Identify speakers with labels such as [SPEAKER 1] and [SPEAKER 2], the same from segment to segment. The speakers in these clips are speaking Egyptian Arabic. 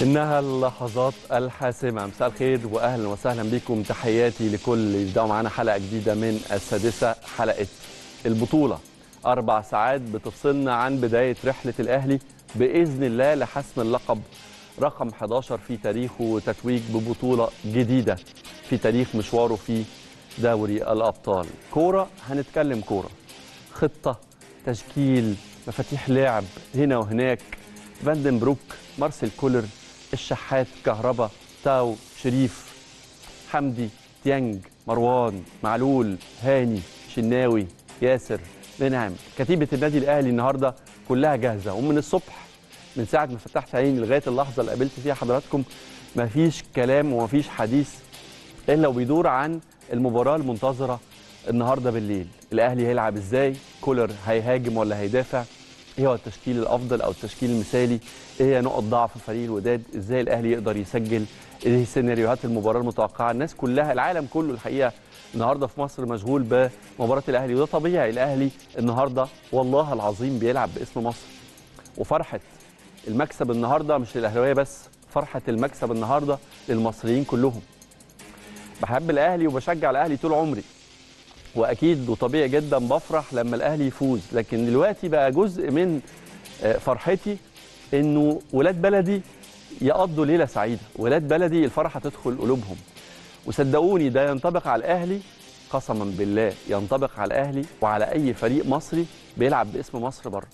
[SPEAKER 1] إنها اللحظات الحاسمة مساء الخير وأهلا وسهلا بكم تحياتي لكل يبدأوا معانا حلقة جديدة من السادسة حلقة البطولة أربع ساعات بتفصلنا عن بداية رحلة الأهلي بإذن الله لحسم اللقب رقم 11 في تاريخه وتتويج ببطولة جديدة في تاريخ مشواره في دوري الأبطال كورة هنتكلم كورة خطة تشكيل مفاتيح لعب هنا وهناك فاندن بروك مارسيل كولر الشحات كهربا تاو شريف حمدي ديانج مروان معلول هاني شناوي ياسر منعم كتيبة النادي الأهلي النهاردة كلها جاهزة ومن الصبح من ساعة ما فتحت عيني لغاية اللحظة اللي قابلت فيها حضراتكم مفيش كلام ومفيش حديث إلا وبيدور عن المباراة المنتظرة النهارده بالليل الاهلي هيلعب ازاي كولر هيهاجم ولا هيدافع ايه هو التشكيل الافضل او التشكيل المثالي ايه هي نقط ضعف فريق الوداد ازاي الاهلي يقدر يسجل ايه سيناريوهات المباراه المتوقعه الناس كلها العالم كله الحقيقه النهارده في مصر مشغول بمباراه الاهلي وده طبيعي الاهلي النهارده والله العظيم بيلعب باسم مصر وفرحه المكسب النهارده مش للاهلاويه بس فرحه المكسب النهارده للمصريين كلهم بحب الاهلي وبشجع الاهلي طول عمري واكيد وطبيعي جدا بفرح لما الاهلي يفوز لكن دلوقتي بقى جزء من فرحتي انه ولاد بلدي يقضوا ليله سعيده ولاد بلدي الفرحه تدخل قلوبهم وصدقوني ده ينطبق على الاهلي قسما بالله ينطبق على الاهلي وعلى اي فريق مصري بيلعب باسم مصر بره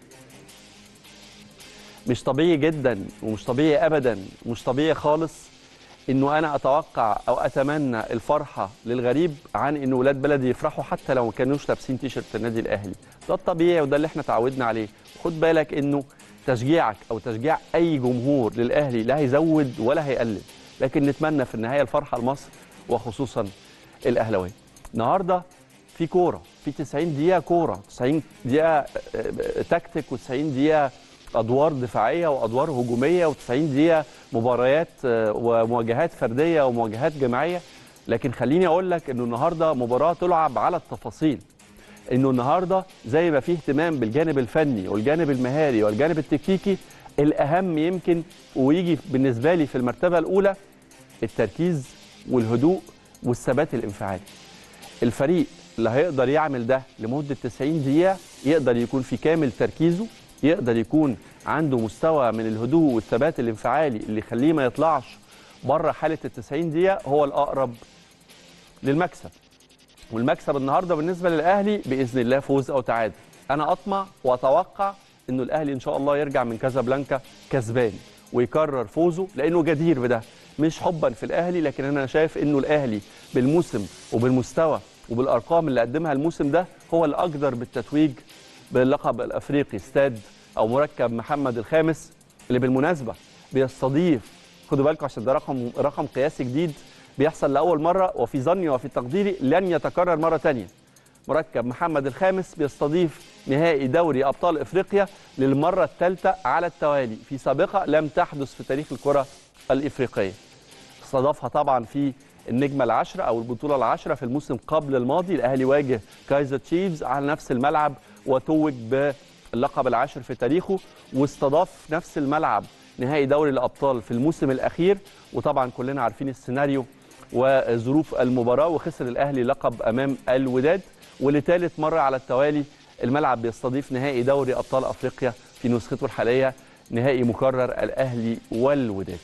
[SPEAKER 1] مش طبيعي جدا ومش طبيعي ابدا ومش طبيعي خالص انه انا اتوقع او اتمنى الفرحه للغريب عن ان ولاد بلدي يفرحوا حتى لو ما كانوش لابسين تيشرت النادي الاهلي ده الطبيعي وده اللي احنا اتعودنا عليه خد بالك انه تشجيعك او تشجيع اي جمهور للاهلي لا هيزود ولا هيقلل لكن نتمنى في النهايه الفرحه لمصر وخصوصا الاهلاويه النهارده في كوره في 90 دقيقه كوره 90 دقيقه تكتيك و90 دقيقه ادوار دفاعيه وادوار هجوميه و90 دقيقه مباريات ومواجهات فرديه ومواجهات جماعيه لكن خليني اقول لك انه النهارده مباراه تلعب على التفاصيل انه النهارده زي ما فيه اهتمام بالجانب الفني والجانب المهاري والجانب التكتيكي الاهم يمكن ويجي بالنسبه لي في المرتبه الاولى التركيز والهدوء والثبات الانفعالي الفريق اللي هيقدر يعمل ده لمده 90 دقيقه يقدر يكون في كامل تركيزه يقدر يكون عنده مستوى من الهدوء والثبات الانفعالي اللي يخليه ما يطلعش بره حاله ال 90 دقيقه هو الاقرب للمكسب والمكسب النهارده بالنسبه للاهلي باذن الله فوز او تعادل انا اطمع واتوقع انه الاهلي ان شاء الله يرجع من كازابلانكا كسبان ويكرر فوزه لانه جدير بده مش حبا في الاهلي لكن انا شايف انه الاهلي بالموسم وبالمستوى وبالارقام اللي قدمها الموسم ده هو الاقدر بالتتويج باللقب الافريقي استاد او مركب محمد الخامس اللي بالمناسبه بيستضيف خدوا بالكم عشان ده رقم رقم قياسي جديد بيحصل لاول مره وفي ظني وفي تقديري لن يتكرر مره ثانيه مركب محمد الخامس بيستضيف نهائي دوري ابطال افريقيا للمره الثالثه على التوالي في سابقه لم تحدث في تاريخ الكره الافريقيه استضافها طبعا في النجمة العشرة أو البطولة العشرة في الموسم قبل الماضي الأهلي واجه كايزر تشيفز على نفس الملعب وتوج باللقب العاشر في تاريخه واستضاف نفس الملعب نهائي دوري الأبطال في الموسم الأخير وطبعا كلنا عارفين السيناريو وظروف المباراة وخسر الأهلي لقب أمام الوداد ولثالث مرة على التوالي الملعب بيستضيف نهائي دوري أبطال أفريقيا في نسخته الحالية نهائي مكرر الأهلي والوداد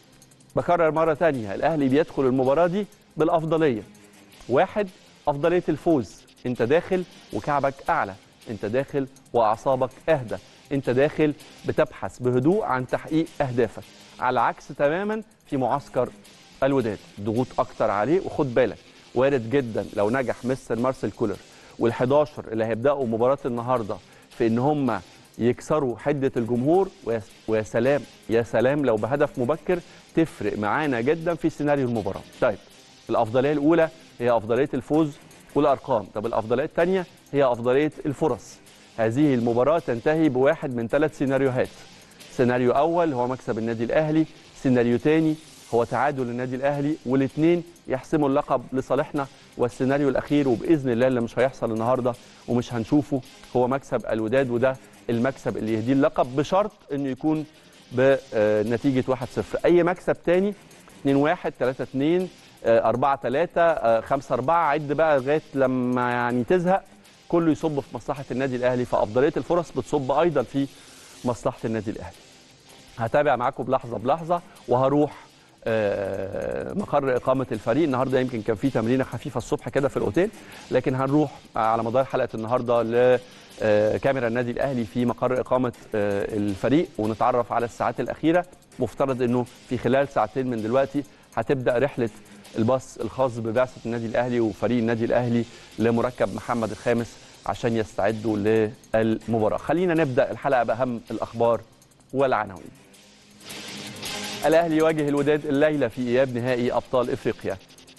[SPEAKER 1] بكرر مرة تانية الأهلي بيدخل المباراة دي بالأفضلية واحد أفضلية الفوز أنت داخل وكعبك أعلى أنت داخل وأعصابك أهدى أنت داخل بتبحث بهدوء عن تحقيق أهدافك على عكس تماما في معسكر الوداد ضغوط أكتر عليه وخد بالك وارد جدا لو نجح مستر مارسيل كولر وال11 اللي هيبدأوا مباراة النهاردة في إن هم يكسروا حده الجمهور ويا سلام يا سلام لو بهدف مبكر تفرق معانا جدا في سيناريو المباراه. طيب الافضليه الاولى هي افضليه الفوز والارقام، طب الافضليه الثانيه هي افضليه الفرص. هذه المباراه تنتهي بواحد من ثلاث سيناريوهات. سيناريو اول هو مكسب النادي الاهلي، سيناريو ثاني هو تعادل النادي الاهلي والاثنين يحسموا اللقب لصالحنا والسيناريو الاخير وباذن الله اللي مش هيحصل النهارده ومش هنشوفه هو مكسب الوداد وده المكسب اللي يهديه اللقب بشرط انه يكون بنتيجه 1-0 اي مكسب تاني 2-1 3-2 4 3 5 4 عد بقى لغايه لما يعني تزهق كله يصب في مصلحه النادي الاهلي فافضليه الفرص بتصب ايضا في مصلحه النادي الاهلي. هتابع معاكم بلحظه بلحظه وهروح آه، مقر اقامه الفريق النهارده يمكن كان في تمرينه خفيفه الصبح كده في الاوتيل لكن هنروح على مدار حلقه النهارده ل آه، كاميرا النادي الاهلي في مقر اقامه آه، الفريق ونتعرف على الساعات الاخيره مفترض انه في خلال ساعتين من دلوقتي هتبدا رحله الباص الخاص ببعثه النادي الاهلي وفريق النادي الاهلي لمركب محمد الخامس عشان يستعدوا للمباراه خلينا نبدا الحلقه باهم الاخبار والعناوين الاهلي يواجه الوداد الليله في اياب نهائي ابطال افريقيا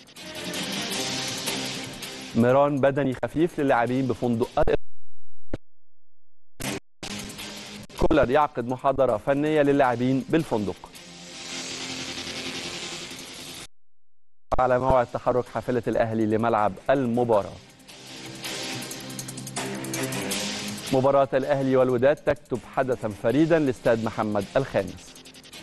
[SPEAKER 1] ميران بدني خفيف للاعبين بفندق كولر يعقد محاضره فنيه للاعبين بالفندق على موعد تحرك حافله الاهلي لملعب المباراه مباراة الأهلي والوداد تكتب حدثا فريدا لاستاد محمد الخامس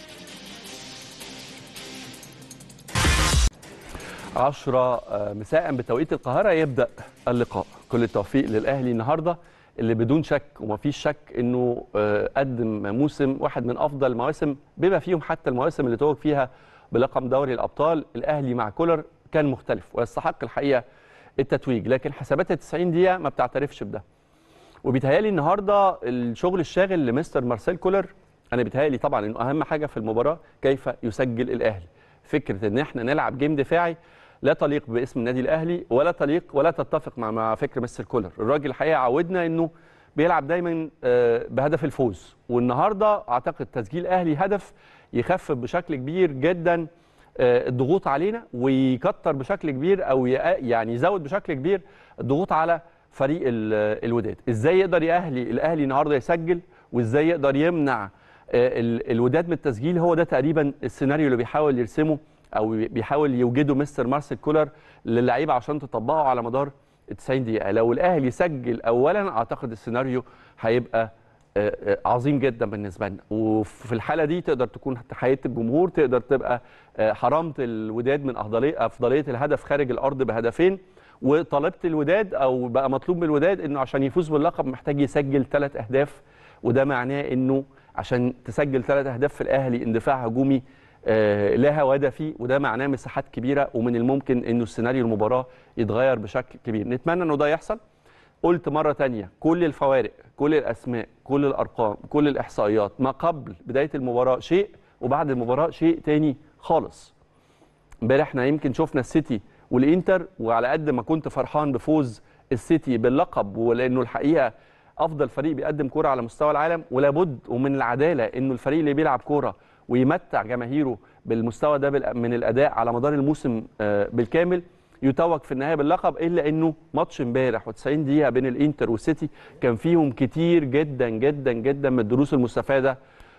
[SPEAKER 1] 10 مساء بتوقيت القاهرة يبدأ اللقاء كل التوفيق للأهلي النهاردة اللي بدون شك ومفيش شك انه آه، قدم موسم واحد من افضل المواسم بما فيهم حتى المواسم اللي توج فيها بلقب دوري الابطال الاهلي مع كولر كان مختلف ويستحق الحقيقه التتويج لكن حسابات ال 90 دقيقه ما بتعترفش بده وبيتهيالي النهارده الشغل الشاغل لمستر مارسيل كولر انا بيتهيالي طبعا انه اهم حاجه في المباراه كيف يسجل الاهلي فكره ان احنا نلعب جيم دفاعي لا تليق باسم النادي الاهلي ولا تليق ولا تتفق مع مع فكر مستر كولر الراجل الحقيقه عودنا انه بيلعب دايما آه، بهدف الفوز والنهارده اعتقد تسجيل اهلي هدف يخفف بشكل كبير جدا آه، الضغوط علينا ويكتر بشكل كبير او يق- يعني يزود بشكل كبير الضغوط على فريق ال- الوداد ازاي يقدر يأهلي الاهلي النهارده يسجل وازاي يقدر يمنع آه، ال- الوداد من التسجيل هو ده تقريبا السيناريو اللي بيحاول يرسمه او بيحاول يوجده مستر مارسيل كولر للعيبه عشان تطبقه على مدار 90 دقيقه لو الاهلي سجل اولا اعتقد السيناريو هيبقى آه، آه، عظيم جدا بالنسبه لنا وفي الحاله دي تقدر تكون تحيه الجمهور تقدر تبقى آه، حرمت الوداد من افضليه افضليه الهدف خارج الارض بهدفين وطلبت الوداد او بقى مطلوب من الوداد انه عشان يفوز باللقب محتاج يسجل ثلاث اهداف وده معناه انه عشان تسجل ثلاث اهداف في الاهلي اندفاع هجومي آه، لا هوادة فيه وده معناه مساحات كبيره ومن الممكن انه السيناريو المباراه يتغير بشكل كبير نتمنى انه ده يحصل قلت مرة تانية كل الفوارق كل الأسماء كل الأرقام كل الإحصائيات ما قبل بداية المباراة شيء وبعد المباراة شيء تاني خالص امبارح احنا يمكن شفنا السيتي والإنتر وعلى قد ما كنت فرحان بفوز السيتي باللقب ولأنه الحقيقة أفضل فريق بيقدم كرة على مستوى العالم ولابد ومن العدالة إنه الفريق اللي بيلعب كرة ويمتع جماهيره بالمستوى ده بال- من الأداء على مدار الموسم آه، بالكامل يتوج في النهايه باللقب الا انه ماتش امبارح و90 دقيقه بين الانتر والسيتي كان فيهم كتير جدا جدا جدا من الدروس المستفاده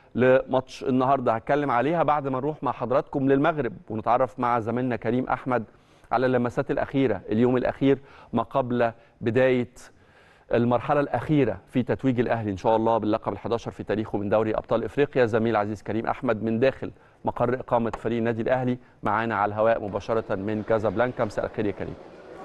[SPEAKER 1] لماتش النهارده هتكلم عليها بعد ما نروح مع حضراتكم للمغرب ونتعرف مع زميلنا كريم احمد على اللمسات الاخيره اليوم الاخير ما قبل بدايه المرحلة الأخيرة في تتويج الأهلي إن شاء الله باللقب ال11 في تاريخه من دوري أبطال إفريقيا زميل عزيز كريم أحمد من داخل مقر إقامة فريق النادي الأهلي معانا على الهواء مباشرة من كازابلانكا مساء الخير يا كريم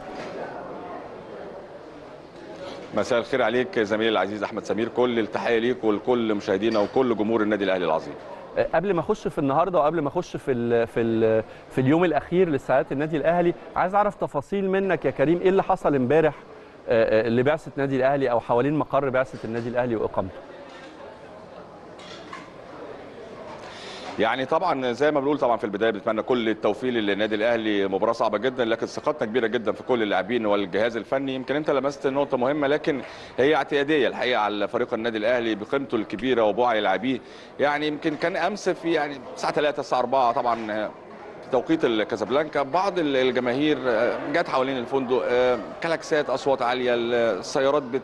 [SPEAKER 2] مساء الخير عليك زميلي العزيز احمد سمير كل التحيه ليك ولكل مشاهدينا وكل جمهور النادي الاهلي العظيم
[SPEAKER 1] أه، قبل ما اخش في النهارده وقبل ما اخش في ال في ال في اليوم الاخير لساعات النادي الاهلي عايز اعرف تفاصيل منك يا كريم ايه اللي حصل امبارح أه، أه، لبعثه النادي الاهلي او حوالين مقر بعثه النادي الاهلي واقامته
[SPEAKER 2] يعني طبعا زي ما بنقول طبعا في البدايه بنتمنى كل التوفيق للنادي الاهلي مباراه صعبه جدا لكن ثقتنا كبيره جدا في كل اللاعبين والجهاز الفني يمكن انت لمست نقطه مهمه لكن هي اعتياديه الحقيقه على فريق النادي الاهلي بقيمته الكبيره وبوعي لاعبيه يعني يمكن كان امس في يعني الساعه 3 الساعه 4 طبعا في توقيت الكازابلانكا بعض الجماهير آه، جت حوالين الفندق آه، كلاكسات اصوات عاليه السيارات بت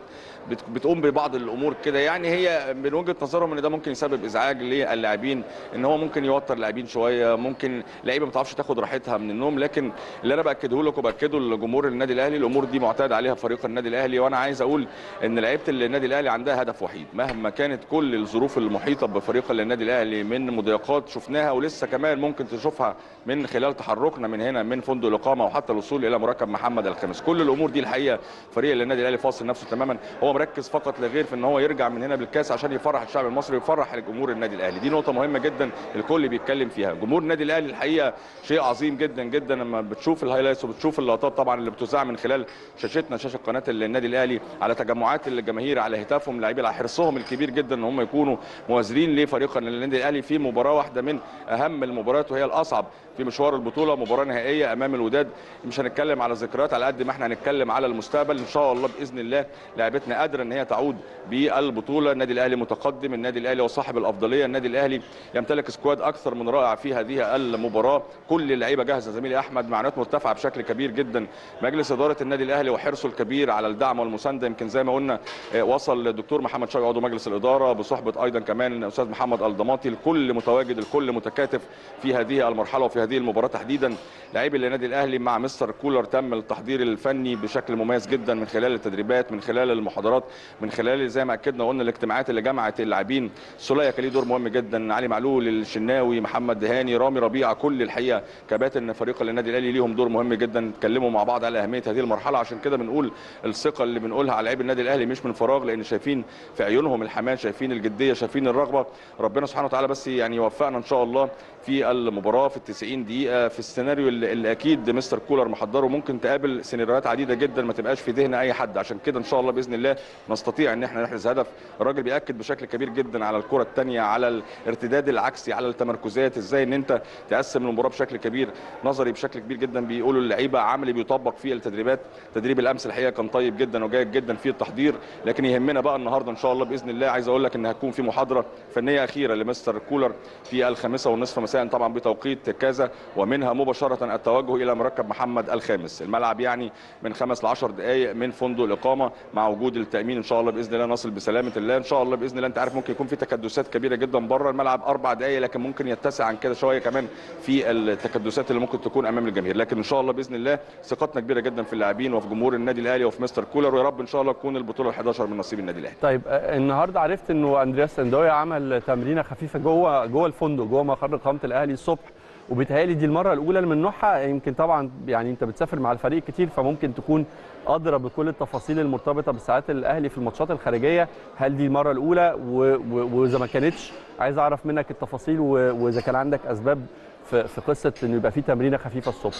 [SPEAKER 2] بت- بتقوم ببعض الامور كده يعني هي من وجهه نظرهم ان ده ممكن يسبب ازعاج للاعبين ان هو ممكن يوتر اللاعبين شويه ممكن لعيبه ما تعرفش تاخد راحتها من النوم لكن اللي انا باكده لك وباكده لجمهور النادي الاهلي الامور دي معتاد عليها فريق النادي الاهلي وانا عايز اقول ان لعيبه النادي الاهلي عندها هدف وحيد مهما كانت كل الظروف المحيطه بفريق النادي الاهلي من مضايقات شفناها ولسه كمان ممكن تشوفها من خلال تحركنا من هنا من فندق الاقامه وحتى الوصول الى مركب محمد الخامس كل الامور دي الحقيقه فريق النادي الاهلي فاصل نفسه تماما هو مركز فقط لا غير في ان هو يرجع من هنا بالكاس عشان يفرح الشعب المصري ويفرح جمهور النادي الاهلي دي نقطه مهمه جدا الكل بيتكلم فيها جمهور النادي الاهلي الحقيقه شيء عظيم جدا جدا لما بتشوف الهايلايتس وبتشوف اللقطات طبعا اللي بتذاع من خلال شاشتنا شاشه قناه النادي الاهلي على تجمعات الجماهير على هتافهم لاعبين على حرصهم الكبير جدا ان هم يكونوا موازرين لفريق النادي الاهلي في مباراه واحده من اهم المباريات وهي الاصعب في مشوار البطوله مباراه نهائيه امام الوداد مش هنتكلم على ذكريات على قد ما احنا هنتكلم على المستقبل ان شاء الله باذن الله لعبتنا قادره ان هي تعود بالبطوله النادي الاهلي متقدم النادي الاهلي هو صاحب الافضليه النادي الاهلي يمتلك سكواد اكثر من رائع في هذه المباراه كل اللعيبه جاهزه زميلي احمد معنويات مرتفعه بشكل كبير جدا مجلس اداره النادي الاهلي وحرصه الكبير على الدعم والمسانده يمكن زي ما قلنا آه، وصل الدكتور محمد شوقي عضو مجلس الاداره بصحبه ايضا كمان الاستاذ محمد الضماطي الكل متواجد الكل متكاتف في هذه المرحله وفي هذه المباراه تحديدا لاعبي النادي الاهلي مع مستر كولر تم التحضير الفني بشكل مميز جدا من خلال التدريبات من خلال المحاضرات من خلال زي ما اكدنا وقلنا الاجتماعات اللي جمعت اللاعبين سوليا كان ليه دور مهم جدا علي معلول الشناوي محمد دهاني رامي ربيعه كل الحقيقه كباتن فريق النادي الاهلي ليهم دور مهم جدا اتكلموا مع بعض على اهميه هذه المرحله عشان كده بنقول الثقه اللي بنقولها على لاعبي النادي الاهلي مش من فراغ لان شايفين في عيونهم الحماس شايفين الجديه شايفين الرغبه ربنا سبحانه وتعالى بس يعني يوفقنا ان شاء الله في المباراه في ال 90 دقيقه في السيناريو اللي اللي اكيد مستر كولر محضره ممكن تقابل سيناريوهات عديده جدا ما تبقاش في ذهن اي حد عشان كده ان شاء الله باذن الله نستطيع ان احنا نحرز هدف الراجل بياكد بشكل كبير جدا على الكره الثانيه على الارتداد العكسي على التمركزات ازاي ان انت تقسم المباراه بشكل كبير نظري بشكل كبير جدا بيقولوا اللعيبه عملي بيطبق في التدريبات تدريب الامس الحقيقه كان طيب جدا وجيد جدا في التحضير لكن يهمنا بقى النهارده ان شاء الله باذن الله عايز اقول لك ان هتكون في محاضره فنيه اخيره لمستر كولر في الخامسه والنصف مساء طبعا بتوقيت كذا ومنها مباشره التوجه الى مركب محمد الخامس الملعب يعني من خمس ل 10 دقائق من فندق الاقامه مع وجود التامين ان شاء الله باذن الله نصل بسلامه الله ان شاء الله باذن الله انت عارف ممكن يكون في تكدسات كبيره جدا بره الملعب اربع دقائق لكن ممكن يتسع عن كده شويه كمان في التكدسات اللي ممكن تكون امام الجماهير لكن ان شاء الله باذن الله ثقتنا كبيره جدا في اللاعبين وفي جمهور النادي الاهلي وفي مستر كولر ويا رب ان شاء الله تكون البطوله ال11 من نصيب النادي الاهلي
[SPEAKER 1] طيب آه، النهارده عرفت انه اندرياس سندوي عمل تمرينه خفيفه جوه جوه الفندق جوه مقر اقامه الاهلي الصبح وبيتهيألي دي المره الاولى من نوعها يمكن طبعا يعني انت بتسافر مع الفريق كتير فممكن تكون ادرى بكل التفاصيل المرتبطه بساعات الاهلي في الماتشات الخارجيه هل دي المره الاولى و- و- واذا ما كانتش عايز اعرف منك التفاصيل و- واذا كان عندك اسباب في في قصه انه يبقى في تمرينه خفيفه الصبح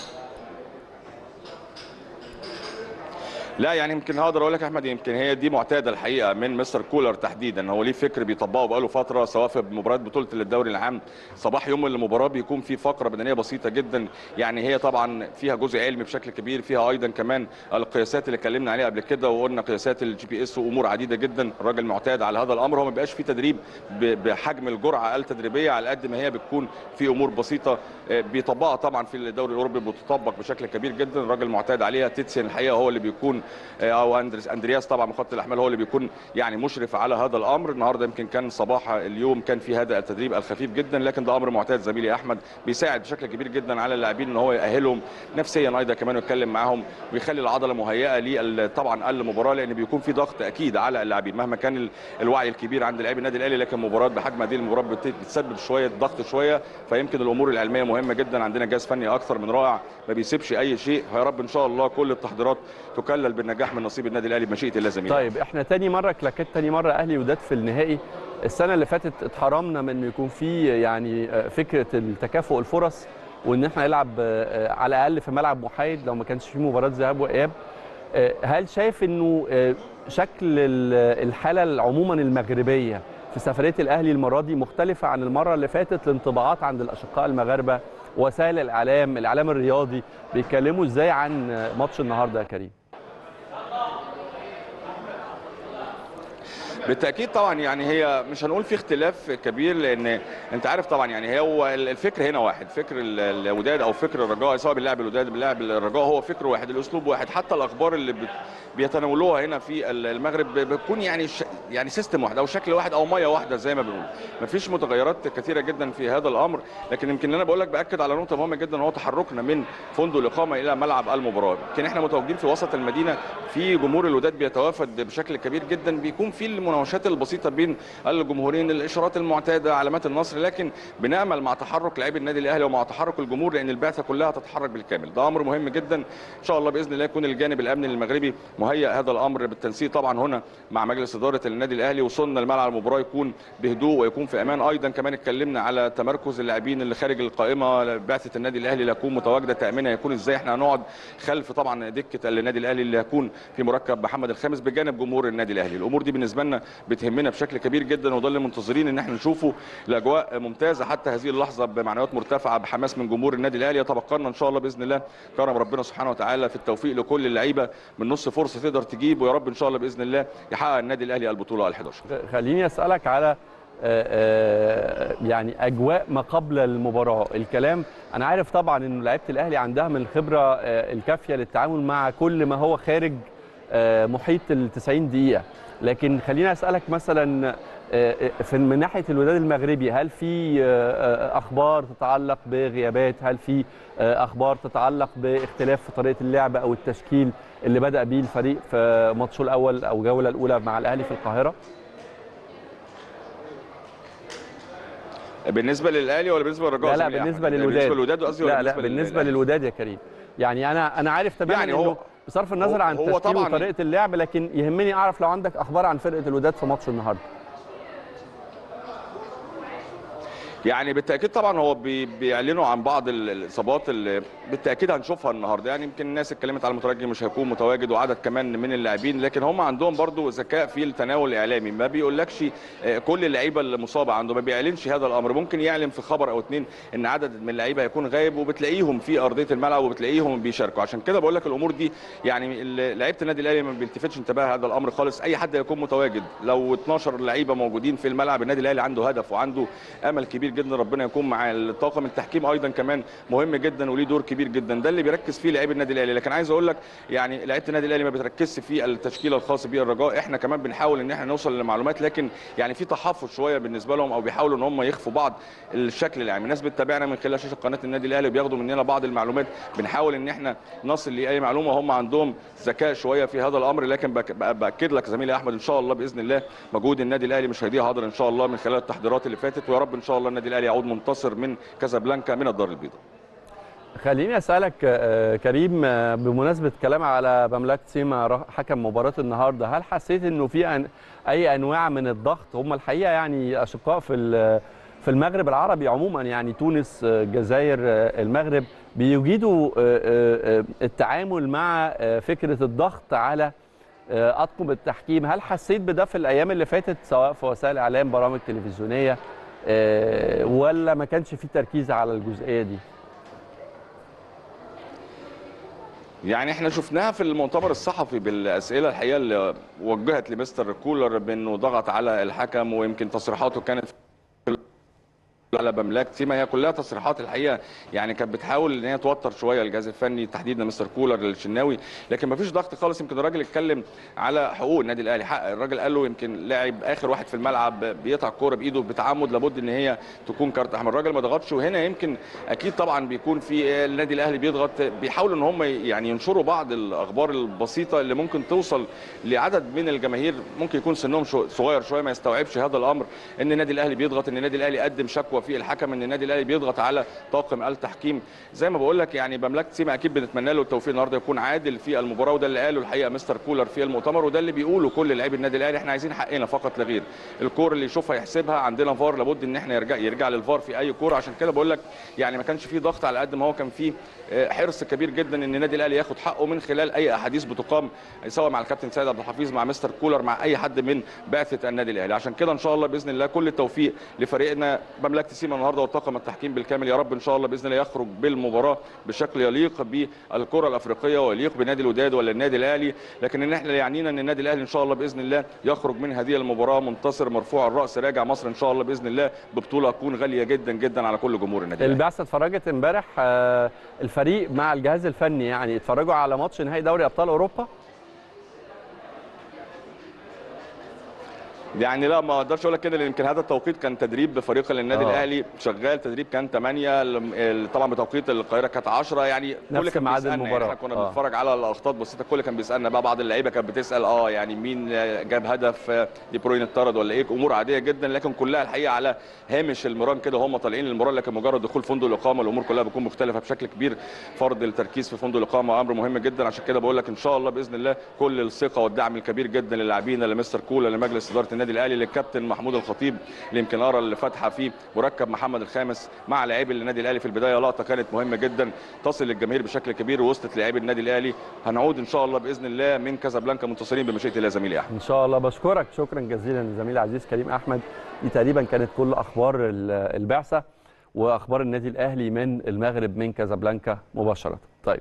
[SPEAKER 2] لا يعني يمكن هقدر اقول لك يا احمد يمكن هي دي معتاده الحقيقه من مستر كولر تحديدا هو ليه فكر بيطبقه بقاله فتره سواء في مباريات بطوله الدوري العام صباح يوم المباراه بيكون في فقره بدنيه بسيطه جدا يعني هي طبعا فيها جزء علمي بشكل كبير فيها ايضا كمان القياسات اللي اتكلمنا عليها قبل كده وقلنا قياسات الجي بي اس وامور عديده جدا الراجل معتاد على هذا الامر هو ما بيبقاش في تدريب ب- بحجم الجرعه التدريبيه على قد ما هي بتكون في امور بسيطه آه، بيطبقها طبعا في الدوري الاوروبي بتطبق بشكل كبير جدا الراجل معتاد عليها تيتسيان الحقيقه هو اللي بيكون آه، او أندريس اندرياس طبعا من خط الاحمال هو اللي بيكون يعني مشرف على هذا الامر النهارده يمكن كان صباح اليوم كان في هذا التدريب الخفيف جدا لكن ده امر معتاد زميلي احمد بيساعد بشكل كبير جدا على اللاعبين ان هو يأهلهم نفسيا ايضا كمان ويتكلم معاهم ويخلي العضله مهيئه لل- طبعا المباراه لان بيكون في ضغط اكيد على اللاعبين مهما كان ال- الوعي الكبير عند لاعبي النادي الاهلي لكن مباراه بحجم هذه المباراه بت- بتسبب شويه ضغط شويه فيمكن الامور العلميه مهمه جدا عندنا جهاز فني اكثر من رائع ما بيسيبش اي شيء يا رب ان شاء الله كل التحضيرات تكلل بالنجاح من نصيب النادي الاهلي بمشيئه الله زميلي
[SPEAKER 1] طيب احنا تاني مره كلاكيت تاني مره اهلي وداد في النهائي السنه اللي فاتت اتحرمنا من انه يكون في يعني آه، فكره التكافؤ الفرص وان احنا نلعب آه، على الاقل في ملعب محايد لو ما كانش في مباراه ذهاب واياب آه، هل شايف انه آه، شكل ال- الحاله عموما المغربيه في سفريه الاهلي المره دي مختلفه عن المره اللي فاتت الانطباعات عند الاشقاء المغاربه وسائل الاعلام الاعلام الرياضي بيتكلموا ازاي عن آه، ماتش النهارده يا كريم
[SPEAKER 2] بالتاكيد طبعا يعني هي مش هنقول في اختلاف كبير لان انت عارف طبعا يعني هو الفكر هنا واحد فكر ال- الوداد او فكر الرجاء سواء باللاعب الوداد باللاعب الرجاء هو فكر واحد الاسلوب واحد حتى الاخبار اللي بت- بيتناولوها هنا في ال- المغرب بتكون يعني ش... يعني سيستم واحد او شكل واحد او ميه واحده زي ما بنقول مفيش متغيرات كثيره جدا في هذا الامر لكن يمكن انا بقول لك باكد على نقطه مهمه جدا هو تحركنا من فندق الاقامه الى ملعب المباراه يمكن احنا متواجدين في وسط المدينه في جمهور الوداد بيتوافد بشكل كبير جدا بيكون في المناوشات البسيطه بين الجمهورين الاشارات المعتاده علامات النصر لكن بنامل مع تحرك لاعبي النادي الاهلي ومع تحرك الجمهور لان البعثه كلها تتحرك بالكامل ده امر مهم جدا ان شاء الله باذن الله يكون الجانب الامني المغربي مهيئ هذا الامر بالتنسيق طبعا هنا مع مجلس اداره النادي الاهلي وصلنا لملعب المباراه يكون بهدوء ويكون في امان ايضا كمان اتكلمنا على تمركز اللاعبين اللي خارج القائمه بعثه النادي الاهلي اللي هتكون متواجده تامينها يكون ازاي احنا هنقعد خلف طبعا دكه النادي الاهلي اللي هيكون في مركب محمد الخامس بجانب جمهور النادي الاهلي الامور دي بالنسبه لنا بتهمنا بشكل كبير جدا وده اللي منتظرين ان احنا نشوفه الاجواء ممتازه حتى هذه اللحظه بمعنويات مرتفعه بحماس من جمهور النادي الاهلي يتبقى لنا ان شاء الله باذن الله كرم ربنا سبحانه وتعالى في التوفيق لكل اللعيبه من نص فرصه تقدر تجيب ويا رب ان شاء الله باذن الله يحقق النادي الاهلي البطوله ال 11
[SPEAKER 1] خليني اسالك على آه، آه، يعني اجواء ما قبل المباراه الكلام انا عارف طبعا ان لعيبه الاهلي عندها من الخبره آه، الكافيه للتعامل مع كل ما هو خارج آه، محيط ال 90 دقيقه لكن خليني اسالك مثلا آه، آه، في من ناحيه الوداد المغربي هل في آه، آه، اخبار تتعلق بغيابات هل في آه، اخبار تتعلق باختلاف في طريقه اللعب او التشكيل اللي بدا بيه الفريق في ماتشه الاول او الجوله الاولى مع الاهلي في القاهره
[SPEAKER 2] بالنسبه للاهلي ولا بالنسبه للرجاء
[SPEAKER 1] لا لا
[SPEAKER 2] زميلي أحمد؟
[SPEAKER 1] بالنسبه للوداد
[SPEAKER 2] بالنسبه للوداد قصدي ولا
[SPEAKER 1] لا لا بالنسبه
[SPEAKER 2] للأهلي؟
[SPEAKER 1] للوداد يا كريم يعني انا انا عارف تماما
[SPEAKER 2] يعني
[SPEAKER 1] يعني
[SPEAKER 2] هو-
[SPEAKER 1] انه بصرف النظر
[SPEAKER 2] هو-
[SPEAKER 1] عن
[SPEAKER 2] هو
[SPEAKER 1] التشكيل
[SPEAKER 2] طبعاً-
[SPEAKER 1] وطريقه اللعب لكن يهمني اعرف لو عندك اخبار عن فرقه الوداد في ماتش النهارده
[SPEAKER 2] يعني بالتاكيد طبعا هو بي بيعلنوا عن بعض ال- الاصابات اللي بالتاكيد هنشوفها النهارده يعني يمكن الناس اتكلمت على المترجي مش هيكون متواجد وعدد كمان من اللاعبين لكن هم عندهم برضو ذكاء في التناول الاعلامي ما بيقولكش آه، كل اللعيبه المصابه عنده ما بيعلنش هذا الامر ممكن يعلن في خبر او اتنين ان عدد من اللعيبه هيكون غايب وبتلاقيهم في ارضيه الملعب وبتلاقيهم بيشاركوا عشان كده بقول لك الامور دي يعني ال- لعيبه النادي الاهلي ما بيلتفتش انتباه هذا الامر خالص اي حد هيكون متواجد لو 12 لعيبه موجودين في الملعب النادي الاهلي عنده هدف وعنده امل كبير جدا ربنا يكون مع الطاقم التحكيم ايضا كمان مهم جدا وليه دور كبير جدا ده اللي بيركز فيه لعيب النادي الاهلي لكن عايز اقول لك يعني لعيبه النادي الاهلي ما بتركزش في التشكيله الخاصه بيه الرجاء احنا كمان بنحاول ان احنا نوصل لمعلومات لكن يعني في تحفظ شويه بالنسبه لهم او بيحاولوا ان هم يخفوا بعض الشكل العام الناس بتتابعنا من خلال شاشه قناه النادي الاهلي وبياخدوا مننا بعض المعلومات بنحاول ان احنا نصل لاي معلومه هم عندهم ذكاء شويه في هذا الامر لكن بك- بأ- باكد لك زميلي احمد ان شاء الله باذن الله مجهود النادي الاهلي مش هيضيع هدر ان شاء الله من خلال التحضيرات اللي فاتت ويا رب ان شاء الله النادي الاهلي يعود منتصر من كازابلانكا من الدار البيضاء
[SPEAKER 1] خليني اسالك آه، كريم آه، بمناسبه كلام على بملاك سيما ر- حكم مباراه النهارده هل حسيت انه في أن اي انواع من الضغط هم الحقيقه يعني اشقاء في ال- في المغرب العربي عموما يعني تونس آه، الجزائر آه، المغرب بيجيدوا آه، آه، آه، التعامل مع آه، فكره الضغط على آه، اطقم التحكيم هل حسيت بده في الايام اللي فاتت سواء في وسائل اعلام برامج تلفزيونيه آه، ولا ما كانش في تركيز على الجزئيه دي
[SPEAKER 2] يعني احنا شفناها في المؤتمر الصحفي بالاسئله الحقيقه اللي وجهت لمستر كولر بانه ضغط على الحكم ويمكن تصريحاته كانت على بملاك سيما هي كلها تصريحات الحقيقه يعني كانت بتحاول ان هي توتر شويه الجهاز الفني تحديدا مستر كولر الشناوي لكن ما فيش ضغط خالص يمكن الراجل اتكلم على حقوق النادي الاهلي حق الراجل قال له يمكن لاعب اخر واحد في الملعب بيقطع الكوره بايده بتعمد لابد ان هي تكون كارت احمر الراجل ما ضغطش وهنا يمكن اكيد طبعا بيكون في النادي الاهلي بيضغط بيحاولوا ان هم يعني ينشروا بعض الاخبار البسيطه اللي ممكن توصل لعدد من الجماهير ممكن يكون سنهم شو- صغير شويه ما يستوعبش هذا الامر ان النادي الاهلي بيضغط ان النادي الاهلي قدم شكوى في الحكم ان النادي الاهلي بيضغط على طاقم التحكيم زي ما بقول لك يعني بملكه سيما اكيد بنتمنى له التوفيق النهارده يكون عادل في المباراه وده اللي قاله الحقيقه مستر كولر في المؤتمر وده اللي بيقوله كل لاعبي النادي الاهلي احنا عايزين حقنا فقط لا غير الكور اللي يشوفها يحسبها عندنا فار لابد ان احنا يرجع يرجع للفار في اي كوره عشان كده بقول لك يعني ما كانش فيه ضغط على قد ما هو كان فيه آه، حرص كبير جدا ان النادي الاهلي ياخد حقه من خلال اي احاديث بتقام سواء مع الكابتن سيد عبد الحفيظ مع مستر كولر مع اي حد من بعثه النادي الاهلي عشان كده ان شاء الله باذن الله كل التوفيق لفريقنا مملكه كابتن سيما النهارده والطاقم التحكيم بالكامل يا رب ان شاء الله باذن الله يخرج بالمباراه بشكل يليق بالكره الافريقيه ويليق بنادي الوداد ولا النادي الاهلي لكن ان احنا يعنينا ان النادي الاهلي ان شاء الله باذن الله يخرج من هذه المباراه منتصر مرفوع الراس راجع مصر ان شاء الله باذن الله ببطوله تكون غاليه جدا جدا على كل جمهور النادي الاهلي
[SPEAKER 1] البعثه اتفرجت امبارح آه، الفريق مع الجهاز الفني يعني اتفرجوا على ماتش نهائي دوري ابطال اوروبا
[SPEAKER 2] يعني لا ما اقدرش اقول لك كده لان يمكن هذا التوقيت كان تدريب بفريق النادي
[SPEAKER 1] آه.
[SPEAKER 2] الاهلي شغال تدريب كان 8 طبعا بتوقيت القاهره كانت 10 يعني
[SPEAKER 1] نفس
[SPEAKER 2] كان
[SPEAKER 1] ميعاد
[SPEAKER 2] بيسألنا،
[SPEAKER 1] المباراة.
[SPEAKER 2] يعني احنا كنا
[SPEAKER 1] آه.
[SPEAKER 2] بنتفرج على الاخطاء بسيطه الكل كان بيسالنا بقى بعض اللعيبه كانت بتسال اه يعني مين جاب هدف آه، دي بروين اتطرد ولا ايه امور عاديه جدا لكن كلها الحقيقه على هامش المران كده هم طالعين المران لكن مجرد دخول فندق الاقامه الامور كلها بتكون مختلفه بشكل كبير فرض التركيز في فندق الاقامه امر مهم جدا عشان كده بقول لك ان شاء الله باذن الله كل الثقه والدعم الكبير جدا للاعبين لمستر كولا لمجلس اداره النادي الاهلي للكابتن محمود الخطيب اللي يمكن ارى اللي فاتحه في مركب محمد الخامس مع لاعبي النادي الاهلي في البدايه لقطه كانت مهمه جدا تصل للجماهير بشكل كبير ووصلت لاعبي النادي الاهلي هنعود ان شاء الله باذن الله من كازابلانكا منتصرين بمشيئه الله زميلي احمد
[SPEAKER 1] ان شاء الله بشكرك شكرا جزيلا لزميلي العزيز كريم احمد دي تقريبا كانت كل اخبار ال- البعثه واخبار النادي الاهلي من المغرب من كازابلانكا مباشره طيب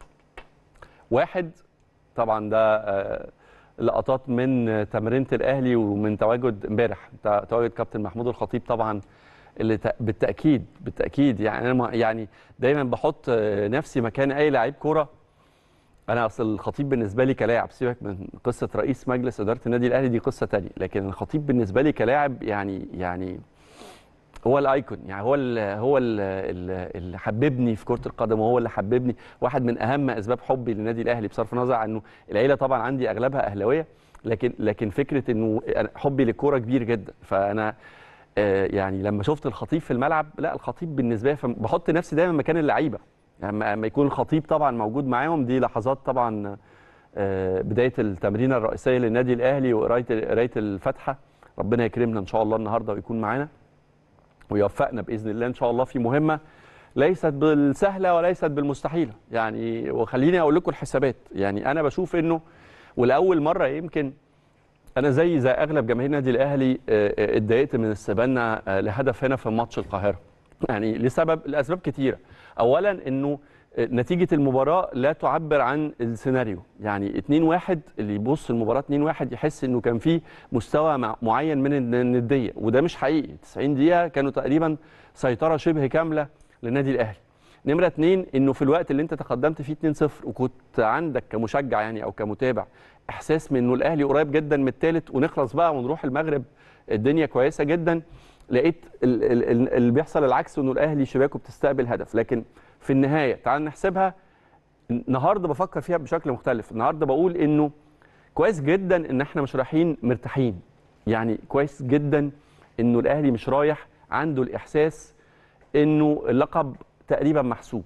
[SPEAKER 1] واحد طبعا ده آه، لقطات من تمرينه الاهلي ومن تواجد امبارح تا- تواجد كابتن محمود الخطيب طبعا اللي ت- بالتاكيد بالتاكيد يعني انا ما- يعني دايما بحط آه، نفسي مكان اي لعيب كوره انا اصل الخطيب بالنسبه لي كلاعب سيبك من قصه رئيس مجلس اداره النادي الاهلي دي قصه تانية لكن الخطيب بالنسبه لي كلاعب يعني يعني هو الايكون يعني هو ال هو ال اللي حببني في كره القدم وهو اللي حببني واحد من اهم اسباب حبي للنادي الاهلي بصرف النظر عن انه العيله طبعا عندي اغلبها اهلاويه لكن لكن فكره انه أنا حبي للكوره كبير جدا فانا آه، يعني لما شفت الخطيب في الملعب لا الخطيب بالنسبه لي بحط نفسي دايما مكان اللعيبه يعني لما- لما يكون الخطيب طبعا موجود معاهم دي لحظات طبعا آه، بدايه التمرينه الرئيسيه للنادي الاهلي وقرايه قرايه الفاتحه ربنا يكرمنا ان شاء الله النهارده ويكون معانا ويوفقنا باذن الله ان شاء الله في مهمه ليست بالسهله وليست بالمستحيله يعني وخليني اقول لكم الحسابات يعني انا بشوف انه ولاول مره يمكن انا زي زي اغلب جماهير النادي الاهلي آه، آه، اتضايقت من السبانه آه، لهدف هنا في ماتش القاهره يعني لسبب لاسباب كتيره اولا انه آه، نتيجه المباراه لا تعبر عن السيناريو يعني 2-1 اللي يبص المباراه 2-1 يحس انه كان في مستوى مع- معين من الن- النديه وده مش حقيقي 90 دقيقه كانوا تقريبا سيطره شبه كامله للنادي الاهلي نمرة اتنين انه في الوقت اللي انت تقدمت فيه 2-0 وكنت عندك كمشجع يعني او كمتابع احساس من انه الاهلي قريب جدا من الثالث ونخلص بقى ونروح المغرب الدنيا كويسه جدا لقيت ال- ال- ال- اللي بيحصل العكس انه الاهلي شباكه بتستقبل هدف لكن في النهايه تعال نحسبها النهارده بفكر فيها بشكل مختلف النهارده بقول انه كويس جدا ان احنا مش رايحين مرتاحين يعني كويس جدا انه الاهلي مش رايح عنده الاحساس انه اللقب تقريبا محسوب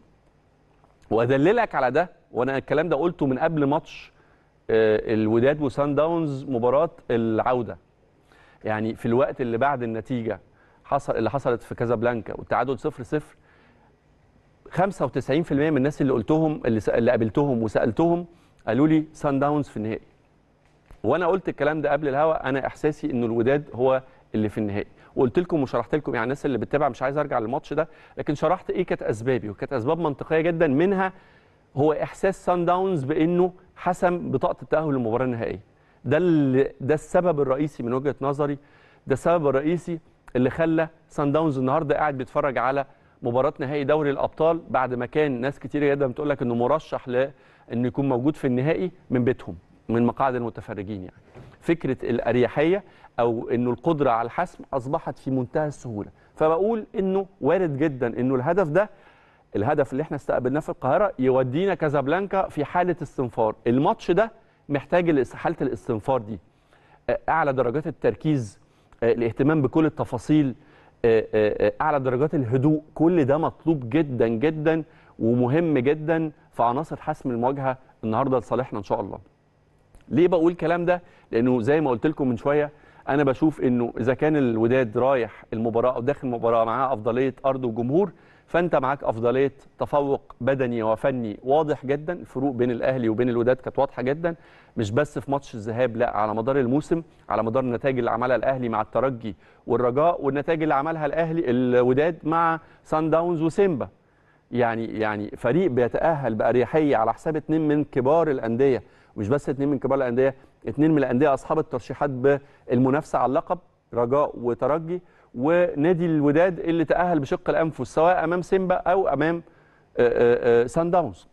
[SPEAKER 1] وادللك على ده وانا الكلام ده قلته من قبل ماتش آه، الوداد وسان داونز مباراه العوده يعني في الوقت اللي بعد النتيجه حصل اللي حصلت في كازابلانكا والتعادل 0 0 95% من الناس اللي قلتهم اللي, س- اللي قابلتهم وسالتهم قالوا لي سان داونز في النهائي وانا قلت الكلام ده قبل الهوا انا احساسي انه الوداد هو اللي في النهائي وقلت لكم وشرحت لكم يعني الناس اللي بتتابع مش عايز ارجع للماتش ده لكن شرحت ايه كانت اسبابي وكانت اسباب منطقيه جدا منها هو احساس سان داونز بانه حسم بطاقه التاهل للمباراه النهائيه ده اللي ده السبب الرئيسي من وجهه نظري ده السبب الرئيسي اللي خلى سان داونز النهارده قاعد بيتفرج على مباراه نهائي دوري الابطال بعد ما كان ناس كتير جدا بتقول لك انه مرشح لانه يكون موجود في النهائي من بيتهم من مقاعد المتفرجين يعني فكره الاريحيه او انه القدره على الحسم اصبحت في منتهى السهوله فبقول انه وارد جدا انه الهدف ده الهدف اللي احنا استقبلناه في القاهره يودينا كازابلانكا في حاله استنفار الماتش ده محتاج الاس- حاله الاستنفار دي آه، اعلى درجات التركيز آه، الاهتمام بكل التفاصيل آه، آه، آه، اعلى درجات الهدوء كل ده مطلوب جدا جدا ومهم جدا في عناصر حسم المواجهه النهارده لصالحنا ان شاء الله ليه بقول الكلام ده لانه زي ما قلت لكم من شويه انا بشوف انه اذا كان الوداد رايح المباراه او داخل المباراه معاه افضليه ارض وجمهور فانت معاك افضليه تفوق بدني وفني واضح جدا الفروق بين الاهلي وبين الوداد كانت واضحه جدا مش بس في ماتش الذهاب لا على مدار الموسم على مدار النتائج اللي عملها الاهلي مع الترجي والرجاء والنتائج اللي عملها الاهلي الوداد مع سان داونز وسيمبا يعني يعني فريق بيتاهل باريحيه على حساب اثنين من كبار الانديه مش بس اثنين من كبار الانديه اثنين من الانديه اصحاب الترشيحات بالمنافسه على اللقب رجاء وترجي ونادي الوداد اللي تاهل بشق الانفس سواء امام سيمبا او امام آه، آه، سان داونز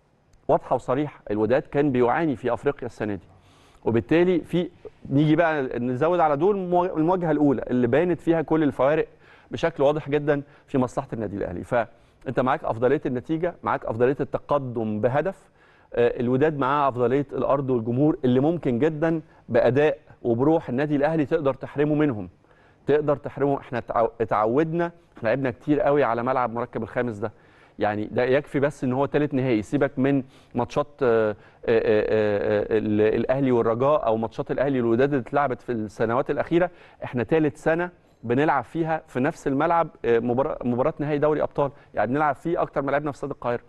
[SPEAKER 1] واضحه وصريحه الوداد كان بيعاني في افريقيا السنه دي وبالتالي في نيجي بقى نزود على دول الموا- المواجهه الاولى اللي بانت فيها كل الفوارق بشكل واضح جدا في مصلحه النادي الاهلي فانت معاك افضليه النتيجه معاك افضليه التقدم بهدف آه، الوداد معاه افضليه الارض والجمهور اللي ممكن جدا باداء وبروح النادي الاهلي تقدر تحرمه منهم تقدر تحرمه احنا اتعو- اتعودنا احنا لعبنا كتير قوي على ملعب مركب الخامس ده يعني ده يكفي بس ان هو ثالث نهائي سيبك من ماتشات آه، آه، آه، آه، ال- الاهلي والرجاء او ماتشات الاهلي والوداد اللي اتلعبت في السنوات الاخيره احنا ثالث سنه بنلعب فيها في نفس الملعب آه، مباراه مباراه نهائي دوري ابطال يعني بنلعب فيه اكتر ما لعبنا في استاد القاهره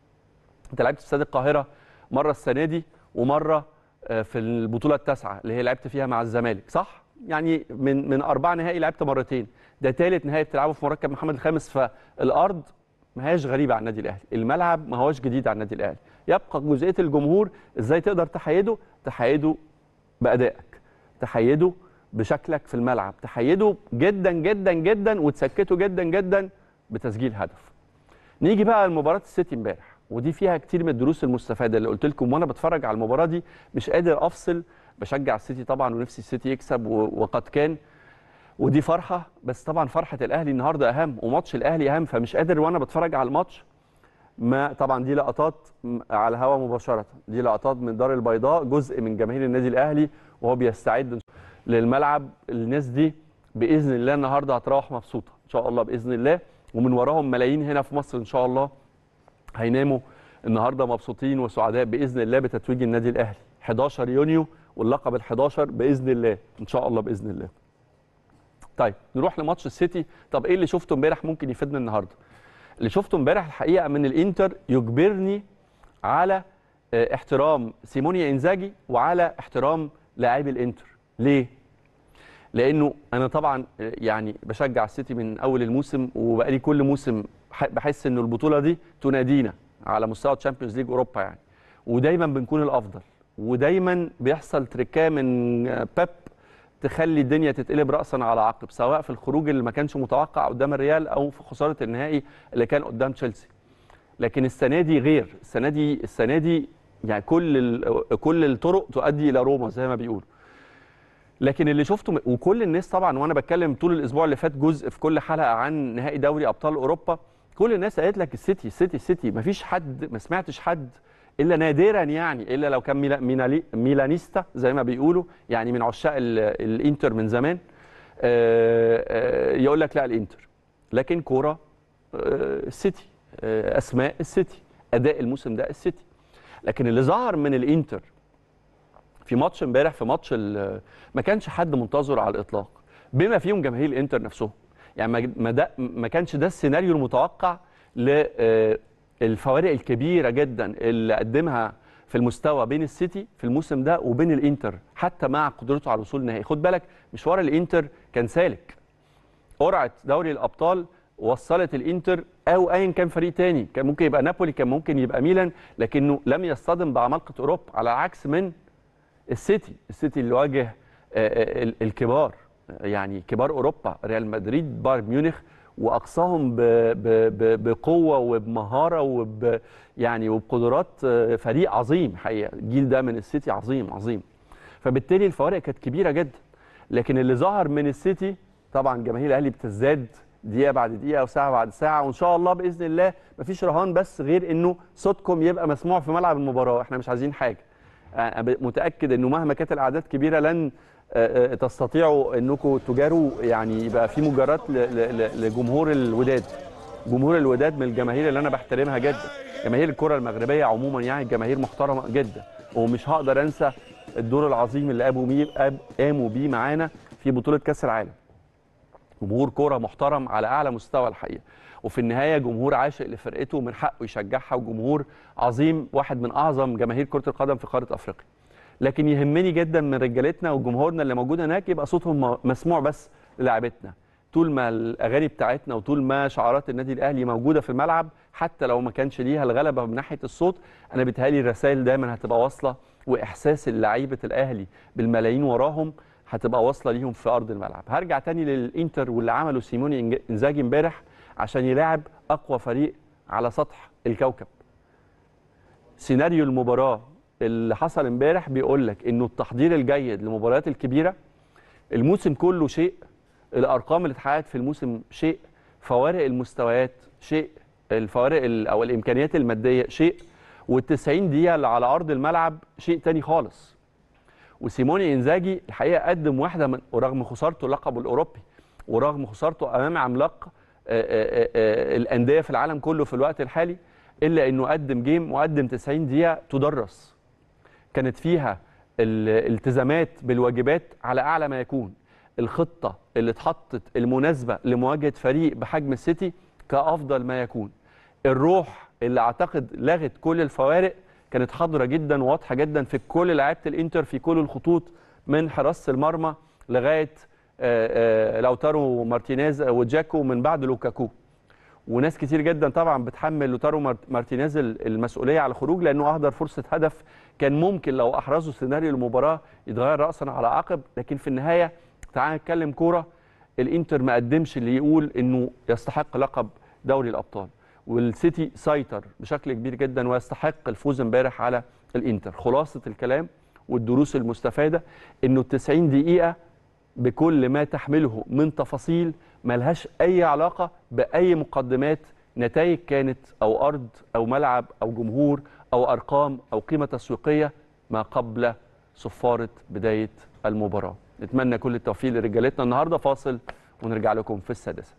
[SPEAKER 1] انت لعبت في استاد القاهره مره السنه دي ومره آه، في البطوله التاسعه اللي هي لعبت فيها مع الزمالك صح يعني من من اربع نهائي لعبت مرتين ده ثالث نهائي بتلعبه في مركب محمد الخامس فالارض ما هياش غريبه على النادي الاهلي الملعب ما هوش جديد على النادي الاهلي يبقى جزئيه الجمهور ازاي تقدر تحيده تحيده بادائك تحيده بشكلك في الملعب تحيده جدا جدا جدا وتسكته جدا جدا بتسجيل هدف نيجي بقى لمباراه السيتي امبارح ودي فيها كتير من الدروس المستفاده اللي قلت لكم وانا بتفرج على المباراه دي مش قادر افصل بشجع السيتي طبعا ونفسي السيتي يكسب و- وقد كان ودي فرحه بس طبعا فرحه الاهلي النهارده اهم وماتش الاهلي اهم فمش قادر وانا بتفرج على الماتش ما طبعا دي لقطات م- على الهواء مباشره دي لقطات من دار البيضاء جزء من جماهير النادي الاهلي وهو بيستعد للملعب الناس دي باذن الله النهارده هتروح مبسوطه ان شاء الله باذن الله ومن وراهم ملايين هنا في مصر ان شاء الله هيناموا النهارده مبسوطين وسعداء باذن الله بتتويج النادي الاهلي 11 يونيو واللقب ال11 باذن الله ان شاء الله باذن الله طيب نروح لماتش السيتي طب ايه اللي شفته امبارح ممكن يفيدنا النهارده اللي شفته امبارح الحقيقه من الانتر يجبرني على آه، احترام سيموني انزاجي وعلى احترام لاعبي الانتر ليه لانه انا طبعا آه، يعني بشجع السيتي من اول الموسم وبقالي كل موسم ح- بحس انه البطوله دي تنادينا على مستوى تشامبيونز ليج اوروبا يعني ودايما بنكون الافضل ودايما بيحصل تريكاه من آه، بيب تخلي الدنيا تتقلب راسا على عقب سواء في الخروج اللي ما كانش متوقع قدام الريال او في خساره النهائي اللي كان قدام تشيلسي لكن السنه دي غير السنه دي السنه دي يعني كل ال- كل الطرق تؤدي الى روما زي ما بيقولوا لكن اللي شفته م- وكل الناس طبعا وانا بتكلم طول الاسبوع اللي فات جزء في كل حلقه عن نهائي دوري ابطال اوروبا كل الناس قالت لك السيتي السيتي السيتي ما فيش حد ما سمعتش حد الا نادرا يعني الا لو كان ميلا مينالي ميلانيستا زي ما بيقولوا يعني من عشاق ال- الانتر من زمان آه، آه، يقول لك لا الانتر لكن كوره آه، السيتي آه، اسماء السيتي اداء الموسم ده السيتي لكن اللي ظهر من الانتر في ماتش امبارح في ماتش ال- ما كانش حد منتظره على الاطلاق بما فيهم جماهير الانتر نفسهم يعني ما- ما ده ما كانش ده السيناريو المتوقع للفوارق الكبيره جدا اللي قدمها في المستوى بين السيتي في الموسم ده وبين الانتر حتى مع قدرته على الوصول للنهائي خد بالك مشوار الانتر كان سالك قرعه دوري الابطال وصلت الانتر او ايا كان فريق تاني كان ممكن يبقى نابولي كان ممكن يبقى ميلان لكنه لم يصطدم بعمالقه اوروبا على العكس من السيتي السيتي اللي واجه آه، آه، ال- الكبار يعني كبار اوروبا ريال مدريد بايرن ميونخ واقصاهم ب- ب- ب- بقوه وبمهاره وب يعني وبقدرات آه، فريق عظيم حقيقه الجيل ده من السيتي عظيم عظيم فبالتالي الفوارق كانت كبيره جدا لكن اللي ظهر من السيتي طبعا جماهير الاهلي بتزداد دقيقه بعد دقيقه وساعه بعد ساعه وان شاء الله باذن الله مفيش رهان بس غير انه صوتكم يبقى مسموع في ملعب المباراه احنا مش عايزين حاجه أنا متاكد انه مهما كانت الاعداد كبيره لن آه، آه، تستطيعوا انكم تجاروا يعني يبقى في مجارات ل- ل- ل- لجمهور الوداد جمهور الوداد من الجماهير اللي انا بحترمها جدا جماهير الكره المغربيه عموما يعني جماهير محترمه جدا ومش هقدر انسى الدور العظيم اللي قاموا بيه قام- قاموا بيه معانا في بطوله كاس العالم جمهور كوره محترم على اعلى مستوى الحقيقه وفي النهايه جمهور عاشق لفرقته من حقه يشجعها وجمهور عظيم واحد من اعظم جماهير كره القدم في قاره افريقيا لكن يهمني جدا من رجالتنا وجمهورنا اللي موجود هناك يبقى صوتهم مسموع بس للاعبتنا طول ما الاغاني بتاعتنا وطول ما شعارات النادي الاهلي موجوده في الملعب حتى لو ما كانش ليها الغلبه من ناحيه الصوت انا بيتهيألي الرسائل دايما هتبقى واصله واحساس لعيبه الاهلي بالملايين وراهم هتبقى واصله ليهم في ارض الملعب هرجع تاني للانتر واللي عمله سيموني انزاجي امبارح عشان يلاعب اقوى فريق على سطح الكوكب سيناريو المباراه اللي حصل امبارح بيقول لك انه التحضير الجيد للمباريات الكبيره الموسم كله شيء الارقام اللي اتحققت في الموسم شيء فوارق المستويات شيء الفوارق او الامكانيات الماديه شيء وال90 دقيقه اللي على ارض الملعب شيء تاني خالص وسيموني انزاجي الحقيقه قدم واحده من ورغم خسارته اللقب الاوروبي ورغم خسارته امام عملاق الانديه في العالم كله في الوقت الحالي الا انه قدم جيم وقدم 90 دقيقه تدرس كانت فيها الالتزامات بالواجبات على اعلى ما يكون الخطه اللي اتحطت المناسبه لمواجهه فريق بحجم السيتي كافضل ما يكون الروح اللي اعتقد لغت كل الفوارق كانت حاضره جدا وواضحه جدا في كل لعيبه الانتر في كل الخطوط من حراسه المرمى لغايه لوتارو مارتينيز وجاكو من بعد لوكاكو وناس كتير جدا طبعا بتحمل لوتارو مارتينيز المسؤوليه على الخروج لانه اهدر فرصه هدف كان ممكن لو احرزوا سيناريو المباراه يتغير راسا على عقب لكن في النهايه تعال نتكلم كوره الانتر ما قدمش اللي يقول انه يستحق لقب دوري الابطال والسيتي سيطر بشكل كبير جدا ويستحق الفوز امبارح على الانتر خلاصه الكلام والدروس المستفاده انه ال 90 دقيقه بكل ما تحمله من تفاصيل ملهاش اي علاقه باي مقدمات نتائج كانت او ارض او ملعب او جمهور او ارقام او قيمه تسويقيه ما قبل صفاره بدايه المباراه نتمنى كل التوفيق لرجالتنا النهارده فاصل ونرجع لكم في السادسه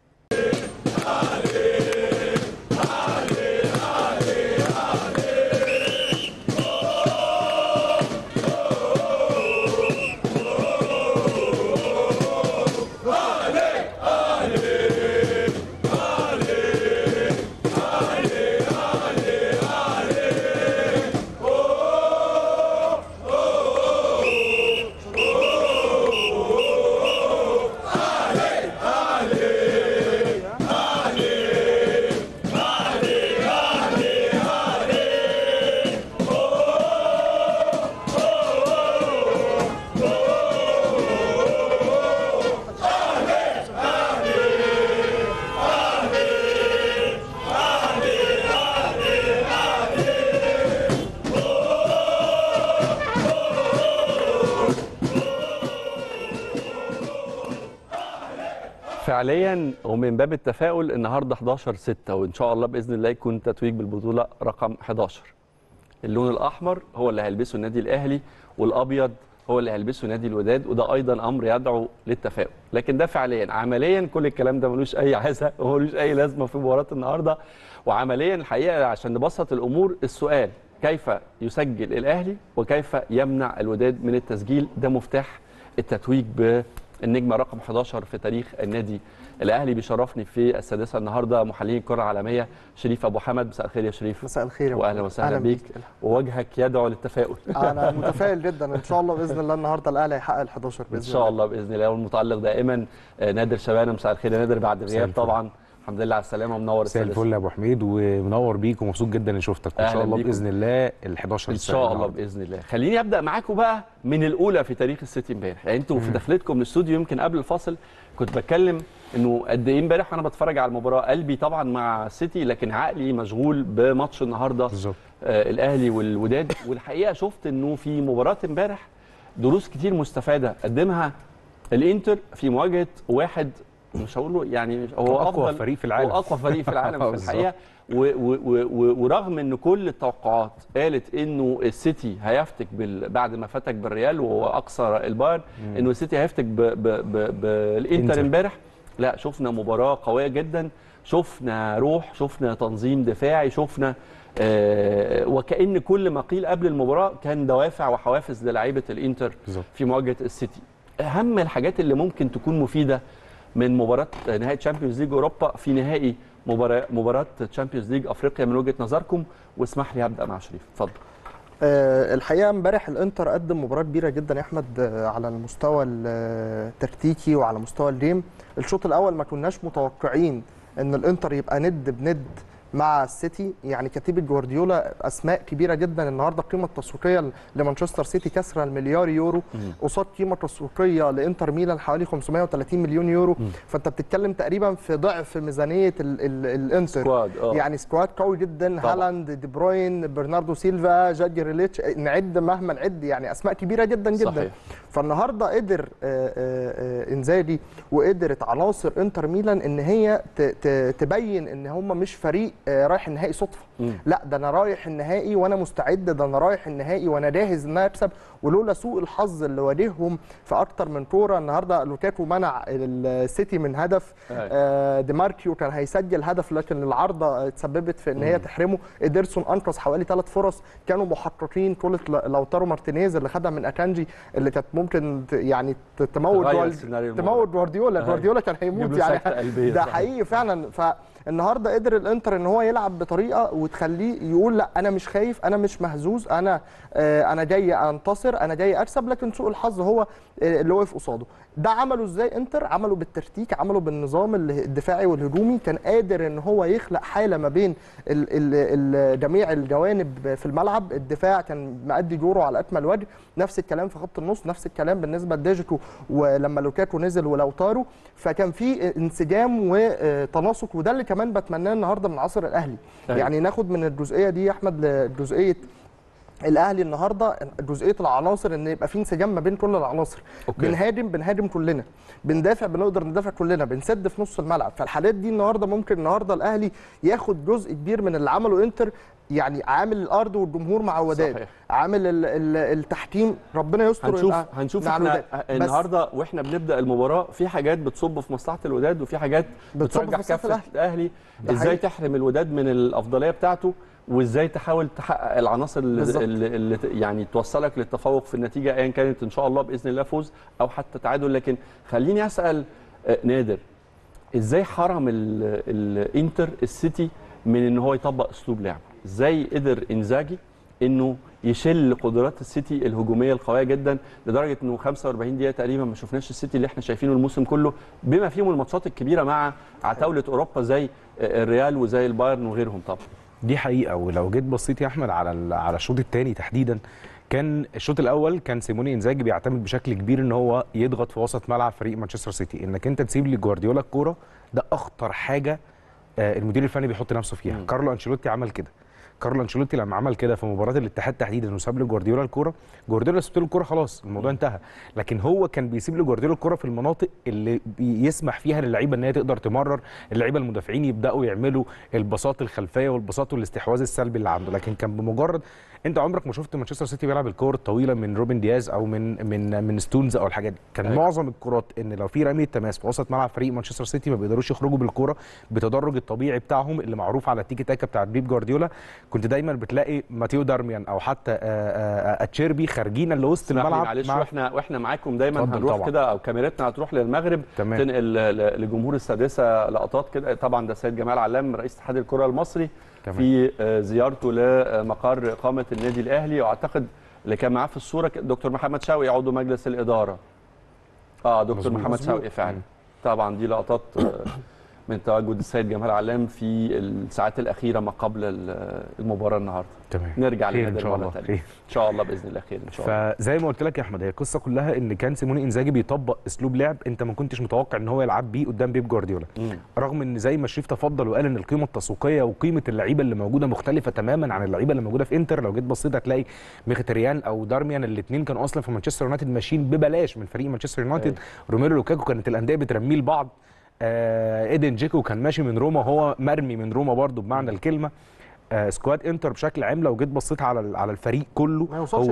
[SPEAKER 1] فعليا ومن باب التفاؤل النهارده 11 6 وان شاء الله باذن الله يكون تتويج بالبطوله رقم 11 اللون الاحمر هو اللي هيلبسه النادي الاهلي والابيض هو اللي هيلبسه نادي الوداد وده ايضا امر يدعو للتفاؤل لكن ده فعليا عمليا كل الكلام ده ملوش اي عزه وملوش اي لازمه في مباراه النهارده وعمليا الحقيقه عشان نبسط الامور السؤال كيف يسجل الاهلي وكيف يمنع الوداد من التسجيل ده مفتاح التتويج بالنجمه رقم 11 في تاريخ النادي الاهلي بيشرفني في السادسه النهارده محللين الكره العالميه شريف ابو حمد مساء الخير يا شريف
[SPEAKER 3] مساء الخير
[SPEAKER 1] واهلا وسهلا بيك ووجهك يدعو للتفاؤل
[SPEAKER 3] انا متفائل جدا ان شاء الله باذن الله النهارده الاهلي هيحقق ال 11 باذن
[SPEAKER 1] ان شاء الله باذن الله والمتالق دائما نادر شبانه مساء الخير يا نادر بعد غياب طبعا الحمد لله على السلامه ومنور
[SPEAKER 4] مساء الفل يا ابو حميد ومنور بيك ومبسوط جدا اني شفتك وان شاء الله
[SPEAKER 1] بيكم.
[SPEAKER 4] باذن الله ال 11
[SPEAKER 1] ان شاء الله باذن الله خليني ابدا معاكم بقى من الاولى في تاريخ السيتي امبارح يعني انتوا في دخلتكم الاستوديو يمكن قبل الفاصل كنت بتكلم انه قد ايه امبارح وانا بتفرج على المباراه قلبي طبعا مع السيتي لكن عقلي مشغول بماتش النهارده
[SPEAKER 4] بالظبط
[SPEAKER 1] آه الاهلي والوداد والحقيقه شفت انه في مباراه امبارح دروس كتير مستفاده قدمها الانتر في مواجهه واحد مش هقول له يعني هو
[SPEAKER 4] أقوى
[SPEAKER 1] افضل
[SPEAKER 4] فريق في العالم.
[SPEAKER 1] هو اقوى فريق في العالم في
[SPEAKER 4] بالظبط.
[SPEAKER 1] الحقيقه و و و و ورغم ان كل التوقعات قالت انه السيتي هيفتك بال بعد ما فتك بالريال وهو اقصى البايرن انه السيتي هيفتك ب- ب- ب- بالانتر
[SPEAKER 4] إنتر.
[SPEAKER 1] امبارح لا شفنا مباراه قويه جدا شفنا روح شفنا تنظيم دفاعي شفنا آه وكأن كل ما قيل قبل المباراه كان دوافع وحوافز للاعيبه الانتر
[SPEAKER 4] بالظبط.
[SPEAKER 1] في مواجهه السيتي اهم الحاجات اللي ممكن تكون مفيده من مباراه نهائي تشامبيونز ليج اوروبا في نهائي مباراه مباراه تشامبيونز ليج افريقيا من وجهه نظركم واسمح لي ابدا مع شريف اتفضل
[SPEAKER 3] آه، الحقيقه امبارح الانتر قدم مباراه كبيره جدا يا احمد آه، على المستوى التكتيكي وعلى مستوى الجيم الشوط الاول ما كناش متوقعين ان الانتر يبقى ند بند مع السيتي يعني كتيبه جوارديولا اسماء كبيره جدا النهارده القيمه التسويقيه لمانشستر سيتي كسر المليار يورو قصاد قيمه تسويقيه لانتر ميلان حوالي 530 مليون يورو فانت بتتكلم تقريبا في ضعف ميزانيه ال ال الانتر
[SPEAKER 1] سكواد اه
[SPEAKER 3] يعني سكواد قوي جدا
[SPEAKER 1] طبعا.
[SPEAKER 3] هالاند دي بروين برناردو سيلفا جاجي ريليتش نعد مهما نعد يعني اسماء كبيره جدا جدا
[SPEAKER 1] صحيح.
[SPEAKER 3] فالنهارده قدر آه، آه، آه، انزاجي وقدرت عناصر انتر ميلان ان هي ت- ت- تبين ان هم مش فريق آه، رايح النهائي صدفه
[SPEAKER 1] مم.
[SPEAKER 3] لا ده انا رايح النهائي وانا مستعد ده انا رايح النهائي وانا جاهز ان انا اكسب ولولا سوء الحظ اللي واجههم في اكتر من كوره النهارده لوكاكو منع السيتي من هدف
[SPEAKER 1] أيوة.
[SPEAKER 3] آه، دي ماركيو كان هيسجل هدف لكن العارضه اتسببت في ان هي تحرمه ادرسون انقذ حوالي ثلاث فرص كانوا محققين كره ل- لوتارو مارتينيز اللي خدها من اكانجي اللي كانت ممكن ت- يعني ت- تموت
[SPEAKER 1] تغير
[SPEAKER 3] جوال-
[SPEAKER 1] سيناريو
[SPEAKER 3] تموت جوارديولا
[SPEAKER 1] أيوة.
[SPEAKER 3] جوارديولا كان
[SPEAKER 1] جيب
[SPEAKER 3] هيموت
[SPEAKER 1] له
[SPEAKER 3] يعني
[SPEAKER 1] سكتة قلبية
[SPEAKER 3] ده
[SPEAKER 1] صحيح.
[SPEAKER 3] حقيقي فعلا فالنهارده قدر الانتر ان هو يلعب بطريقه وتخليه يقول لا انا مش خايف انا مش مهزوز انا آه، انا جاي انتصر انا جاي اكسب لكن سوء الحظ هو آه، اللي وقف قصاده ده عمله ازاي انتر عمله بالترتيك عمله بالنظام ال- الدفاعي والهجومي كان قادر ان هو يخلق حاله ما بين ال ال ال جميع الجوانب في الملعب الدفاع كان مأدي دوره على اكمل وجه نفس الكلام في خط النص نفس الكلام بالنسبه لديجيتو ولما لوكاكو نزل ولوتارو فكان في انسجام وتناسق وده اللي كمان بتمناه النهارده من عصر الاهلي
[SPEAKER 1] أيوة.
[SPEAKER 3] يعني ناخد من الجزئيه دي يا احمد لجزئيه الاهلي النهارده جزئيه العناصر ان يبقى في انسجام ما بين كل العناصر
[SPEAKER 1] أوكي.
[SPEAKER 3] بنهاجم بنهاجم كلنا بندافع بنقدر ندافع كلنا بنسد في نص الملعب فالحالات دي النهارده ممكن النهارده الاهلي ياخد جزء كبير من اللي عمله انتر يعني عامل الارض والجمهور مع وداد
[SPEAKER 1] صحيح.
[SPEAKER 3] عامل ال ال التحكيم ربنا يستر
[SPEAKER 1] هنشوف
[SPEAKER 3] يبقى
[SPEAKER 1] هنشوف
[SPEAKER 3] مع
[SPEAKER 1] احنا
[SPEAKER 3] الوداد. بس
[SPEAKER 1] النهارده واحنا بنبدا المباراه في حاجات بتصب في مصلحه الوداد وفي حاجات
[SPEAKER 3] بتصب
[SPEAKER 1] بترجع
[SPEAKER 3] في مصلحة
[SPEAKER 1] كافه الاهلي
[SPEAKER 3] ده
[SPEAKER 1] ازاي
[SPEAKER 3] حقيقي.
[SPEAKER 1] تحرم الوداد من الافضليه بتاعته وازاي تحاول تحقق العناصر اللي,
[SPEAKER 3] بالظبط.
[SPEAKER 1] اللي, اللي ت- يعني توصلك للتفوق في النتيجه ايا كانت ان شاء الله باذن الله فوز او حتى تعادل لكن خليني اسال آه، نادر ازاي حرم ال- الانتر السيتي من ان هو يطبق اسلوب لعبه ازاي قدر انزاجي انه يشل قدرات السيتي الهجوميه القويه جدا لدرجه انه 45 دقيقه تقريبا ما شفناش السيتي اللي احنا شايفينه الموسم كله بما فيهم الماتشات الكبيره مع عتاوله اوروبا زي الريال وزي البايرن وغيرهم طبعا
[SPEAKER 4] دي حقيقه ولو جيت بصيت يا احمد على ال- على الشوط الثاني تحديدا كان الشوط الاول كان سيموني انزاجي بيعتمد بشكل كبير ان هو يضغط في وسط ملعب فريق مانشستر سيتي انك انت تسيب لجوارديولا الكوره ده اخطر حاجه آه، المدير الفني بيحط نفسه فيها
[SPEAKER 1] مم.
[SPEAKER 4] كارلو انشيلوتي عمل كده كارلو انشيلوتي لما عمل كده في مباراه الاتحاد تحديدا وساب لجوارديولا الكوره جوارديولا سبت له الكوره خلاص الموضوع انتهى لكن هو كان بيسيب لجوارديولا الكوره في المناطق اللي بيسمح فيها للعيبه ان هي تقدر تمرر اللعيبه المدافعين يبداوا يعملوا البساط الخلفيه والبساط والاستحواذ السلبي اللي عنده لكن كان بمجرد انت عمرك ما شفت مانشستر سيتي بيلعب الكور الطويله من روبن دياز او من من من ستونز او الحاجات دي كان
[SPEAKER 1] أيوة.
[SPEAKER 4] معظم الكرات ان لو في رميه تماس في وسط ملعب فريق مانشستر سيتي ما بيقدروش يخرجوا بالكوره بتدرج الطبيعي بتاعهم اللي معروف على التيكي تاكا بتاع بيب جوارديولا كنت دايما بتلاقي ماتيو دارميان او حتى آه، آه، اتشيربي خارجين لوسط
[SPEAKER 1] اسمح لي
[SPEAKER 4] الملعب
[SPEAKER 1] معلش
[SPEAKER 4] مع
[SPEAKER 1] واحنا واحنا معاكم دايما
[SPEAKER 4] اتفضل
[SPEAKER 1] هنروح
[SPEAKER 4] طبعا.
[SPEAKER 1] كده او كاميرتنا هتروح للمغرب
[SPEAKER 4] تمام.
[SPEAKER 1] تنقل ل- لجمهور السادسه لقطات كده طبعا ده السيد جمال علام رئيس اتحاد الكره المصري
[SPEAKER 4] تمام.
[SPEAKER 1] في آه، زيارته لمقر اقامه النادي الاهلي واعتقد اللي كان معاه في الصوره ك- دكتور محمد شوقي عضو مجلس الاداره اه دكتور
[SPEAKER 4] مظبوط.
[SPEAKER 1] محمد
[SPEAKER 4] مظبوط.
[SPEAKER 1] شوقي فعلا
[SPEAKER 4] مم.
[SPEAKER 1] طبعا دي لقطات آه، من تواجد السيد جمال علام في الساعات الاخيره ما قبل ال- المباراه النهارده
[SPEAKER 4] تمام
[SPEAKER 1] نرجع
[SPEAKER 4] خير ان
[SPEAKER 1] لنادر
[SPEAKER 4] شاء
[SPEAKER 1] مره
[SPEAKER 4] الله
[SPEAKER 1] ثانيه
[SPEAKER 4] خير
[SPEAKER 1] ان شاء الله باذن الله خير ان شاء الله
[SPEAKER 4] فزي ما قلت لك يا احمد هي القصه كلها ان كان سيموني انزاجي بيطبق اسلوب لعب انت ما كنتش متوقع ان هو يلعب بيه قدام بيب جوارديولا
[SPEAKER 1] مم.
[SPEAKER 4] رغم ان زي ما شريف تفضل وقال ان القيمه التسويقيه وقيمه اللعيبه اللي موجوده مختلفه تماما عن اللعيبه اللي موجوده في انتر لو جيت بصيت هتلاقي مختريان او دارميان الاثنين كانوا اصلا في مانشستر يونايتد ماشيين ببلاش من فريق مانشستر يونايتد
[SPEAKER 1] أيوة.
[SPEAKER 4] روميرو لوكاكو كانت الانديه بترميه لبعض آه ايدن جيكو كان ماشي من روما هو مرمي من روما برضو بمعنى الكلمه آه سكواد انتر بشكل عام لو جيت بصيت على ال- على الفريق كله
[SPEAKER 3] ما يوصلش
[SPEAKER 4] هو
[SPEAKER 3] نهائي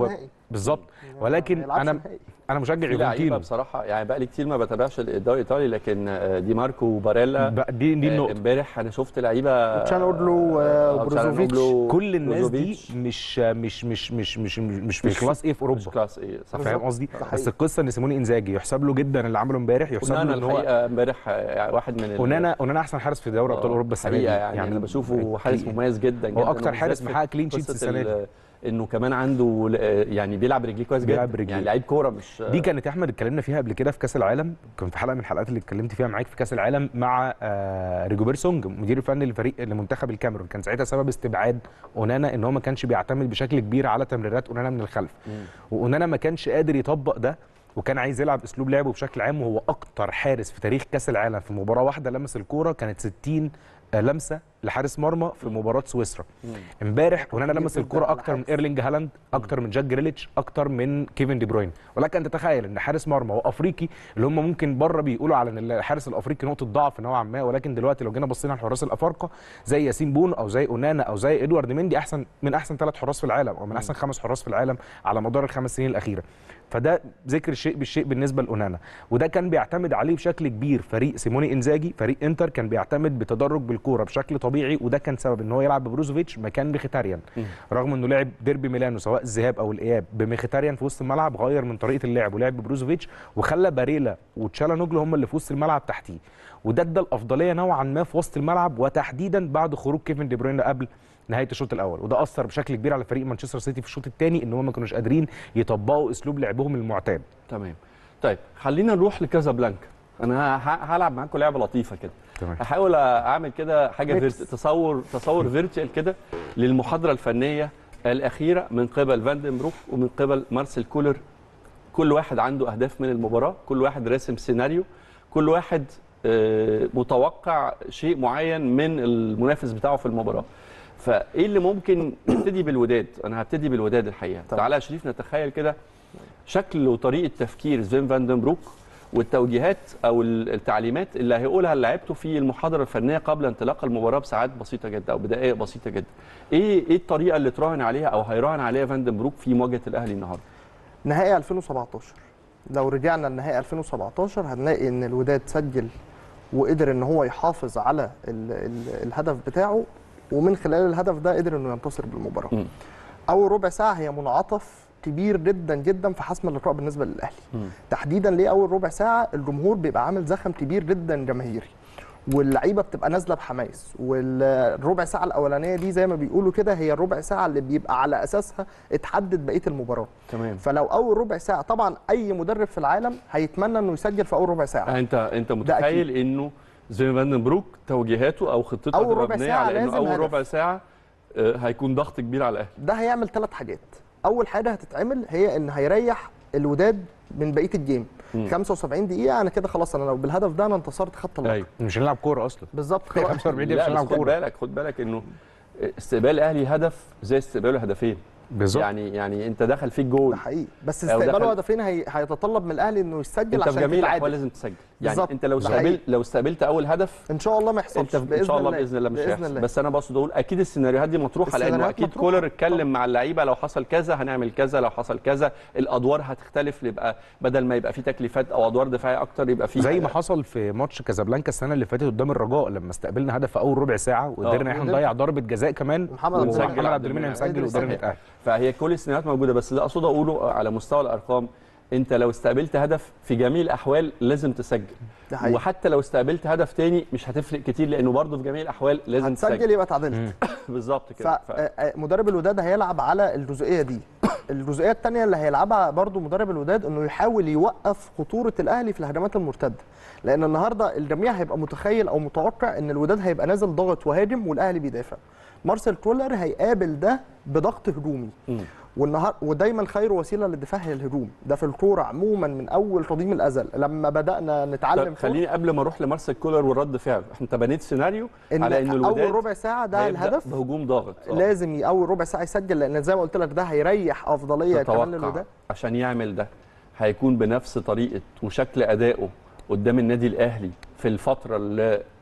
[SPEAKER 4] بالظبط
[SPEAKER 3] ما
[SPEAKER 4] ولكن
[SPEAKER 3] يلعبش
[SPEAKER 4] انا
[SPEAKER 3] نهائي.
[SPEAKER 4] انا مشجع
[SPEAKER 1] في لعيبه
[SPEAKER 4] يوفنتينو
[SPEAKER 1] بصراحه يعني بقى لي كتير ما بتابعش الدوري الايطالي لكن آه، دي ماركو وباريلا
[SPEAKER 4] بقى دي دي
[SPEAKER 1] آه،
[SPEAKER 4] النقطه
[SPEAKER 1] امبارح انا شفت لعيبه
[SPEAKER 3] تشانوغلو
[SPEAKER 1] آه،
[SPEAKER 3] وبروزوفيتش.
[SPEAKER 1] تشانوغلو،
[SPEAKER 4] كل الناس دي
[SPEAKER 1] بروزوفيتش.
[SPEAKER 4] مش مش مش مش مش مش في
[SPEAKER 1] مش-
[SPEAKER 4] كلاس ايه في
[SPEAKER 1] مش
[SPEAKER 4] اوروبا
[SPEAKER 1] كلاس ايه صح
[SPEAKER 4] فاهم قصدي
[SPEAKER 3] ده حقيقي.
[SPEAKER 4] بس القصه ان سيموني انزاجي يحسب له جدا اللي عمله امبارح يحسب
[SPEAKER 1] اونانا
[SPEAKER 4] له ان هو
[SPEAKER 1] الحقيقه امبارح آه، واحد من ال-
[SPEAKER 4] اونانا اونانا احسن حارس في دوري ابطال
[SPEAKER 1] آه،
[SPEAKER 4] اوروبا السنه دي
[SPEAKER 1] حقيقة يعني, يعني انا بشوفه حارس مميز جدا جدا
[SPEAKER 4] هو أكتر حارس
[SPEAKER 1] وبالذات في
[SPEAKER 4] محقق clean sheets
[SPEAKER 1] قصة
[SPEAKER 4] السنة دي.
[SPEAKER 1] ال- انه كمان عنده آه، يعني بيلعب رجليه كويس جدا
[SPEAKER 4] بيلعب رجليه.
[SPEAKER 1] يعني لعيب كوره مش
[SPEAKER 4] دي كانت يا احمد اتكلمنا فيها قبل كده في كاس العالم كان في حلقه من الحلقات اللي اتكلمت فيها معاك في كاس العالم مع آه ريجوبير سونج مدير الفني للفريق لمنتخب الكاميرون كان ساعتها سبب استبعاد اونانا ان هو ما كانش بيعتمد بشكل كبير على تمريرات اونانا من الخلف واونانا ما كانش قادر يطبق ده وكان عايز يلعب اسلوب لعبه بشكل عام وهو اكتر حارس في تاريخ كاس العالم في مباراه واحده لمس الكوره كانت 60 لمسه لحارس مرمى في مباراه سويسرا امبارح اونانا
[SPEAKER 3] كتير
[SPEAKER 4] لمس
[SPEAKER 3] جداً
[SPEAKER 4] الكوره
[SPEAKER 3] على
[SPEAKER 4] اكتر من
[SPEAKER 3] حارس.
[SPEAKER 4] ايرلينج هالاند اكتر من جاك جريليتش اكتر من كيفن دي بروين ولكن تتخيل ان حارس مرمى وافريقي اللي هم ممكن بره بيقولوا على ان الحارس الافريقي نقطه ضعف نوعا ما ولكن دلوقتي لو جينا بصينا على الحراس الافارقه زي ياسين بون او زي اونانا او زي ادوارد مندي احسن من احسن ثلاث حراس في العالم او من احسن خمس حراس في العالم على مدار الخمس سنين الاخيره فده ذكر الشيء بالشيء بالنسبه لاونانا وده كان بيعتمد عليه بشكل كبير فريق سيموني انزاجي فريق انتر كان بيعتمد بتدرج بالكوره بشكل طبيعي وده كان سبب ان هو يلعب ببروزوفيتش مكان مخيتاريان رغم انه لعب ديربي ميلانو سواء الذهاب او الاياب بمخيتاريان في وسط الملعب غير من طريقه اللعب ولعب ببروزوفيتش وخلى باريلا وتشالانوجلو هم اللي في وسط الملعب تحتيه وده ادى الافضليه نوعا ما في وسط الملعب وتحديدا بعد خروج كيفن دي بروين قبل نهايه الشوط الاول وده اثر بشكل كبير على فريق مانشستر سيتي في الشوط الثاني ان هم ما كانوش قادرين يطبقوا اسلوب لعبهم المعتاد
[SPEAKER 1] تمام طيب خلينا نروح لكازابلانكا انا ه- هلعب معاكم لعبه لطيفه كده
[SPEAKER 4] تمام.
[SPEAKER 1] هحاول اعمل كده حاجه
[SPEAKER 3] ميكس.
[SPEAKER 1] فيرت... تصور تصور فيرتشوال كده للمحاضره الفنيه الاخيره من قبل فاندن بروك ومن قبل مارسيل كولر كل واحد عنده اهداف من المباراه كل واحد راسم سيناريو كل واحد آه، متوقع شيء معين من المنافس بتاعه في المباراه فايه اللي ممكن نبتدي بالوداد انا هبتدي بالوداد الحقيقه
[SPEAKER 3] طبعا.
[SPEAKER 1] تعالى يا شريف نتخيل كده شكل وطريقه تفكير سفين فاندن بروك والتوجيهات او ال- التعليمات اللي هيقولها لعيبته في المحاضره الفنيه قبل انطلاق المباراه بساعات بسيطه جدا او بدقائق بسيطه جدا. ايه ايه الطريقه اللي تراهن عليها او هيراهن عليها فاندن بروك في مواجهه الاهلي النهارده؟
[SPEAKER 3] نهائي 2017 لو رجعنا لنهائي 2017 هنلاقي ان الوداد سجل وقدر ان هو يحافظ على ال ال الهدف بتاعه ومن خلال الهدف ده قدر انه ينتصر بالمباراه.
[SPEAKER 1] مم.
[SPEAKER 3] اول ربع ساعه هي منعطف كبير جدا جدا في حسم اللقاء بالنسبه للاهلي. تحديدا ليه اول ربع ساعه الجمهور بيبقى عامل زخم كبير جدا جماهيري واللعيبه بتبقى نازله بحماس والربع ساعه الاولانيه دي زي ما بيقولوا كده هي الربع ساعه اللي بيبقى على اساسها اتحدد بقيه المباراه
[SPEAKER 1] تمام.
[SPEAKER 3] فلو اول ربع ساعه طبعا اي مدرب في العالم هيتمنى انه يسجل في اول ربع ساعه
[SPEAKER 1] انت انت
[SPEAKER 3] أكيد.
[SPEAKER 1] متخيل انه زي فاندن بروك توجيهاته او خطته
[SPEAKER 3] أول
[SPEAKER 1] هتبقى
[SPEAKER 3] ربع
[SPEAKER 1] مبنية
[SPEAKER 3] ساعة
[SPEAKER 1] على انه
[SPEAKER 3] لازم
[SPEAKER 1] اول
[SPEAKER 3] هدف.
[SPEAKER 1] ربع ساعه آه، هيكون ضغط كبير على الاهلي.
[SPEAKER 3] ده هيعمل ثلاث حاجات اول حاجه هتتعمل هي ان هيريح الوداد من بقيه الجيم
[SPEAKER 1] مم.
[SPEAKER 3] 75 دقيقه انا كده خلاص انا لو بالهدف ده انا انتصرت خدت اللقب
[SPEAKER 1] ايوه
[SPEAKER 4] مش هنلعب كوره اصلا
[SPEAKER 3] بالظبط خلاص
[SPEAKER 4] 45 دقيقه مش
[SPEAKER 1] لا بس
[SPEAKER 4] هنلعب
[SPEAKER 1] خد
[SPEAKER 4] كوره
[SPEAKER 1] بالك خد بالك انه استقبال الاهلي هدف زي استقباله هدفين
[SPEAKER 4] بالظبط
[SPEAKER 1] يعني يعني انت دخل فيك جول
[SPEAKER 3] ده حقيقي بس
[SPEAKER 1] أو
[SPEAKER 3] استقباله
[SPEAKER 1] دخل-
[SPEAKER 3] هدفين هي... هيتطلب من الاهلي انه يسجل
[SPEAKER 1] انت في
[SPEAKER 3] عشان
[SPEAKER 1] جميع الاحوال
[SPEAKER 3] تتعادل
[SPEAKER 1] لازم تسجل يعني
[SPEAKER 3] بالظبط.
[SPEAKER 1] انت لو
[SPEAKER 3] ده حقيقي.
[SPEAKER 1] استقبلت لو استقبلت اول هدف
[SPEAKER 3] ان شاء الله ما يحصلش
[SPEAKER 1] انت ان شاء الله باذن الله مش هيحصل
[SPEAKER 3] الله.
[SPEAKER 1] بس انا بقصد اقول اكيد السيناريوهات دي مطروحه لانه
[SPEAKER 3] السيناريوهات
[SPEAKER 1] اكيد
[SPEAKER 3] مطروحة.
[SPEAKER 1] كولر اتكلم مع اللعيبه لو حصل كذا هنعمل كذا لو حصل كذا الادوار هتختلف يبقى بدل ما يبقى في تكليفات او ادوار دفاعيه اكتر يبقى في
[SPEAKER 4] زي ما حصل في ماتش كازابلانكا السنه اللي فاتت قدام الرجاء لما استقبلنا هدف في اول ربع ساعه وقدرنا احنا
[SPEAKER 3] وقدرنا-
[SPEAKER 4] نضيع ضربه جزاء كمان
[SPEAKER 3] محمد
[SPEAKER 1] عبد المنعم.
[SPEAKER 4] ومحمد عبد المنعم
[SPEAKER 1] قدر
[SPEAKER 4] مسجل
[SPEAKER 3] يسجل.
[SPEAKER 4] وقدرنا نتاهل
[SPEAKER 1] فهي كل السيناريوهات موجوده بس اللي اقصد اقوله على مستوى الارقام انت لو استقبلت هدف في جميع الاحوال لازم تسجل
[SPEAKER 3] ده حقيقي.
[SPEAKER 1] وحتى لو استقبلت هدف تاني مش هتفرق كتير لانه برضه في جميع الاحوال لازم
[SPEAKER 3] هتسجل
[SPEAKER 1] تسجل
[SPEAKER 3] يبقى اتعادلت
[SPEAKER 1] بالظبط كده ف...
[SPEAKER 3] فمدرب الوداد هيلعب على الجزئيه دي الجزئيه الثانيه اللي هيلعبها برضو مدرب الوداد انه يحاول يوقف خطوره الاهلي في الهجمات المرتده لان النهارده الجميع هيبقى متخيل او متوقع ان الوداد هيبقى نازل ضاغط وهاجم والاهلي بيدافع مارسيل كولر هيقابل ده بضغط هجومي
[SPEAKER 1] مم.
[SPEAKER 3] والنهار ودايما خير وسيله للدفاع هي الهجوم ده في الكوره عموما من اول قديم الازل لما بدانا نتعلم
[SPEAKER 1] طب خليني قبل ما اروح لمارسيل كولر والرد فعل انت بنيت سيناريو
[SPEAKER 3] إن
[SPEAKER 1] على ان الوداد
[SPEAKER 3] اول ربع ساعه ده
[SPEAKER 1] هيبدأ
[SPEAKER 3] الهدف
[SPEAKER 1] بهجوم ضاغط آه.
[SPEAKER 3] لازم ي- اول ربع ساعه يسجل لان زي ما قلت لك ده هيريح افضليه كمان
[SPEAKER 1] تتوقع
[SPEAKER 3] للوداد
[SPEAKER 1] عشان يعمل ده هيكون بنفس طريقه وشكل ادائه قدام النادي الاهلي في الفتره اللي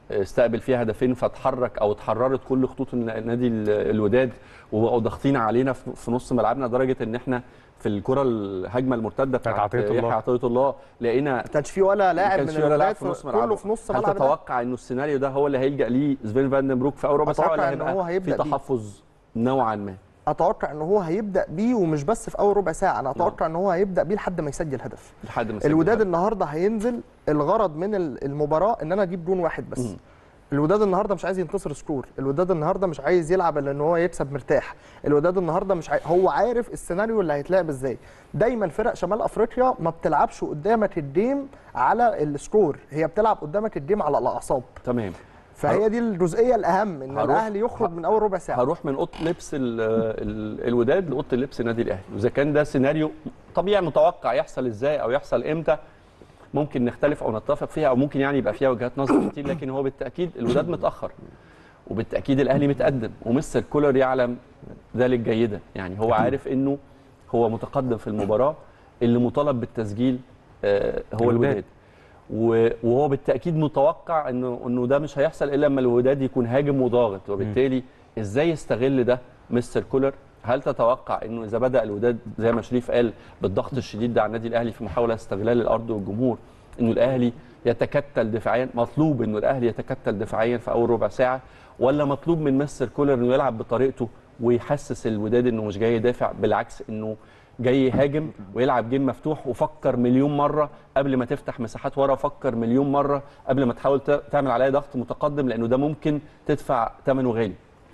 [SPEAKER 1] استقبل فيها هدفين فتحرك او اتحررت كل خطوط الن- نادي ال- الوداد وبقوا ضاغطين علينا في في نص ملعبنا لدرجه ان احنا في الكره الهجمه المرتده بتاعت
[SPEAKER 4] عطية الله.
[SPEAKER 1] يحيى عطيه الله لقينا
[SPEAKER 3] ما كانش في ولا لاعب من
[SPEAKER 1] كانش ولا لاعب
[SPEAKER 3] الولاد
[SPEAKER 1] في نص
[SPEAKER 3] كله
[SPEAKER 1] ملعبه
[SPEAKER 3] في نص
[SPEAKER 1] هل
[SPEAKER 3] ملعب ده.
[SPEAKER 1] تتوقع انه السيناريو ده هو اللي هيلجا ليه سفين فاندن بروك في اول ربع ساعه
[SPEAKER 3] أتوقع
[SPEAKER 1] ولا
[SPEAKER 3] إن
[SPEAKER 1] هيبقى
[SPEAKER 3] هو
[SPEAKER 1] في
[SPEAKER 3] هيبدأ بيه.
[SPEAKER 1] تحفظ نوعا ما
[SPEAKER 3] اتوقع ان هو هيبدا بيه ومش بس في اول ربع ساعه انا اتوقع ان هو هيبدا بيه لحد ما يسجل هدف
[SPEAKER 1] لحد ما يسجل
[SPEAKER 3] الوداد
[SPEAKER 1] هدف.
[SPEAKER 3] النهارده هينزل الغرض من ال- المباراه ان انا اجيب جون واحد بس
[SPEAKER 1] مم.
[SPEAKER 3] الوداد النهارده مش عايز ينتصر سكور الوداد النهارده مش عايز يلعب الا ان هو يكسب مرتاح الوداد النهارده مش عاي... هو عارف السيناريو اللي هيتلعب ازاي دايما فرق شمال افريقيا ما بتلعبش قدامك الجيم على السكور هي بتلعب قدامك الجيم على الاعصاب
[SPEAKER 1] تمام
[SPEAKER 3] فهي دي الجزئيه الاهم ان
[SPEAKER 1] هروح-
[SPEAKER 3] الاهلي يخرج من اول ربع ساعه
[SPEAKER 1] هروح من اوضه لبس ال ال الوداد لاوضه اللبس النادي الاهلي واذا كان ده سيناريو طبيعي متوقع يحصل ازاي او يحصل امتى ممكن نختلف او نتفق فيها او ممكن يعني يبقى فيها وجهات نظر كتير لكن هو بالتاكيد الوداد متاخر وبالتاكيد الاهلي متقدم ومستر كولر يعلم ذلك جيدا يعني هو عارف انه هو متقدم في المباراه اللي مطالب بالتسجيل آه، هو
[SPEAKER 4] الوداد.
[SPEAKER 1] الوداد و- وهو بالتاكيد متوقع انه انه ده مش هيحصل الا لما الوداد يكون هاجم وضاغط وبالتالي ازاي يستغل ده مستر كولر هل تتوقع انه اذا بدا الوداد زي ما شريف قال بالضغط الشديد ده على النادي الاهلي في محاوله استغلال الارض والجمهور انه الاهلي يتكتل دفاعيا مطلوب انه الاهلي يتكتل دفاعيا في اول ربع ساعه ولا مطلوب من مستر كولر انه يلعب بطريقته ويحسس الوداد انه مش جاي يدافع بالعكس انه جاي يهاجم ويلعب جيم مفتوح وفكر مليون مره قبل ما تفتح مساحات ورا فكر مليون مره قبل ما تحاول ت- تعمل عليها ضغط متقدم لانه ده ممكن تدفع ثمنه غالي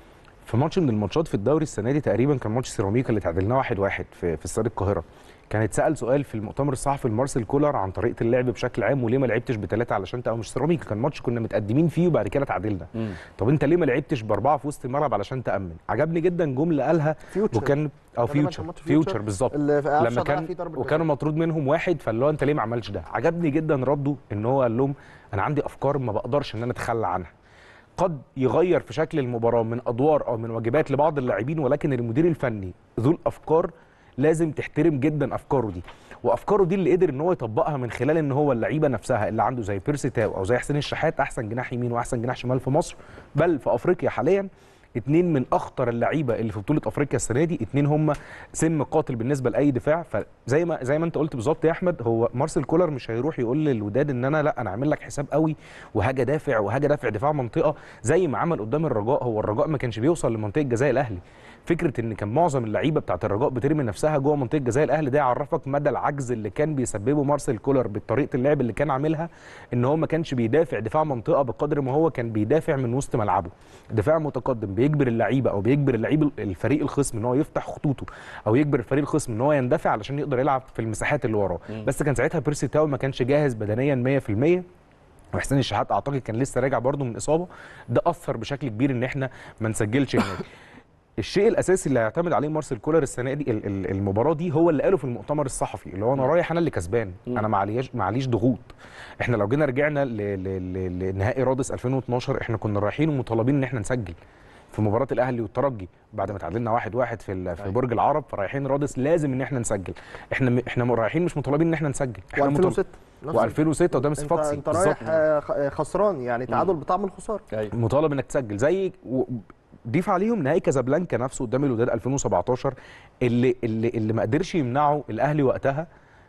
[SPEAKER 4] في ماتش من الماتشات في الدوري السنه دي تقريبا كان ماتش سيراميكا اللي تعادلناه واحد واحد في في استاد القاهره كان اتسال سؤال في المؤتمر الصحفي لمارسيل كولر عن طريقه اللعب بشكل عام وليه ما لعبتش بثلاثه علشان تقوم مش سيراميكا كان ماتش كنا متقدمين فيه وبعد كده تعادلنا طب انت ليه ما لعبتش باربعه في وسط الملعب علشان تامن عجبني جدا جمله قالها
[SPEAKER 3] فيوتشر.
[SPEAKER 4] وكان او
[SPEAKER 3] غالباً كان
[SPEAKER 4] فيوتشر
[SPEAKER 3] ماتش
[SPEAKER 4] فيوتشر
[SPEAKER 3] فيوتشر
[SPEAKER 4] بالظبط
[SPEAKER 3] اللي في
[SPEAKER 4] لما
[SPEAKER 3] قفشة ضيع
[SPEAKER 4] كان
[SPEAKER 3] فيه ضربة
[SPEAKER 4] وكانوا
[SPEAKER 3] جزاء.
[SPEAKER 4] مطرود منهم واحد فاللي هو انت ليه ما عملش ده عجبني جدا رده ان هو قال لهم انا عندي افكار ما بقدرش ان انا اتخلى عنها قد يغير في شكل المباراه من ادوار او من واجبات لبعض اللاعبين ولكن المدير الفني ذو الافكار لازم تحترم جدا افكاره دي وافكاره دي اللي قدر ان هو يطبقها من خلال ان هو اللعيبه نفسها اللي عنده زي بيرسي تاو او زي حسين الشحات احسن جناح يمين واحسن جناح شمال في مصر بل في افريقيا حاليا اتنين من اخطر اللعيبه اللي في بطوله افريقيا السنه دي اتنين هم سم قاتل بالنسبه لاي دفاع فزي ما زي ما انت قلت بالظبط يا احمد هو مارسيل كولر مش هيروح يقول للوداد ان انا لا انا عامل لك حساب قوي وهاجي دافع وهاجي دافع دفاع منطقه زي ما عمل قدام الرجاء هو الرجاء ما كانش بيوصل لمنطقه جزاء الاهلي فكره ان كان معظم اللعيبه بتاعت الرجاء بترمي نفسها جوه منطقه جزاء الاهلي ده يعرفك مدى العجز اللي كان بيسببه مارسيل كولر بطريقه اللعب اللي كان عاملها ان هو ما كانش بيدافع دفاع منطقه بقدر ما هو كان بيدافع من وسط ملعبه دفاع متقدم بيجبر اللعيبه او بيجبر اللعيب الفريق الخصم ان هو يفتح خطوطه او يجبر الفريق الخصم ان هو يندفع علشان يقدر يلعب في المساحات اللي وراه بس كان ساعتها بيرسي تاو ما كانش جاهز بدنيا 100% وحسين الشحات اعتقد كان لسه راجع برده من اصابه ده اثر بشكل كبير ان احنا ما نسجلش النادي الشيء الاساسي اللي هيعتمد عليه مارسيل كولر السنه دي ال- ال- المباراه دي هو اللي قاله في المؤتمر الصحفي اللي هو انا رايح انا اللي كسبان انا معليش معليش ضغوط احنا لو جينا رجعنا ل- ل- ل- لنهائي رادس 2012 احنا كنا رايحين ومطالبين ان احنا نسجل في مباراه الاهلي والترجي بعد ما تعادلنا واحد واحد في ال- في برج العرب فرايحين رادس لازم ان احنا نسجل احنا م- احنا رايحين مش مطالبين ان احنا نسجل احنا مطالب-
[SPEAKER 3] و2006
[SPEAKER 4] و2006 قدام
[SPEAKER 3] انت,
[SPEAKER 4] صفاقسي
[SPEAKER 3] انت رايح آه، خ- آه، خسران يعني تعادل بطعم الخساره
[SPEAKER 1] أيوة.
[SPEAKER 4] مطالب انك تسجل زي و- ضيف عليهم نهائي كازابلانكا نفسه قدام الوداد 2017 اللي اللي اللي ما قدرش يمنعه الاهلي وقتها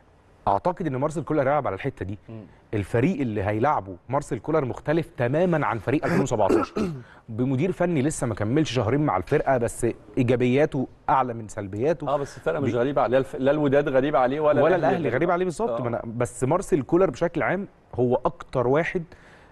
[SPEAKER 4] اعتقد ان مارسيل كولر هيلعب على الحته دي الفريق اللي هيلعبه مارسيل كولر مختلف تماما عن فريق 2017 بمدير فني لسه ما كملش شهرين مع الفرقه بس ايجابياته اعلى من سلبياته
[SPEAKER 1] اه بس الفرقه مش غريبه عليه لا الوداد غريب عليه ولا
[SPEAKER 4] ولا الاهلي غريب عليه بالظبط
[SPEAKER 1] آه.
[SPEAKER 4] ما أنا- بس مارسيل كولر بشكل عام هو اكتر واحد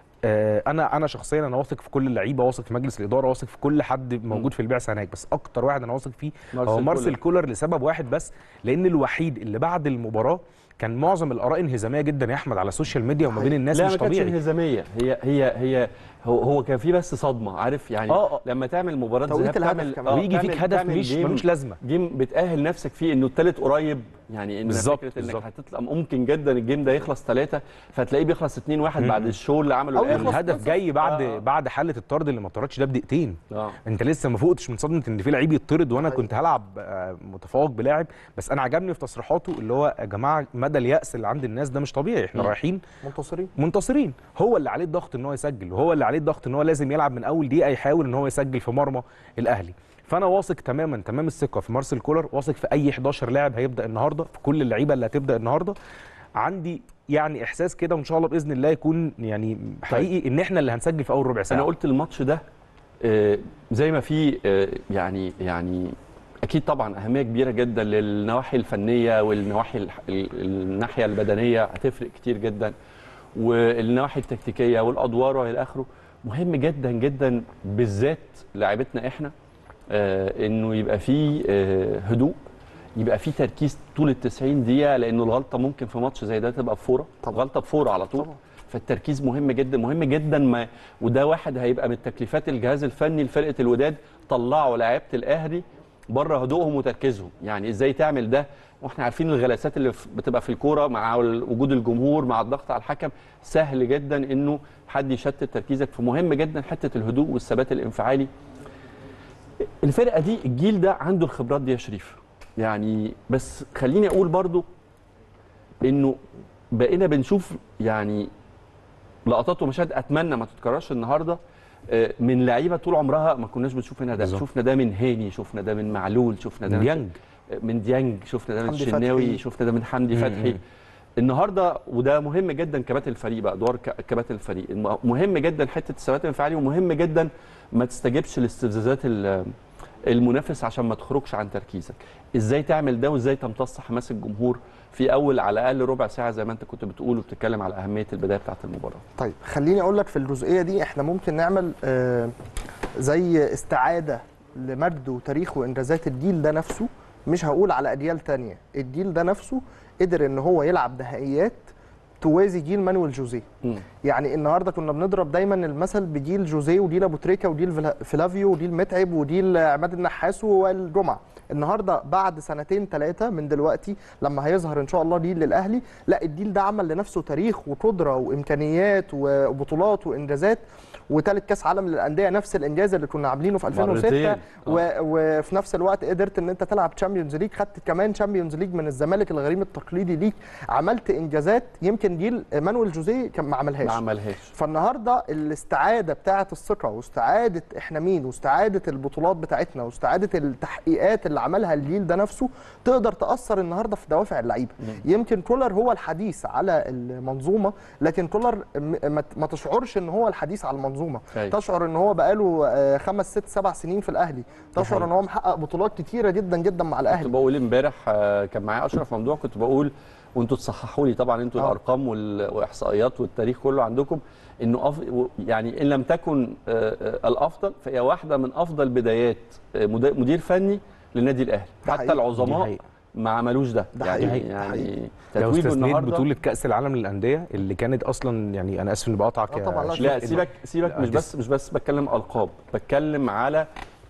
[SPEAKER 4] آه، انا انا شخصيا انا واثق في كل اللعيبه واثق في مجلس الاداره واثق في كل حد موجود في البعثه هناك بس اكتر واحد انا واثق فيه هو
[SPEAKER 1] مارسيل
[SPEAKER 4] مارسيل كولر لسبب واحد بس لان الوحيد اللي بعد المباراه كان معظم الاراء انهزاميه جدا يا احمد على السوشيال ميديا وما بين الناس
[SPEAKER 1] لا
[SPEAKER 4] مش
[SPEAKER 1] ما كانتش
[SPEAKER 4] طبيعي
[SPEAKER 1] انهزاميه هي هي هي هو, هو كان في بس صدمه عارف يعني
[SPEAKER 4] آه، آه.
[SPEAKER 1] لما تعمل مباراه
[SPEAKER 3] توقيت
[SPEAKER 1] ذهاب
[SPEAKER 3] الهدف
[SPEAKER 1] تعمل
[SPEAKER 3] كمان.
[SPEAKER 4] ويجي فيك
[SPEAKER 1] تعمل-
[SPEAKER 4] هدف
[SPEAKER 1] تعمل
[SPEAKER 4] مش
[SPEAKER 1] جيم-
[SPEAKER 4] ملوش لازمه
[SPEAKER 1] جيم بتاهل نفسك فيه انه الثالث قريب يعني ان
[SPEAKER 4] بالظبط،
[SPEAKER 1] فكره انك
[SPEAKER 4] بالظبط.
[SPEAKER 1] هتطلع ممكن جدا الجيم ده يخلص ثلاثه فتلاقيه بيخلص 2 1 بعد الشو اللي عمله
[SPEAKER 3] أو
[SPEAKER 1] الاهلي
[SPEAKER 3] يخلص
[SPEAKER 4] الهدف جاي بعد
[SPEAKER 1] آه.
[SPEAKER 4] بعد حاله الطرد اللي ما طردش ده بدقيقتين
[SPEAKER 1] اه
[SPEAKER 4] انت لسه ما فوقتش من صدمه ان في لعيب يطرد وانا كنت هلعب آه، متفوق بلاعب بس انا عجبني في تصريحاته اللي هو يا جماعه مدى اليأس اللي عند الناس ده مش طبيعي احنا
[SPEAKER 1] مم.
[SPEAKER 4] رايحين
[SPEAKER 3] منتصرين
[SPEAKER 4] منتصرين هو اللي عليه الضغط ان هو يسجل وهو اللي عليه الضغط ان هو لازم يلعب من اول دقيقه يحاول ان هو يسجل في مرمى الاهلي فانا واثق تماما تمام الثقه في مارسيل كولر واثق في اي 11 لاعب هيبدا النهارده في كل اللعيبه اللي هتبدا النهارده عندي يعني احساس كده وان شاء الله باذن الله يكون يعني حقيقي ان احنا اللي هنسجل في اول ربع ساعه
[SPEAKER 1] انا قلت الماتش ده آه، زي ما في آه، يعني يعني اكيد طبعا اهميه كبيره جدا للنواحي الفنيه والنواحي الح- ال- الناحيه البدنيه هتفرق كتير جدا والنواحي التكتيكيه والادوار والى اخره مهم جدا جدا بالذات لاعيبتنا احنا آه، انه يبقى فيه آه، هدوء يبقى فيه تركيز طول ال 90 دقيقه لانه الغلطه ممكن في ماتش زي ده تبقى بفوره
[SPEAKER 3] طبعا.
[SPEAKER 1] غلطه بفوره على طول
[SPEAKER 3] طبعا.
[SPEAKER 1] فالتركيز مهم جدا مهم جدا ما وده واحد هيبقى من تكليفات الجهاز الفني لفرقه الوداد طلعوا لعيبه الاهلي بره هدوءهم وتركيزهم يعني ازاي تعمل ده واحنا عارفين الغلاسات اللي في- بتبقى في الكوره مع ال- وجود الجمهور مع الضغط على الحكم سهل جدا انه حد يشتت تركيزك فمهم جدا حته الهدوء والثبات الانفعالي الفرقه دي الجيل ده عنده الخبرات دي يا شريف يعني بس خليني اقول برضو انه بقينا بنشوف يعني لقطات ومشاهد اتمنى ما تتكررش النهارده آه، من لعيبه طول عمرها ما كناش بنشوف هنا ده
[SPEAKER 4] بالظبط.
[SPEAKER 1] شفنا ده من هاني شفنا ده من معلول شفنا ده من
[SPEAKER 4] ديانج
[SPEAKER 1] من ديانج شفنا ده من
[SPEAKER 3] حمدي
[SPEAKER 1] الشناوي
[SPEAKER 3] فتحي.
[SPEAKER 1] شفنا ده من حمدي
[SPEAKER 4] مم.
[SPEAKER 1] فتحي
[SPEAKER 4] مم.
[SPEAKER 1] النهارده وده مهم جدا كباتن الفريق بقى ادوار ك- كباتن الفريق الم- مهم جدا حته الثبات الانفعالي ومهم جدا ما تستجبش لاستفزازات ال- المنافس عشان ما تخرجش عن تركيزك ازاي تعمل ده وازاي تمتص حماس الجمهور في اول على الاقل ربع ساعه زي ما انت كنت بتقول وبتتكلم على اهميه البدايه بتاعه المباراه
[SPEAKER 3] طيب خليني اقول لك في الجزئيه دي احنا ممكن نعمل آه، زي استعاده لمجد وتاريخ وانجازات الجيل ده نفسه مش هقول على اجيال تانية الجيل ده نفسه قدر ان هو يلعب نهائيات توازي جيل مانويل جوزيه يعني النهارده كنا بنضرب دايما المثل بجيل جوزيه وديل ابو تريكه وديل فلا- فلافيو وديل متعب وديل عماد النحاس ووائل جمعه النهارده بعد سنتين ثلاثه من دلوقتي لما هيظهر ان شاء الله جيل للاهلي لا الجيل ده عمل لنفسه تاريخ وقدره وامكانيات وبطولات وانجازات وثالث كاس عالم للانديه نفس الانجاز اللي كنا عاملينه في 2006
[SPEAKER 1] مرتين.
[SPEAKER 3] و... وفي نفس الوقت قدرت ان انت تلعب تشامبيونز ليج خدت كمان تشامبيونز ليج من الزمالك الغريم التقليدي ليك عملت انجازات يمكن جيل مانويل جوزيه كان ما عملهاش
[SPEAKER 1] ما عملهاش
[SPEAKER 3] فالنهارده الاستعاده بتاعه الثقه واستعاده احنا مين واستعاده البطولات بتاعتنا واستعاده التحقيقات اللي عملها الجيل ده نفسه تقدر تاثر النهارده في دوافع اللعيبه يمكن كولر هو الحديث على المنظومه لكن كولر م- ما- ما تشعرش ان هو الحديث على المنظومه
[SPEAKER 1] أيوة.
[SPEAKER 3] تشعر ان هو بقاله آه، خمس ست سبع سنين في الاهلي تشعر ان هو محقق بطولات كتيره جدا جدا مع
[SPEAKER 1] كنت
[SPEAKER 3] الاهلي
[SPEAKER 1] بقول امبارح آه، كان معايا اشرف ممدوح كنت بقول وانتوا تصححوا لي طبعا انتوا
[SPEAKER 3] آه.
[SPEAKER 1] الارقام وال- والاحصائيات والتاريخ كله عندكم انه أف... و- يعني ان لم تكن آه، آه، الافضل فهي واحده من افضل بدايات آه، مد- مدير فني للنادي الاهلي
[SPEAKER 3] ده
[SPEAKER 1] حتى
[SPEAKER 3] حقيقي.
[SPEAKER 4] دي
[SPEAKER 1] العظماء
[SPEAKER 4] حقيقة.
[SPEAKER 3] ما
[SPEAKER 1] ما عملوش ده
[SPEAKER 3] ده
[SPEAKER 1] يعني
[SPEAKER 3] حقيقي. ده
[SPEAKER 1] يعني
[SPEAKER 3] حقيقي.
[SPEAKER 4] لو
[SPEAKER 1] تتويجه
[SPEAKER 4] استثنيت
[SPEAKER 1] النهارده
[SPEAKER 4] بطوله كاس العالم للانديه اللي كانت اصلا يعني انا اسف اني بقاطعك
[SPEAKER 3] آه
[SPEAKER 4] يا
[SPEAKER 3] طبعاً، لا،
[SPEAKER 4] شريف،
[SPEAKER 1] لا
[SPEAKER 4] إن-
[SPEAKER 1] سيبك سيبك
[SPEAKER 4] لا،
[SPEAKER 1] مش
[SPEAKER 4] دي-
[SPEAKER 1] بس مش بس بتكلم القاب بتكلم على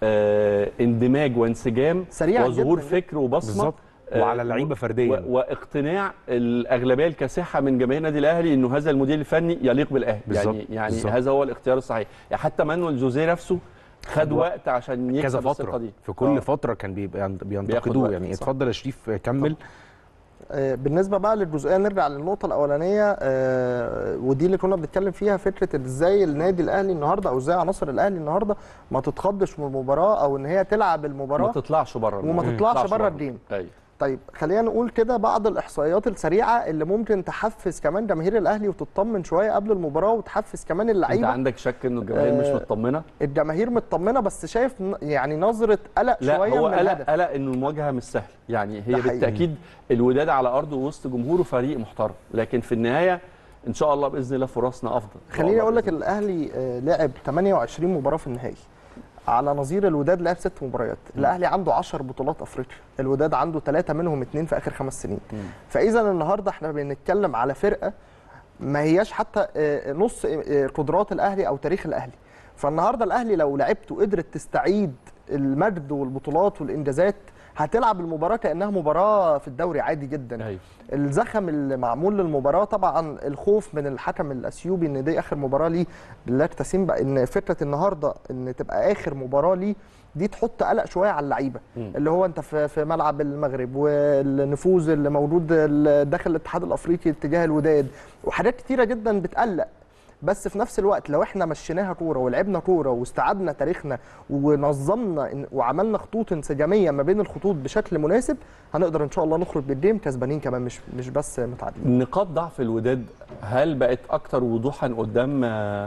[SPEAKER 1] آه، اندماج وانسجام
[SPEAKER 3] سريع
[SPEAKER 1] وظهور
[SPEAKER 3] جداً.
[SPEAKER 1] فكر وبصمه
[SPEAKER 4] بالظبط
[SPEAKER 1] آه،
[SPEAKER 4] وعلى لعيبه
[SPEAKER 1] و-
[SPEAKER 4] فرديا
[SPEAKER 1] واقتناع الاغلبيه الكاسحه من جماهير النادي الاهلي انه هذا المدير الفني يليق بالاهلي
[SPEAKER 4] بالظبط،
[SPEAKER 1] يعني يعني
[SPEAKER 4] بالظبط.
[SPEAKER 1] هذا هو الاختيار الصحيح يعني حتى مانويل جوزيه نفسه خد
[SPEAKER 4] خد وقت.
[SPEAKER 1] وقت عشان
[SPEAKER 4] كذا
[SPEAKER 1] يكسب الثقه
[SPEAKER 4] فتره
[SPEAKER 1] دي
[SPEAKER 4] في كل
[SPEAKER 1] آه.
[SPEAKER 4] فتره كان بيبقى
[SPEAKER 1] بياخد
[SPEAKER 4] بينتقدوه
[SPEAKER 1] وقت،
[SPEAKER 4] يعني
[SPEAKER 1] صح.
[SPEAKER 4] اتفضل يا شريف كمل
[SPEAKER 3] آه، بالنسبه بقى للجزئيه نرجع للنقطه الاولانيه آه، ودي اللي كنا بنتكلم فيها فكره ازاي النادي الاهلي النهارده او ازاي عناصر الاهلي النهارده ما تتخضش من المباراه او ان هي تلعب
[SPEAKER 1] ما
[SPEAKER 3] المباراه
[SPEAKER 1] تطلعش بره
[SPEAKER 3] وما
[SPEAKER 1] الموضوع.
[SPEAKER 3] تطلعش بره الجيم
[SPEAKER 1] ايوه
[SPEAKER 3] طيب خلينا نقول كده بعض الاحصائيات السريعه اللي ممكن تحفز كمان جماهير الاهلي وتطمن شويه قبل المباراه وتحفز كمان
[SPEAKER 1] انت
[SPEAKER 3] اللعيبه
[SPEAKER 1] عندك شك انه الجماهير مش
[SPEAKER 3] آه،
[SPEAKER 1] مطمنه
[SPEAKER 3] الجماهير مطمنه بس شايف ن- يعني نظره قلق
[SPEAKER 1] لا
[SPEAKER 3] شويه
[SPEAKER 1] هو
[SPEAKER 3] من
[SPEAKER 1] قلق
[SPEAKER 3] الهدف
[SPEAKER 1] قلق انه المواجهه مش سهله يعني
[SPEAKER 3] ده
[SPEAKER 1] هي
[SPEAKER 3] حقيقي.
[SPEAKER 1] بالتاكيد الوداد على ارضه وسط جمهوره فريق محترم لكن في النهايه ان شاء الله باذن الله فرصنا افضل إن شاء
[SPEAKER 3] خليني
[SPEAKER 1] الله
[SPEAKER 3] اقول لك
[SPEAKER 1] بإذن
[SPEAKER 3] الاهلي آه، لعب 28 مباراه في النهائي على نظير الوداد لعب ست مباريات الاهلي عنده 10 بطولات افريقيا الوداد عنده ثلاثه منهم اثنين في اخر خمس سنين
[SPEAKER 1] مم.
[SPEAKER 3] فاذا النهارده احنا بنتكلم على فرقه ما هياش حتى آه، نص آه، قدرات الاهلي او تاريخ الاهلي فالنهارده الاهلي لو لعبته قدرت تستعيد المجد والبطولات والانجازات هتلعب المباراه كانها مباراه في الدوري عادي جدا
[SPEAKER 1] ايوه
[SPEAKER 3] الزخم اللي معمول للمباراه طبعا الخوف من الحكم الاثيوبي ان دي اخر مباراه ليه باللاك تسيم بقى ان فكره النهارده ان تبقى اخر مباراه ليه دي تحط قلق شويه على اللعيبه
[SPEAKER 1] مم.
[SPEAKER 3] اللي هو انت في في ملعب المغرب والنفوذ اللي موجود ال- داخل الاتحاد الافريقي اتجاه الوداد وحاجات كتيره جدا بتقلق بس في نفس الوقت لو احنا مشيناها كوره ولعبنا كوره واستعدنا تاريخنا ونظمنا إن- وعملنا خطوط انسجاميه ما بين الخطوط بشكل مناسب هنقدر ان شاء الله نخرج بالجيم كسبانين كمان مش مش بس متعادلين
[SPEAKER 1] نقاط ضعف الوداد هل بقت اكتر وضوحا قدام آه،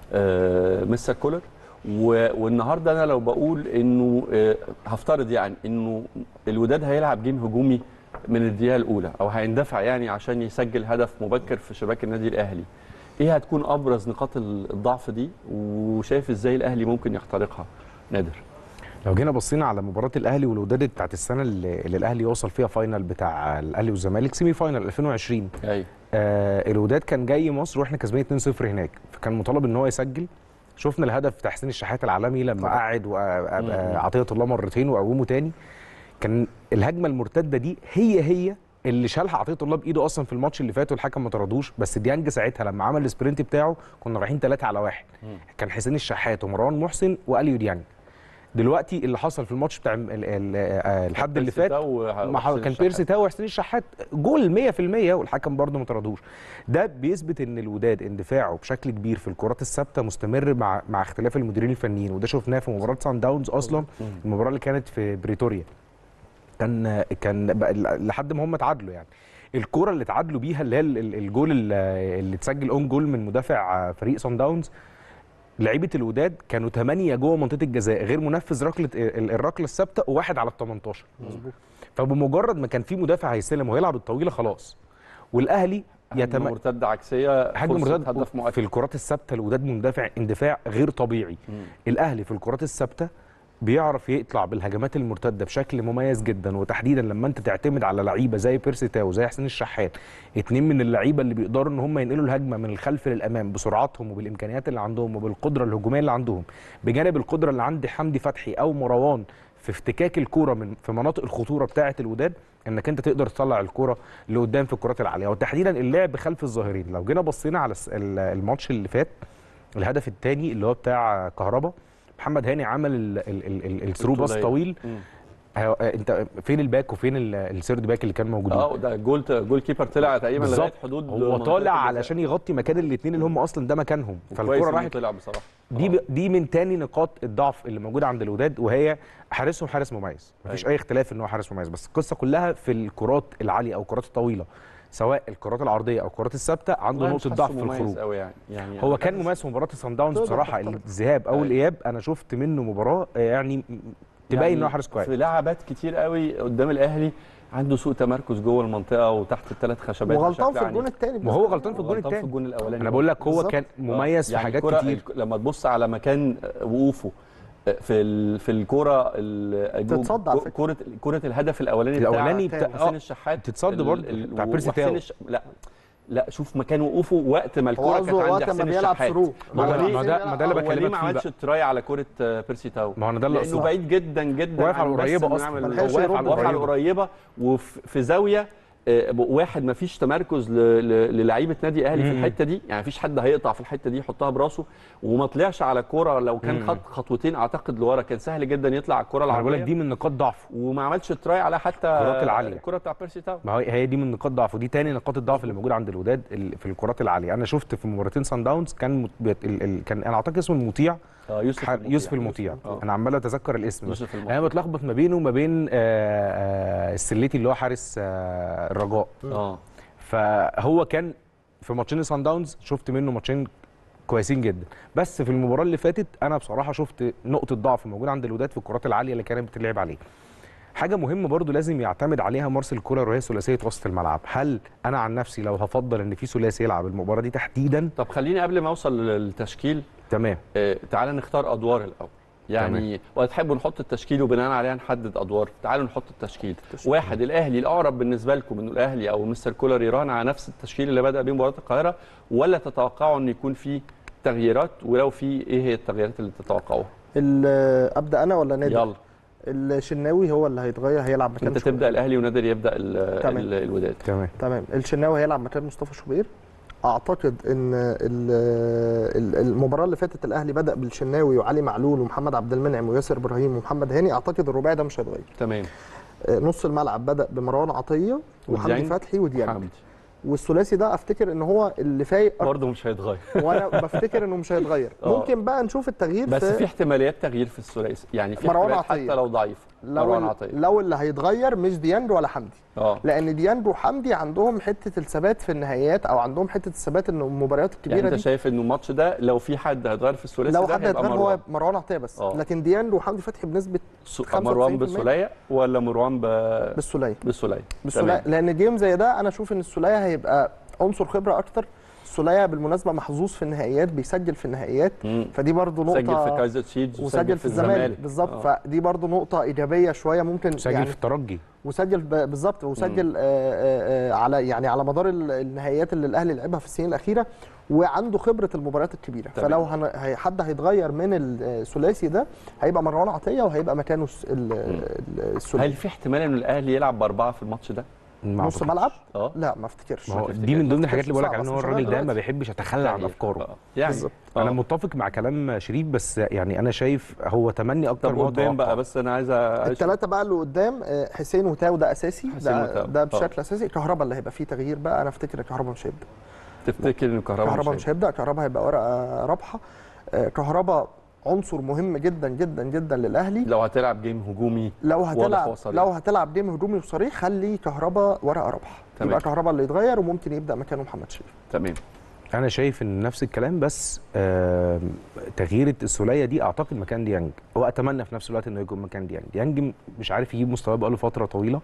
[SPEAKER 1] آه، مستر كولر و- والنهارده انا لو بقول انه آه، هفترض يعني انه الوداد هيلعب جيم هجومي من الدقيقه الاولى او هيندفع يعني عشان يسجل هدف مبكر في شباك النادي الاهلي ايه هتكون ابرز نقاط ال- الضعف دي وشايف ازاي الاهلي ممكن يخترقها نادر
[SPEAKER 4] لو جينا بصينا على مباراه الاهلي والوداد بتاعت السنه اللي, اللي الاهلي وصل فيها فاينل بتاع الاهلي والزمالك سيمي فاينل 2020
[SPEAKER 1] ايوه
[SPEAKER 4] آه الوداد كان جاي مصر واحنا كسبانين 2-0 هناك فكان مطالب ان هو يسجل شفنا الهدف بتاع حسين الشحات العالمي لما قعد وعطيه الله مرتين وقومه تاني كان الهجمه المرتده دي هي هي اللي شالها عطيه الله بايده اصلا في الماتش اللي فات والحكم ما طردوش بس ديانج ساعتها لما عمل السبرنت بتاعه كنا رايحين 3 على واحد كان حسين الشحات ومروان محسن واليو ديانج دلوقتي اللي حصل في الماتش بتاع ال- ال- آه، الحد اللي فات ما حاول- كان بيرسي تاو وحسين الشحات جول 100% والحكم برضه ما طردوش ده بيثبت ان الوداد اندفاعه بشكل كبير في الكرات الثابته مستمر مع مع اختلاف المديرين الفنيين وده شفناه في مباراه سان داونز اصلا المباراه اللي كانت في بريتوريا كان كان بقى لحد ما هم اتعادلوا يعني الكرة اللي اتعادلوا بيها اللي هي ال- ال- الجول اللي اللي اتسجل اون جول من مدافع فريق سان داونز لعيبه الوداد كانوا 8 جوه منطقه الجزاء غير منفذ ركله ال- الركله الثابته وواحد على ال 18 مظبوط فبمجرد ما كان في مدافع هيستلم ويلعب الطويله خلاص والاهلي
[SPEAKER 1] يتم
[SPEAKER 4] يتم
[SPEAKER 1] مرتده عكسيه
[SPEAKER 4] هجمه
[SPEAKER 1] فرصة
[SPEAKER 4] مرتد
[SPEAKER 1] هدف
[SPEAKER 4] في
[SPEAKER 1] مؤكد
[SPEAKER 4] الكرات الثابته الوداد مندفع اندفاع غير طبيعي الاهلي في الكرات الثابته بيعرف يطلع بالهجمات المرتده بشكل مميز جدا وتحديدا لما انت تعتمد على لعيبه زي بيرسي تاو زي حسين الشحات اتنين من اللعيبه اللي بيقدروا ان هم ينقلوا الهجمه من الخلف للامام بسرعتهم وبالامكانيات اللي عندهم وبالقدره الهجوميه اللي عندهم بجانب القدره اللي عند حمدي فتحي او مروان في افتكاك الكوره من في مناطق الخطوره بتاعه الوداد انك انت تقدر تطلع الكوره لقدام في الكرات العاليه وتحديدا اللعب خلف الظاهرين لو جينا بصينا على الس- ال- الماتش اللي فات الهدف الثاني اللي هو بتاع كهربا محمد هاني عمل ال- ال- ال- ال- الثرو باس
[SPEAKER 1] الطولية.
[SPEAKER 4] طويل
[SPEAKER 1] مم.
[SPEAKER 4] ه- انت فين الباك وفين ال- السيرد باك اللي كان موجودين
[SPEAKER 1] اه ده جول جول كيبر طلع تقريبا لغايه
[SPEAKER 4] بالظبط
[SPEAKER 1] حدود
[SPEAKER 4] هو
[SPEAKER 1] منطقة
[SPEAKER 4] طالع
[SPEAKER 1] الجزاء.
[SPEAKER 4] علشان يغطي مكان الاثنين اللي هم اصلا ده مكانهم
[SPEAKER 1] كويس
[SPEAKER 4] فالكره
[SPEAKER 1] إنه
[SPEAKER 4] راحت
[SPEAKER 1] طلع بصراحه
[SPEAKER 4] دي ب... دي من تاني نقاط الضعف اللي موجوده عند الوداد وهي حارسهم حارس مميز مفيش
[SPEAKER 1] أيوة.
[SPEAKER 4] اي اختلاف ان هو حارس مميز بس القصه كلها في الكرات العاليه او الكرات الطويله سواء الكرات العرضيه او الكرات الثابته عنده
[SPEAKER 1] والله مش
[SPEAKER 4] نقطه ضعف
[SPEAKER 1] حاسه
[SPEAKER 4] في
[SPEAKER 1] مميز
[SPEAKER 4] الخروج
[SPEAKER 1] قوي يعني يعني
[SPEAKER 4] هو
[SPEAKER 1] أنا
[SPEAKER 4] كان
[SPEAKER 1] حاسس-
[SPEAKER 4] مميز في مباراه الصن داونز
[SPEAKER 3] تقدر
[SPEAKER 4] بصراحه
[SPEAKER 3] تختلط.
[SPEAKER 4] الذهاب او
[SPEAKER 1] أيوة.
[SPEAKER 4] الاياب انا شفت منه مباراه آه، يعني م- تبين
[SPEAKER 1] يعني
[SPEAKER 4] ان هو حارس كويس
[SPEAKER 1] في لعبات كتير قوي قدام الاهلي عنده سوء تمركز جوه المنطقه وتحت الثلاث خشبات
[SPEAKER 3] وغلطان
[SPEAKER 1] بشكل
[SPEAKER 3] في الجون
[SPEAKER 1] عنيف.
[SPEAKER 3] الثاني
[SPEAKER 4] ما هو غلطان في الجون
[SPEAKER 1] غلطان في
[SPEAKER 4] الثاني
[SPEAKER 1] الجون الاولاني
[SPEAKER 4] انا بقول لك هو
[SPEAKER 3] بالظبط.
[SPEAKER 4] كان مميز في
[SPEAKER 1] يعني
[SPEAKER 4] حاجات
[SPEAKER 1] الكرة-
[SPEAKER 4] كتير
[SPEAKER 1] الك- لما تبص على مكان وقوفه في ال- في الكوره ال-
[SPEAKER 3] تتصدى على فكرة.
[SPEAKER 1] كره كره الهدف الاولاني بتاع
[SPEAKER 4] الأولاني بتاع-
[SPEAKER 1] حسين
[SPEAKER 4] آه،
[SPEAKER 1] الشحات
[SPEAKER 4] تتصد
[SPEAKER 1] ال-
[SPEAKER 4] برضه
[SPEAKER 1] ال-
[SPEAKER 4] بتاع بيرسي
[SPEAKER 1] وحسين
[SPEAKER 4] تاو.
[SPEAKER 1] الش... لا لا شوف مكان وقوفه وقت ما
[SPEAKER 3] هو
[SPEAKER 1] الكوره
[SPEAKER 3] قصده
[SPEAKER 1] كانت عند
[SPEAKER 3] وقت ما
[SPEAKER 1] حسين
[SPEAKER 3] بيلعب
[SPEAKER 1] الشحات
[SPEAKER 3] ثرو
[SPEAKER 4] ما
[SPEAKER 1] هو
[SPEAKER 4] ده-
[SPEAKER 1] ليه-
[SPEAKER 4] ما ده ما ده اللي
[SPEAKER 1] هو ليه
[SPEAKER 4] بكلمك
[SPEAKER 1] ما
[SPEAKER 4] فيه
[SPEAKER 1] عملش
[SPEAKER 4] بقى
[SPEAKER 1] تراي على كره آه، بيرسي تاو
[SPEAKER 4] ما هو أنا ده اللي
[SPEAKER 1] لانه
[SPEAKER 4] أقصده.
[SPEAKER 1] بعيد جدا جدا
[SPEAKER 4] واقف على
[SPEAKER 1] عن بس
[SPEAKER 4] القريبة
[SPEAKER 1] إنه
[SPEAKER 4] أصلاً.
[SPEAKER 1] يعمل-
[SPEAKER 3] ملحقش
[SPEAKER 1] واقف
[SPEAKER 3] يرد
[SPEAKER 1] على واقف على
[SPEAKER 4] قريبة.
[SPEAKER 1] القريبه وفي زاويه آه، واحد ما فيش تمركز ل- ل- للعيبه نادي اهلي في
[SPEAKER 4] مم.
[SPEAKER 1] الحته دي يعني مفيش حد هيقطع في الحته دي يحطها براسه وما طلعش على الكوره لو كان
[SPEAKER 4] مم.
[SPEAKER 1] خط خطوتين اعتقد لورا كان سهل جدا يطلع على الكوره
[SPEAKER 4] انا بقول لك
[SPEAKER 1] العرضيه
[SPEAKER 4] دي من نقاط ضعفه
[SPEAKER 1] وما عملش تراي على حتى
[SPEAKER 4] الكرات العالية.
[SPEAKER 1] الكره بتاع بيرسي تاو
[SPEAKER 4] ما هي هي دي من نقاط ضعفه ودي تاني نقاط الضعف اللي موجوده عند الوداد ال- في الكرات العاليه انا شفت في مباراتين سان داونز كان مت- بيت- ال- ال- كان انا اعتقد اسمه المطيع
[SPEAKER 1] آه، يوسف
[SPEAKER 4] ح- يوسف المطيع
[SPEAKER 1] آه.
[SPEAKER 4] انا عمال اتذكر الاسم بس
[SPEAKER 1] يوسف المطيع
[SPEAKER 4] انا بتلخبط ما بينه وما بين آه، آه، السليتي اللي هو حارس آه، الرجاء
[SPEAKER 1] اه
[SPEAKER 4] فهو كان في ماتشين سان داونز شفت منه ماتشين كويسين جدا بس في المباراه اللي فاتت انا بصراحه شفت نقطه ضعف موجوده عند الوداد في الكرات العاليه اللي كانت بتلعب عليه حاجه مهمه برضو لازم يعتمد عليها مارسيل كولر وهي ثلاثيه وسط الملعب هل انا عن نفسي لو هفضل ان في ثلاثي يلعب المباراه دي تحديدا
[SPEAKER 1] طب خليني قبل ما اوصل للتشكيل
[SPEAKER 4] تمام
[SPEAKER 1] آه، تعالى نختار ادوار الاول يعني وتحبوا نحط التشكيل وبناء عليها نحدد ادوار تعالوا نحط التشكيل واحد الاهلي الاقرب بالنسبه لكم انه الاهلي او مستر كولر يراهن على نفس التشكيل اللي بدا بيه مباراه القاهره ولا تتوقعوا ان يكون في تغييرات ولو في ايه هي التغييرات اللي تتوقعوها
[SPEAKER 3] ال- ابدا انا ولا نادي
[SPEAKER 1] يلا
[SPEAKER 3] الشناوي هو اللي هيتغير هيلعب مكان
[SPEAKER 1] انت
[SPEAKER 3] شوبير.
[SPEAKER 1] تبدا الاهلي ونادر يبدا ال-
[SPEAKER 3] تمام.
[SPEAKER 1] ال- الوداد
[SPEAKER 4] تمام
[SPEAKER 3] تمام الشناوي هيلعب مكان مصطفى شوبير اعتقد ان ال- ال- المباراه اللي فاتت الاهلي بدا بالشناوي وعلي معلول ومحمد عبد المنعم وياسر ابراهيم ومحمد هاني اعتقد الرباعي ده مش هيتغير
[SPEAKER 1] تمام
[SPEAKER 3] آه، نص الملعب بدا بمروان عطيه وحمدي
[SPEAKER 1] وديانج.
[SPEAKER 3] فتحي وديانج
[SPEAKER 1] حمدي
[SPEAKER 3] والثلاثي ده افتكر ان هو اللي فايق أكتر،
[SPEAKER 1] برضه مش هيتغير
[SPEAKER 3] وانا بفتكر انه مش هيتغير
[SPEAKER 1] آه.
[SPEAKER 3] ممكن بقى نشوف التغيير
[SPEAKER 1] بس
[SPEAKER 3] في
[SPEAKER 1] في احتماليات تغيير في الثلاثي يعني في
[SPEAKER 3] مروان
[SPEAKER 1] احتماليات
[SPEAKER 3] عطية.
[SPEAKER 1] حتى لو ضعيف
[SPEAKER 3] لو
[SPEAKER 1] مروان
[SPEAKER 3] ال-
[SPEAKER 1] عطيه
[SPEAKER 3] لو اللي هيتغير مش ديانج ولا حمدي
[SPEAKER 1] اه
[SPEAKER 3] لان ديانج وحمدي عندهم حته الثبات في النهائيات او عندهم حته الثبات ان المباريات الكبيره
[SPEAKER 1] يعني انت
[SPEAKER 3] دي
[SPEAKER 1] شايف انه الماتش ده لو في حد هيتغير في الثلاثي
[SPEAKER 3] لو
[SPEAKER 1] ده
[SPEAKER 3] حد
[SPEAKER 1] هيبقى
[SPEAKER 3] هيتغير
[SPEAKER 1] مروان
[SPEAKER 3] هو مروان عطيه بس
[SPEAKER 1] آه.
[SPEAKER 3] لكن ديانج وحمدي فتحي بنسبه
[SPEAKER 1] س-
[SPEAKER 3] 95%
[SPEAKER 1] مروان بسوليه ولا مروان ب...
[SPEAKER 3] بالسوليه
[SPEAKER 1] بسوليه
[SPEAKER 3] بالسوليه
[SPEAKER 1] تمام.
[SPEAKER 3] لان جيم زي ده انا اشوف ان السوليه هيبقى عنصر خبره اكتر السوليه بالمناسبه محظوظ في النهائيات بيسجل في النهائيات
[SPEAKER 1] مم.
[SPEAKER 3] فدي برضو نقطه
[SPEAKER 1] سجل في كايزر تشيفز
[SPEAKER 3] وسجل في الزمالك بالظبط
[SPEAKER 1] آه.
[SPEAKER 3] فدي برضو نقطه ايجابيه شويه ممكن
[SPEAKER 4] سجل
[SPEAKER 3] يعني
[SPEAKER 4] في الترجي
[SPEAKER 3] وسجل ب- بالظبط وسجل آه آه آه على يعني على مدار ال- النهائيات اللي الاهلي لعبها في السنين الاخيره وعنده خبره المباريات الكبيره
[SPEAKER 1] تمام.
[SPEAKER 3] فلو هن... هي- حد هيتغير من الثلاثي ده هيبقى مروان عطيه وهيبقى مكانه الس- ال- ال- الثلاثي
[SPEAKER 1] هل في احتمال ان الاهلي يلعب باربعه في الماتش ده؟
[SPEAKER 4] ما
[SPEAKER 3] نص
[SPEAKER 4] أعتقدش.
[SPEAKER 3] ملعب
[SPEAKER 1] اه
[SPEAKER 3] لا ما افتكرش
[SPEAKER 4] ما هو
[SPEAKER 1] تفتكرش.
[SPEAKER 4] دي من ضمن
[SPEAKER 3] ما
[SPEAKER 4] الحاجات اللي بقول لك
[SPEAKER 3] تفتكرش
[SPEAKER 4] عليها ان هو
[SPEAKER 3] صعب،
[SPEAKER 4] الراجل
[SPEAKER 3] بس
[SPEAKER 4] ده
[SPEAKER 3] مش
[SPEAKER 4] ما بيحبش يتخلى عن افكاره
[SPEAKER 1] آه. يعني
[SPEAKER 3] بالظبط.
[SPEAKER 4] انا
[SPEAKER 1] آه.
[SPEAKER 4] متفق مع كلام شريف بس يعني انا شايف هو تمني اكتر
[SPEAKER 1] طب
[SPEAKER 4] ما هو
[SPEAKER 1] قدام بقى
[SPEAKER 4] توقع.
[SPEAKER 1] بس انا عايز أ-
[SPEAKER 3] الثلاثه بقى اللي قدام آه، حسين وتاو ده اساسي
[SPEAKER 1] حسين
[SPEAKER 3] ده,
[SPEAKER 1] وتاو.
[SPEAKER 3] ده
[SPEAKER 1] آه.
[SPEAKER 3] بشكل اساسي كهربا اللي هيبقى فيه تغيير بقى انا افتكر كهربا مش هيبدا
[SPEAKER 1] تفتكر ان كهرباء
[SPEAKER 3] كهربا
[SPEAKER 1] مش
[SPEAKER 3] مش هيبدا كهربا هيبقى ورقه رابحه آه، كهربا عنصر مهم جدا جدا جدا للاهلي
[SPEAKER 1] لو هتلعب جيم هجومي
[SPEAKER 3] لو
[SPEAKER 1] واضح
[SPEAKER 3] هتلعب
[SPEAKER 1] وصريح.
[SPEAKER 3] لو هتلعب جيم هجومي وصريح خلي كهربا ورقه رابحه
[SPEAKER 1] تمام.
[SPEAKER 3] يبقى كهربا اللي يتغير وممكن يبدا مكانه محمد شريف
[SPEAKER 1] تمام
[SPEAKER 4] انا شايف ان نفس الكلام بس آم، تغيير السوليه دي اعتقد مكان ديانج واتمنى في نفس الوقت انه يكون مكان ديانج ديانج م- مش عارف يجيب مستواه بقاله فتره طويله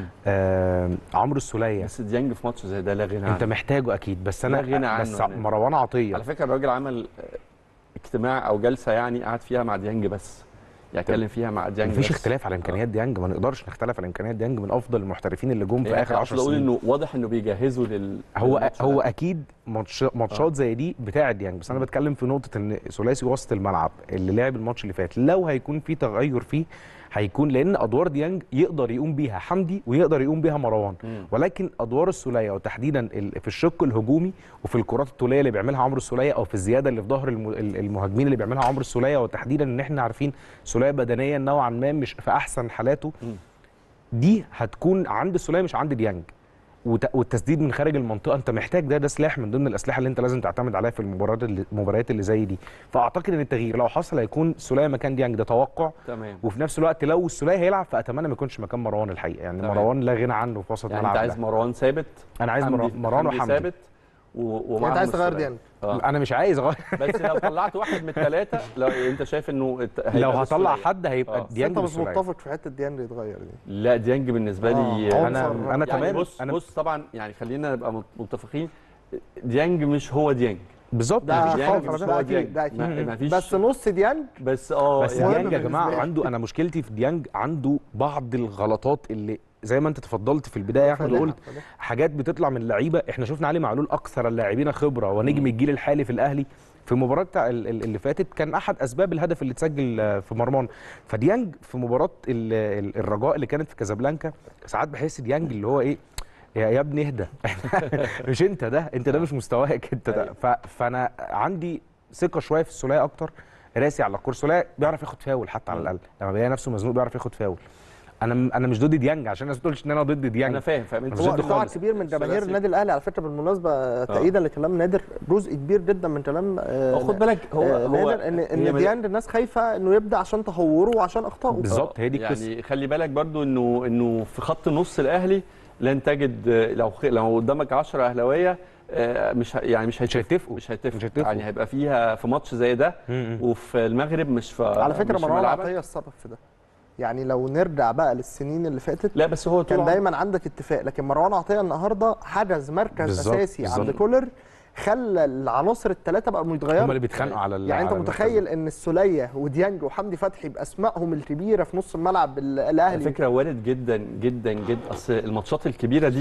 [SPEAKER 4] آم، عمرو السوليه
[SPEAKER 1] بس ديانج في ماتش زي ده لا غنى
[SPEAKER 4] انت
[SPEAKER 1] عنه
[SPEAKER 4] محتاجه اكيد بس انا
[SPEAKER 1] لا غنى عنه
[SPEAKER 4] بس
[SPEAKER 1] يعني.
[SPEAKER 4] مروان عطيه
[SPEAKER 1] على فكره الراجل عمل آه، اجتماع او جلسه يعني قعد فيها مع ديانج بس يعني اتكلم فيها مع ديانج
[SPEAKER 4] مفيش
[SPEAKER 1] بس.
[SPEAKER 4] اختلاف على امكانيات ديانج ما نقدرش نختلف على امكانيات ديانج من افضل المحترفين اللي جم في
[SPEAKER 1] يعني
[SPEAKER 4] اخر 10
[SPEAKER 1] اقول
[SPEAKER 4] سنين
[SPEAKER 1] انه واضح انه بيجهزوا لل
[SPEAKER 4] هو
[SPEAKER 1] للماتش
[SPEAKER 4] هو
[SPEAKER 1] ده.
[SPEAKER 4] اكيد ماتش ماتشات زي دي بتاعت ديانج بس انا بتكلم في نقطه ان ثلاثي وسط الملعب اللي لعب الماتش اللي فات لو هيكون في تغير فيه هيكون لان ادوار ديانج يقدر يقوم بيها حمدي ويقدر يقوم بيها مروان
[SPEAKER 1] مم.
[SPEAKER 4] ولكن ادوار السوليه وتحديدا ال- في الشق الهجومي وفي الكرات الطوليه اللي بيعملها عمرو السوليه او في الزياده اللي في ظهر الم- ال- المهاجمين اللي بيعملها عمرو السوليه وتحديدا ان احنا عارفين سوليه بدنيا نوعا ما مش في احسن حالاته
[SPEAKER 1] مم.
[SPEAKER 4] دي هتكون عند السوليه مش عند ديانج وت- والتسديد من خارج المنطقه انت محتاج ده ده سلاح من ضمن الاسلحه اللي انت لازم تعتمد عليها في المباريات اللي المباريات اللي زي دي فاعتقد ان التغيير لو حصل هيكون سوليه مكان ديانج ده توقع
[SPEAKER 1] تمام
[SPEAKER 4] وفي نفس الوقت لو السوليه هيلعب فاتمنى ما يكونش مكان مروان الحقيقه يعني
[SPEAKER 1] تمام.
[SPEAKER 4] مروان لا غنى عنه في وسط
[SPEAKER 1] يعني
[SPEAKER 4] ملعب
[SPEAKER 1] انت عايز
[SPEAKER 4] ده.
[SPEAKER 1] مروان ثابت
[SPEAKER 4] انا عايز مروان,
[SPEAKER 1] حمدي-
[SPEAKER 4] مروان
[SPEAKER 1] حمدي
[SPEAKER 4] وحمدي
[SPEAKER 1] ثابت و-
[SPEAKER 3] يعني
[SPEAKER 1] ومعاهم
[SPEAKER 3] انت عايز تغير
[SPEAKER 1] السولية.
[SPEAKER 3] ديانج
[SPEAKER 1] آه.
[SPEAKER 4] انا مش عايز اغير
[SPEAKER 1] بس لو طلعت واحد من الثلاثه لو انت شايف انه الت- هيبقى
[SPEAKER 4] لو هطلع
[SPEAKER 1] بالسولية.
[SPEAKER 4] حد هيبقى
[SPEAKER 1] آه.
[SPEAKER 3] بس
[SPEAKER 4] ديانج
[SPEAKER 3] انت مش
[SPEAKER 4] بالسولية.
[SPEAKER 3] متفق في حته ديانج يتغير دي
[SPEAKER 1] لا ديانج بالنسبه لي
[SPEAKER 3] آه،
[SPEAKER 4] انا
[SPEAKER 3] عنصر.
[SPEAKER 4] انا
[SPEAKER 1] يعني
[SPEAKER 4] تمام
[SPEAKER 1] بص
[SPEAKER 4] انا
[SPEAKER 1] بص طبعا يعني خلينا نبقى مت- متفقين ديانج مش هو ديانج
[SPEAKER 4] بالظبط
[SPEAKER 3] ده
[SPEAKER 1] مفيش
[SPEAKER 3] خالص
[SPEAKER 1] ديانج
[SPEAKER 3] على
[SPEAKER 1] مش
[SPEAKER 3] فكرة،
[SPEAKER 1] هو
[SPEAKER 3] أكيد،
[SPEAKER 1] ديانج
[SPEAKER 3] ده أكيد.
[SPEAKER 1] ما- مفيش
[SPEAKER 3] بس نص ديانج
[SPEAKER 1] بس اه
[SPEAKER 4] بس
[SPEAKER 1] يعني
[SPEAKER 3] مهم
[SPEAKER 4] ديانج يا جماعه
[SPEAKER 3] بالنسبة لي.
[SPEAKER 4] عنده انا مشكلتي في ديانج عنده بعض الغلطات اللي زي ما انت تفضلت في البدايه يا احمد
[SPEAKER 3] فادحة،
[SPEAKER 4] وقلت
[SPEAKER 3] فادحة.
[SPEAKER 4] حاجات بتطلع من اللعيبه احنا شفنا علي معلول اكثر اللاعبين خبره ونجم الجيل الحالي في الاهلي في المباراه بتاع ال- ال- اللي فاتت كان احد اسباب الهدف اللي اتسجل آه، في مرمان فديانج في مباراه ال- ال- الرجاء اللي كانت في كازابلانكا ساعات بحس ديانج اللي هو ايه يا يا ابني اهدى مش انت ده انت ده مش مستواك انت ده
[SPEAKER 1] أيوة.
[SPEAKER 4] ف- فانا عندي ثقه شويه في السوليه اكتر راسي على الكورس السوليه بيعرف ياخد فاول حتى على الاقل لما بيلاقي نفسه مزنوق بيعرف ياخد فاول انا انا مش ضد ديانج عشان الناس ما تقولش ان انا ضد ديانج
[SPEAKER 1] انا فاهم فاهم انت
[SPEAKER 4] مش
[SPEAKER 3] هو
[SPEAKER 4] ضد
[SPEAKER 1] ضد
[SPEAKER 3] قطاع
[SPEAKER 1] خالص.
[SPEAKER 3] كبير من جماهير
[SPEAKER 1] ثلاثي.
[SPEAKER 3] النادي الاهلي على فكره بالمناسبه تأييدا لكلام نادر جزء كبير جدا من كلام آه،
[SPEAKER 1] هو خد بالك هو
[SPEAKER 3] آه،
[SPEAKER 1] هو
[SPEAKER 3] نادر ان
[SPEAKER 1] هي
[SPEAKER 3] ان
[SPEAKER 1] من-
[SPEAKER 3] ديانج الناس خايفه انه يبدا عشان تهوره وعشان اخطائه
[SPEAKER 4] بالظبط هي دي القصه
[SPEAKER 1] يعني خلي بالك برضو انه انه في خط نص الاهلي لن تجد لو خ- لو قدامك 10 اهلاويه آه، مش ه- يعني مش
[SPEAKER 4] مش هيتفقوا.
[SPEAKER 1] مش هيتفقوا
[SPEAKER 4] مش هيتفقوا.
[SPEAKER 1] يعني هيبقى فيها في ماتش زي ده
[SPEAKER 4] م- م.
[SPEAKER 1] وفي المغرب مش في
[SPEAKER 3] على فكره
[SPEAKER 1] مش في
[SPEAKER 3] مروان
[SPEAKER 1] ملعبك.
[SPEAKER 3] عطيه السبب في ده يعني لو نرجع بقى للسنين اللي فاتت
[SPEAKER 1] لا بس هو طول
[SPEAKER 3] كان
[SPEAKER 1] عمره-
[SPEAKER 3] دايما عندك اتفاق لكن مروان عطيه النهارده حجز مركز
[SPEAKER 4] بالظبط،
[SPEAKER 3] اساسي عند
[SPEAKER 4] بالظبط.
[SPEAKER 3] كولر خلى العناصر الثلاثه بقوا
[SPEAKER 4] هم
[SPEAKER 3] متغيرين
[SPEAKER 4] اللي بيتخانقوا على ال-
[SPEAKER 3] يعني انت
[SPEAKER 4] على المركز
[SPEAKER 3] متخيل
[SPEAKER 4] ده.
[SPEAKER 3] ان السوليه وديانج وحمدي فتحي باسمائهم الكبيره في نص الملعب ال-
[SPEAKER 1] على
[SPEAKER 3] الاهلي
[SPEAKER 1] فكره وارد جدا جدا جدا اصل الماتشات الكبيره دي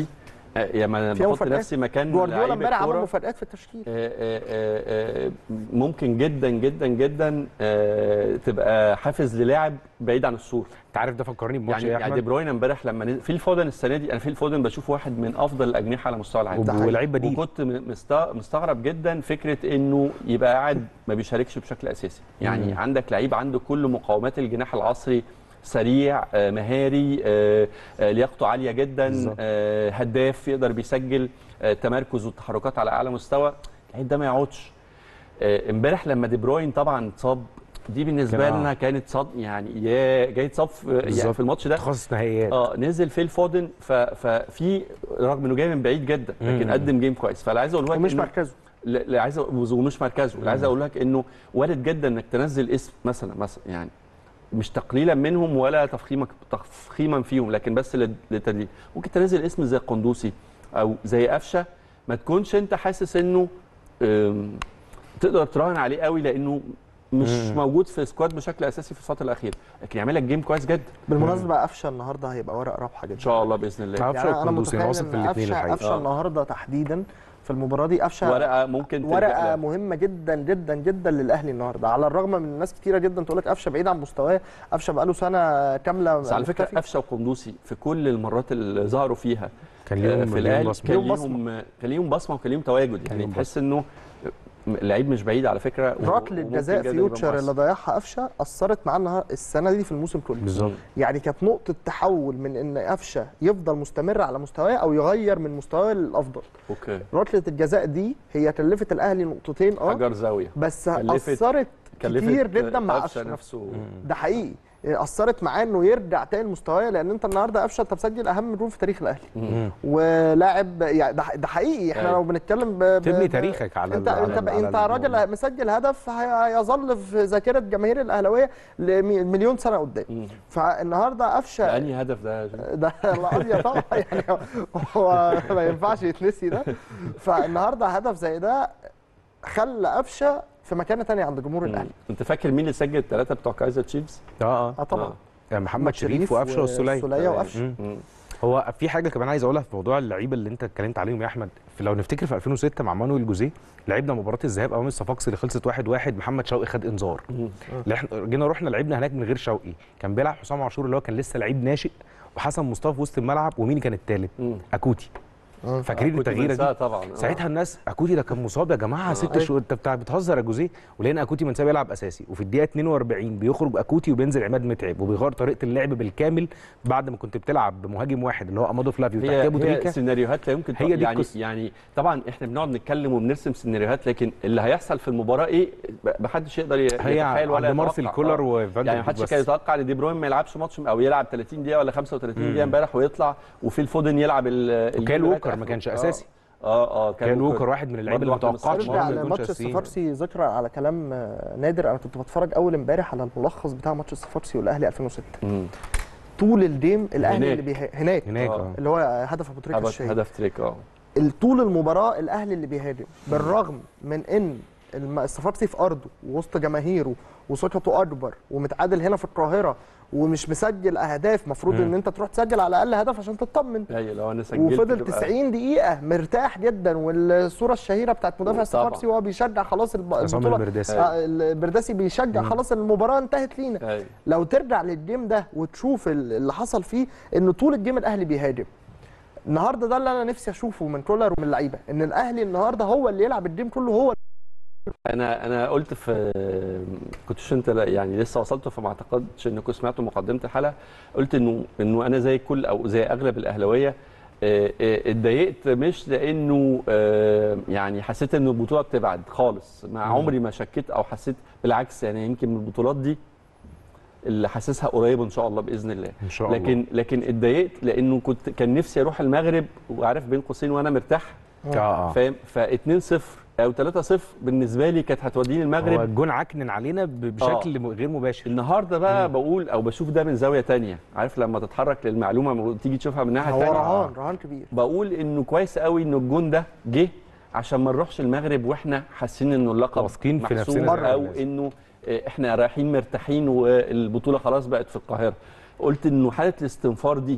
[SPEAKER 1] آه، يا ما انا
[SPEAKER 3] فيها
[SPEAKER 1] بحط
[SPEAKER 3] مفاجآت.
[SPEAKER 1] نفسي مكان
[SPEAKER 3] جوارديولا
[SPEAKER 1] لعيب
[SPEAKER 3] امبارح عمل
[SPEAKER 1] الكورة.
[SPEAKER 3] مفاجآت في التشكيل
[SPEAKER 1] آه، آه، آه، آه، ممكن جدا جدا جدا آه، تبقى حافز للاعب بعيد عن الصوره
[SPEAKER 4] انت عارف ده فكرني بماتش
[SPEAKER 1] يعني
[SPEAKER 4] ايه يا
[SPEAKER 1] يعني دي
[SPEAKER 4] احمد
[SPEAKER 1] بروين امبارح لما نزل في الفودن السنه دي انا في الفودن بشوفه واحد من افضل الاجنحه على مستوى العالم
[SPEAKER 4] وب- ولعيب بديل
[SPEAKER 1] وكنت م- مست- مستغرب جدا فكره انه يبقى قاعد ما بيشاركش بشكل اساسي يعني
[SPEAKER 4] مم.
[SPEAKER 1] عندك لعيب عنده كل مقومات الجناح العصري سريع آه، مهاري آه، آه، لياقته عاليه جدا
[SPEAKER 4] بالظبط.
[SPEAKER 1] آه، هداف يقدر بيسجل آه، تمركز والتحركات على اعلى مستوى اللعيب ده ما يقعدش آه، امبارح لما دي بروين طبعا اتصاب دي بالنسبه
[SPEAKER 4] كان- آه.
[SPEAKER 1] لنا كانت صد يعني يا جاي اتصاب في- يعني
[SPEAKER 4] بالظبط.
[SPEAKER 1] في الماتش ده
[SPEAKER 4] تخصص نهائيات
[SPEAKER 1] اه نزل في الفودن ف- ففي رغم انه جاي من بعيد جدا لكن
[SPEAKER 4] مم.
[SPEAKER 1] قدم جيم كويس فانا عايز اقول لك
[SPEAKER 3] ومش
[SPEAKER 1] إنه-
[SPEAKER 3] مركزه
[SPEAKER 1] لا لا، عايز أقول- ومش مركزه اللي عايز اقول لك انه وارد جدا انك تنزل اسم مثلا مثلا يعني مش تقليلا منهم ولا تفخيمك تفخيما فيهم لكن بس لل- للتدريب ممكن تنزل اسم زي قندوسي او زي قفشه ما تكونش انت حاسس انه أم، تقدر تراهن عليه قوي لانه مش
[SPEAKER 4] مم.
[SPEAKER 1] موجود في سكواد بشكل اساسي في الفتره الاخيره لكن يعمل لك جيم كويس جدا
[SPEAKER 3] بالمناسبه قفشه النهارده هيبقى ورق رابحه جدا
[SPEAKER 1] ان شاء الله باذن الله
[SPEAKER 4] قفشه
[SPEAKER 3] يعني انا
[SPEAKER 4] وقندوسي انا
[SPEAKER 3] متخيل
[SPEAKER 4] واثق في
[SPEAKER 3] ان
[SPEAKER 4] الاثنين
[SPEAKER 3] قفشه
[SPEAKER 4] الحقيقه
[SPEAKER 3] قفشه
[SPEAKER 1] آه.
[SPEAKER 3] النهارده تحديدا في المباراه دي قفشه
[SPEAKER 1] ورقه ممكن تلجأ
[SPEAKER 3] ورقه
[SPEAKER 1] لها.
[SPEAKER 3] مهمه جدا جدا جدا للاهلي النهارده على الرغم من ناس كتيره جدا تقول لك قفشه بعيد عن مستواه قفشه بقاله سنه كامله
[SPEAKER 1] بس على فكره
[SPEAKER 3] مختفي.
[SPEAKER 1] قفشه وقندوسي في كل المرات اللي ظهروا فيها
[SPEAKER 4] كان
[SPEAKER 1] آه،
[SPEAKER 4] ليهم
[SPEAKER 1] في
[SPEAKER 4] ليهم
[SPEAKER 1] الاهلي
[SPEAKER 4] بصمة.
[SPEAKER 1] كان
[SPEAKER 3] ليهم
[SPEAKER 1] ليهم كان ليهم بصمه وكان ليهم تواجد يعني
[SPEAKER 4] ليهم
[SPEAKER 1] تحس انه لعيب مش بعيد على فكره و-
[SPEAKER 3] ركله
[SPEAKER 1] وممكن
[SPEAKER 3] جزاء
[SPEAKER 1] جداً يبقى
[SPEAKER 3] فيوتشر
[SPEAKER 1] مؤثر.
[SPEAKER 3] اللي ضيعها قفشه اثرت معاه النهار السنه دي في الموسم كله
[SPEAKER 4] بالظبط
[SPEAKER 3] يعني كانت نقطه تحول من ان قفشه يفضل مستمر على مستواه او يغير من مستواه للافضل
[SPEAKER 1] اوكي
[SPEAKER 3] ركله الجزاء دي هي كلفت الاهلي نقطتين اه
[SPEAKER 1] حجر زاويه
[SPEAKER 3] بس
[SPEAKER 1] كلفت-
[SPEAKER 3] اثرت
[SPEAKER 1] كلفت
[SPEAKER 3] كتير جدا مع
[SPEAKER 1] قفشه
[SPEAKER 3] قفشه
[SPEAKER 1] نفسه
[SPEAKER 3] ده حقيقي اثرت معاه انه يرجع تاني لمستواه لان انت النهارده قفشه انت مسجل اهم جول في تاريخ الاهلي
[SPEAKER 1] مم.
[SPEAKER 3] ولاعب يعني ده ده حقيقي احنا
[SPEAKER 1] أيوة.
[SPEAKER 3] لو بنتكلم ب... ب-
[SPEAKER 4] تبني
[SPEAKER 3] ب-
[SPEAKER 4] تاريخك على
[SPEAKER 3] انت
[SPEAKER 4] ال- على
[SPEAKER 3] انت
[SPEAKER 4] ال- على
[SPEAKER 3] انت
[SPEAKER 4] الموضوع.
[SPEAKER 3] راجل مسجل هدف هي- هيظل في ذاكره جماهير الاهلاويه لمليون سنه قدام
[SPEAKER 1] مم.
[SPEAKER 3] فالنهارده قفشه
[SPEAKER 1] ده انهي هدف ده يا جماعة؟
[SPEAKER 3] ده القضيه طبعا يعني هو ما ينفعش يتنسي ده فالنهارده هدف زي ده خلى قفشه في مكانه تانية عند جمهور
[SPEAKER 1] مم.
[SPEAKER 3] الاهلي
[SPEAKER 1] انت فاكر مين اللي سجل الثلاثه بتوع كايزر تشيفز
[SPEAKER 4] اه اه
[SPEAKER 3] اه طبعا
[SPEAKER 1] آه.
[SPEAKER 4] يعني محمد شريف وقفشه والسوليه
[SPEAKER 3] والسوليه
[SPEAKER 1] تمام.
[SPEAKER 3] وقفشه
[SPEAKER 4] مم.
[SPEAKER 1] مم.
[SPEAKER 4] هو في حاجه كمان عايز اقولها في موضوع اللعيبه اللي انت اتكلمت عليهم يا احمد في لو نفتكر في 2006 مع مانويل جوزيه لعبنا مباراه الذهاب امام الصفاقسي اللي خلصت 1-1 محمد شوقي خد انذار
[SPEAKER 1] مم.
[SPEAKER 4] اللي احنا جينا رحنا لعبنا هناك من غير شوقي كان بيلعب حسام عاشور اللي هو كان لسه لعيب ناشئ وحسن مصطفى في وسط الملعب ومين كان الثالث
[SPEAKER 1] مم.
[SPEAKER 4] اكوتي فاكرين
[SPEAKER 1] كنت
[SPEAKER 4] التغييره
[SPEAKER 1] بنساها
[SPEAKER 4] دي
[SPEAKER 1] طبعا آه.
[SPEAKER 4] ساعتها الناس اكوتي ده كان مصاب يا جماعه ست
[SPEAKER 3] أيوة.
[SPEAKER 4] شهور انت بتاع بتهزر يا جوزيه ولقينا اكوتي منساه بيلعب اساسي وفي الدقيقه 42 بيخرج اكوتي وبينزل عماد متعب وبيغير طريقه اللعب بالكامل بعد ما كنت بتلعب بمهاجم واحد اللي هو امادو فلافيو
[SPEAKER 1] هي
[SPEAKER 4] تحتيه ابو
[SPEAKER 1] هي
[SPEAKER 4] تريكه
[SPEAKER 1] سيناريوهات لا يمكن
[SPEAKER 4] هي دي
[SPEAKER 1] يعني
[SPEAKER 4] القصة.
[SPEAKER 1] يعني طبعا احنا بنقعد نتكلم وبنرسم سيناريوهات لكن اللي هيحصل في المباراه ايه ما حدش يقدر ي-
[SPEAKER 4] هي
[SPEAKER 1] يتخيل ولا
[SPEAKER 4] عند مارسيل
[SPEAKER 1] يتوقع.
[SPEAKER 4] كولر
[SPEAKER 1] آه.
[SPEAKER 4] وفان
[SPEAKER 1] يعني ما حدش كان يتوقع ان دي بروين ما يلعبش ماتش او يلعب 30 دقيقه ولا 35 دقيقه امبارح ويطلع وفي الفودن يلعب ال-
[SPEAKER 4] وكان
[SPEAKER 1] الجيم
[SPEAKER 4] ووكر
[SPEAKER 1] لغاية
[SPEAKER 4] ما
[SPEAKER 1] آخره.
[SPEAKER 4] كانش
[SPEAKER 1] آه.
[SPEAKER 4] اساسي
[SPEAKER 1] اه اه
[SPEAKER 4] كان ووكر واحد من اللعيبه اللي
[SPEAKER 1] برضه واحد من
[SPEAKER 4] متوقعش
[SPEAKER 1] الصفار.
[SPEAKER 3] نرجع
[SPEAKER 4] برضه يكون
[SPEAKER 3] لماتش
[SPEAKER 4] شاسين.
[SPEAKER 3] الصفاقسي ذكرى على كلام آه، نادر انا كنت بتفرج اول امبارح على الملخص بتاع ماتش الصفاقسي والاهلي 2006
[SPEAKER 1] مم.
[SPEAKER 3] طول الجيم الاهلي
[SPEAKER 1] هناك.
[SPEAKER 3] اللي بيه... هناك
[SPEAKER 4] هناك
[SPEAKER 1] آه.
[SPEAKER 4] اه
[SPEAKER 3] اللي هو هدف ابو تريكه
[SPEAKER 1] هدف
[SPEAKER 3] الشهير
[SPEAKER 1] هدف تريك اه
[SPEAKER 3] طول المباراه الاهلي اللي بيهاجم بالرغم من ان الم- الصفاقسي في ارضه وسط جماهيره وثقته اكبر ومتعادل هنا في القاهره ومش مسجل اهداف المفروض
[SPEAKER 4] مم.
[SPEAKER 3] ان انت تروح تسجل على الاقل هدف عشان تطمن
[SPEAKER 1] ايوه لو انا سجلت
[SPEAKER 3] وفضل
[SPEAKER 1] تبقى-
[SPEAKER 3] 90 دقيقة مرتاح جدا والصورة الشهيرة بتاعت مدافع
[SPEAKER 1] طبعا.
[SPEAKER 3] الصفاقسي وهو بيشجع خلاص الب-
[SPEAKER 4] عصام
[SPEAKER 3] البطولة
[SPEAKER 4] المرداسي
[SPEAKER 3] آه، البرداسي بيشجع خلاص المباراة انتهت لينا
[SPEAKER 1] أيوة.
[SPEAKER 3] لو ترجع للجيم ده وتشوف ال- اللي حصل فيه ان طول الجيم الاهلي بيهاجم النهارده ده اللي انا نفسي اشوفه من كولر ومن اللعيبه ان الاهلي النهارده هو اللي يلعب الجيم كله هو
[SPEAKER 1] انا انا قلت في كنتش انت لا- يعني لسه وصلت فما اعتقدش انكم سمعتوا مقدمه الحلقه قلت انه انه انا زي كل او زي اغلب الاهلاويه آه، آه، اتضايقت مش لانه آه، يعني حسيت ان البطوله بتبعد خالص مع عمري ما شكيت او حسيت بالعكس يعني يمكن من البطولات دي اللي حاسسها قريب ان شاء الله باذن الله
[SPEAKER 4] ان شاء الله
[SPEAKER 1] لكن لكن اتضايقت لانه كنت كان نفسي اروح المغرب وعارف بين قوسين وانا مرتاح
[SPEAKER 4] اه اه
[SPEAKER 1] فاهم ف 2-0 او 3-0 بالنسبه لي كانت هتوديني
[SPEAKER 4] هو
[SPEAKER 1] المغرب
[SPEAKER 4] الجون عكنن علينا ب- بشكل م- غير مباشر
[SPEAKER 1] النهارده بقى بقول او بشوف ده من زاويه تانية عارف لما تتحرك للمعلومه وتيجي تشوفها من ناحيه
[SPEAKER 3] هو
[SPEAKER 1] تانية
[SPEAKER 3] رهان رهان كبير
[SPEAKER 1] بقول انه كويس قوي انه الجون ده جه عشان ما نروحش المغرب واحنا حاسين انه اللقب
[SPEAKER 4] واثقين في
[SPEAKER 1] محسوم
[SPEAKER 4] نفسنا
[SPEAKER 1] او
[SPEAKER 4] لازم.
[SPEAKER 1] انه آه، احنا رايحين مرتاحين والبطوله خلاص بقت في القاهره قلت انه حاله الاستنفار دي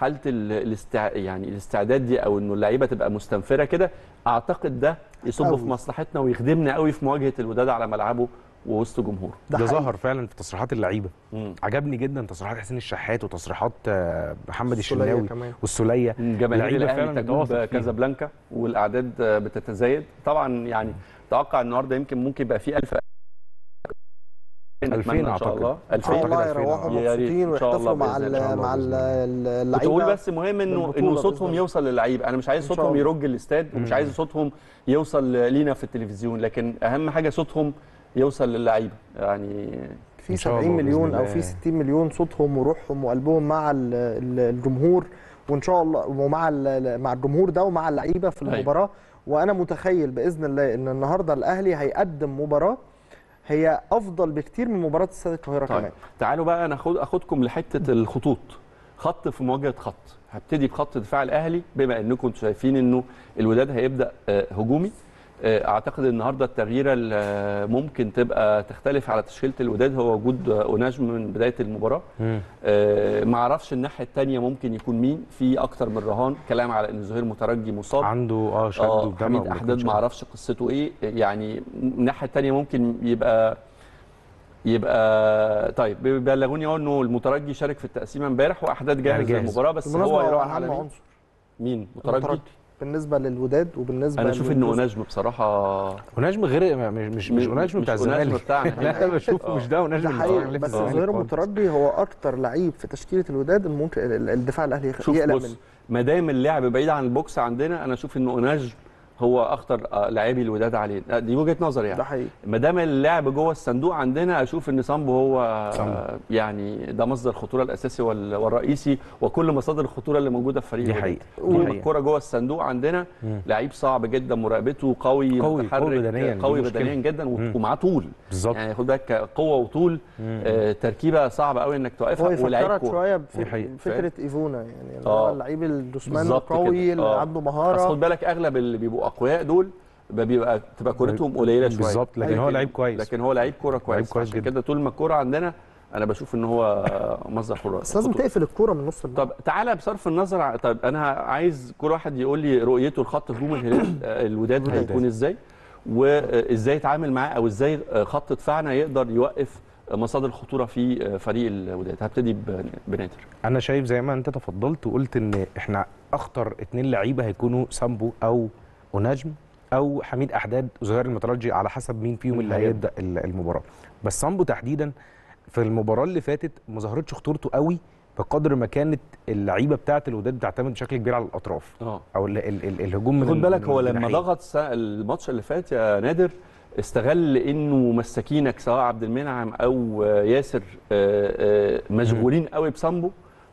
[SPEAKER 1] حاله ال- الاستع... يعني الاستعداد دي او انه اللعيبه تبقى مستنفره كده اعتقد ده يصب
[SPEAKER 3] أوي.
[SPEAKER 1] في مصلحتنا ويخدمنا قوي في مواجهه الوداد على ملعبه ووسط جمهوره
[SPEAKER 3] ده
[SPEAKER 4] ده,
[SPEAKER 3] حقيقي.
[SPEAKER 4] ظهر فعلا في تصريحات اللعيبه عجبني جدا تصريحات حسين الشحات وتصريحات آه، محمد
[SPEAKER 3] السولية
[SPEAKER 4] الشناوي
[SPEAKER 3] كمان.
[SPEAKER 4] والسوليه
[SPEAKER 1] جماهير
[SPEAKER 4] لعيبة
[SPEAKER 1] الاهلي
[SPEAKER 4] فعلا
[SPEAKER 1] تجوب
[SPEAKER 4] تواصل فيها.
[SPEAKER 1] كازابلانكا والاعداد بتتزايد طبعا يعني اتوقع النهارده يمكن ممكن يبقى في 1000
[SPEAKER 4] 2000
[SPEAKER 1] نتمنى ان شاء
[SPEAKER 4] أعتقد.
[SPEAKER 1] الله
[SPEAKER 3] ان شاء
[SPEAKER 1] 2000
[SPEAKER 3] الله
[SPEAKER 4] أعتقد 2000
[SPEAKER 3] يروحوا
[SPEAKER 1] يا ريت.
[SPEAKER 3] مبسوطين
[SPEAKER 1] إن شاء الله
[SPEAKER 3] ويحتفلوا مع
[SPEAKER 1] بإذن الله.
[SPEAKER 3] ال مع ال- ال-
[SPEAKER 1] كنت بقول
[SPEAKER 3] اللعيبه
[SPEAKER 1] بس مهم انه
[SPEAKER 3] بالبطولة
[SPEAKER 1] انه
[SPEAKER 3] بإذن
[SPEAKER 1] صوتهم
[SPEAKER 3] الله.
[SPEAKER 1] يوصل للعيبه انا مش عايز
[SPEAKER 3] إن شاء
[SPEAKER 1] صوتهم
[SPEAKER 3] الله.
[SPEAKER 1] يرج الاستاد ومش
[SPEAKER 4] مم.
[SPEAKER 1] عايز صوتهم يوصل لينا في التلفزيون لكن اهم حاجه صوتهم يوصل للعيبه يعني
[SPEAKER 3] في
[SPEAKER 4] إن شاء
[SPEAKER 3] 70
[SPEAKER 4] الله بإذن
[SPEAKER 3] مليون او
[SPEAKER 4] الله.
[SPEAKER 3] في 60 مليون صوتهم وروحهم وقلبهم مع ال- ال- الجمهور وان شاء الله ومع ال- مع الجمهور ده ومع اللعيبه في
[SPEAKER 1] أيوة.
[SPEAKER 3] المباراه وانا متخيل باذن الله ان النهارده الاهلي هيقدم مباراه هي افضل بكتير من مباراه استاد القاهره
[SPEAKER 1] طيب
[SPEAKER 3] كمان
[SPEAKER 1] تعالوا بقى انا اخد اخدكم لحته الخطوط خط في مواجهه خط هبتدي بخط دفاع الاهلي بما انكم شايفين انه الوداد هيبدا آه، هجومي آه، اعتقد النهارده التغييره اللي ممكن تبقى تختلف على تشكيله الوداد هو وجود آه، اوناجم من بدايه المباراه آه، ما اعرفش الناحيه الثانيه ممكن يكون مين في اكتر من رهان كلام على ان زهير مترجي مصاب
[SPEAKER 4] عنده اه شد
[SPEAKER 1] اه
[SPEAKER 4] ودمع
[SPEAKER 1] حميد
[SPEAKER 4] وما
[SPEAKER 1] احداد
[SPEAKER 4] كانش-
[SPEAKER 1] ما اعرفش قصته ايه يعني الناحيه الثانيه ممكن يبقى يبقى طيب بيبلغوني اهو انه المترجي شارك في التقسيمه امبارح واحداد جاهز,
[SPEAKER 4] يعني جاهز.
[SPEAKER 1] للمباراه بس
[SPEAKER 3] بالمناسبه
[SPEAKER 1] هو
[SPEAKER 3] هو
[SPEAKER 1] يروح على
[SPEAKER 3] اهم
[SPEAKER 1] مين؟
[SPEAKER 3] عنصر
[SPEAKER 1] مين مترجي
[SPEAKER 3] المترجي. بالنسبه للوداد وبالنسبه
[SPEAKER 1] انا اشوف انه
[SPEAKER 3] للجزء-
[SPEAKER 1] اوناجم بصراحه
[SPEAKER 4] ونجم غير مش مش مش ونجم بتاع
[SPEAKER 1] مش أوناجم
[SPEAKER 4] الزمالك
[SPEAKER 1] بتاعنا
[SPEAKER 4] لا انا بشوفه مش ده ونجم
[SPEAKER 3] ده
[SPEAKER 4] اللي
[SPEAKER 3] حقيقي
[SPEAKER 4] بيتفرج
[SPEAKER 3] بس
[SPEAKER 4] عليه في
[SPEAKER 3] ظهير
[SPEAKER 4] الزمالك خالص.
[SPEAKER 3] المترجي هو اكتر لعيب في تشكيله الوداد ممكن ال- الدفاع الاهلي يخ-
[SPEAKER 1] شوف
[SPEAKER 3] يقلق
[SPEAKER 1] بص
[SPEAKER 3] منه
[SPEAKER 1] ما دام اللعب بعيد عن البوكس عندنا انا اشوف انه اوناجم هو اخطر آه، لاعبي الوداد عليه آه، دي وجهه نظري يعني
[SPEAKER 3] ده حقيقي
[SPEAKER 1] ما دام اللعب جوه الصندوق عندنا اشوف ان سامبو هو
[SPEAKER 4] سامبو.
[SPEAKER 1] آه، يعني ده مصدر الخطوره الاساسي وال- والرئيسي وكل مصادر الخطوره اللي موجوده في فريق
[SPEAKER 4] دي
[SPEAKER 1] الوداد.
[SPEAKER 4] حقيقة.
[SPEAKER 1] طول
[SPEAKER 4] دي
[SPEAKER 1] ما
[SPEAKER 4] حقيقة.
[SPEAKER 1] الكره جوه الصندوق عندنا
[SPEAKER 4] مم.
[SPEAKER 1] لعيب صعب جدا مراقبته قوي
[SPEAKER 4] قوي-
[SPEAKER 1] متحرك
[SPEAKER 4] قوي بدنياً، دي
[SPEAKER 1] قوي
[SPEAKER 4] مشكلة.
[SPEAKER 1] بدنيا جدا و-
[SPEAKER 4] مم.
[SPEAKER 1] ومعاه طول
[SPEAKER 4] بالظبط
[SPEAKER 1] يعني خد بالك قوه وطول
[SPEAKER 4] مم.
[SPEAKER 1] آه تركيبه صعبه قوي انك
[SPEAKER 3] هو
[SPEAKER 1] توقفها ولاعيب
[SPEAKER 3] يفكرك
[SPEAKER 1] كوره
[SPEAKER 3] شويه
[SPEAKER 4] دي حقيقة.
[SPEAKER 3] بفكره ايفونا يعني اللي
[SPEAKER 1] آه.
[SPEAKER 3] هو اللعيب الجسمان
[SPEAKER 1] بالظبط كده.
[SPEAKER 3] القوي اللي
[SPEAKER 1] آه.
[SPEAKER 3] عنده
[SPEAKER 1] بس
[SPEAKER 3] مهاره
[SPEAKER 1] خد بالك اغلب اللي بيبقوا اقوياء دول بيبقى- بيبقى تبقى كورتهم قليله شويه
[SPEAKER 4] بالظبط لكن هو لعيب كويس
[SPEAKER 1] لكن هو لعيب كوره كويس
[SPEAKER 4] كويس
[SPEAKER 1] عشان
[SPEAKER 4] جدا.
[SPEAKER 1] كده طول ما الكوره عندنا انا بشوف ان هو مصدر خطوره
[SPEAKER 3] بس لازم تقفل الكوره من نص الملعب
[SPEAKER 1] طب تعالى بصرف النظر ع- طب انا عايز كل واحد يقول لي رؤيته لخط هجوم الهلال آه، الوداد
[SPEAKER 3] الوداد.
[SPEAKER 1] هيكون ازاي وازاي يتعامل معاه او ازاي آه، خط دفاعنا يقدر يوقف مصادر الخطوره في آه، فريق الوداد هبتدي ب- بنادر
[SPEAKER 4] انا شايف زي ما انت تفضلت وقلت ان احنا اخطر اتنين لعيبه هيكونوا سامبو او ونجم او حميد احداد وزهير المترجي على حسب مين فيهم اللي
[SPEAKER 1] هيبدأ.
[SPEAKER 4] هيبدا ال- المباراه بس سامبو تحديدا في المباراه اللي فاتت ما ظهرتش خطورته قوي بقدر ما كانت اللعيبه بتاعه الوداد بتعتمد بشكل كبير على الاطراف
[SPEAKER 1] اه
[SPEAKER 4] او ال ال ال الهجوم من
[SPEAKER 1] خد
[SPEAKER 4] ال-
[SPEAKER 1] بالك
[SPEAKER 4] من
[SPEAKER 1] هو لما
[SPEAKER 4] الجناحين.
[SPEAKER 1] ضغط سا- الماتش اللي فات يا نادر استغل انه مساكينك سواء عبد المنعم او آه، ياسر آه، آه، مشغولين قوي بسامبو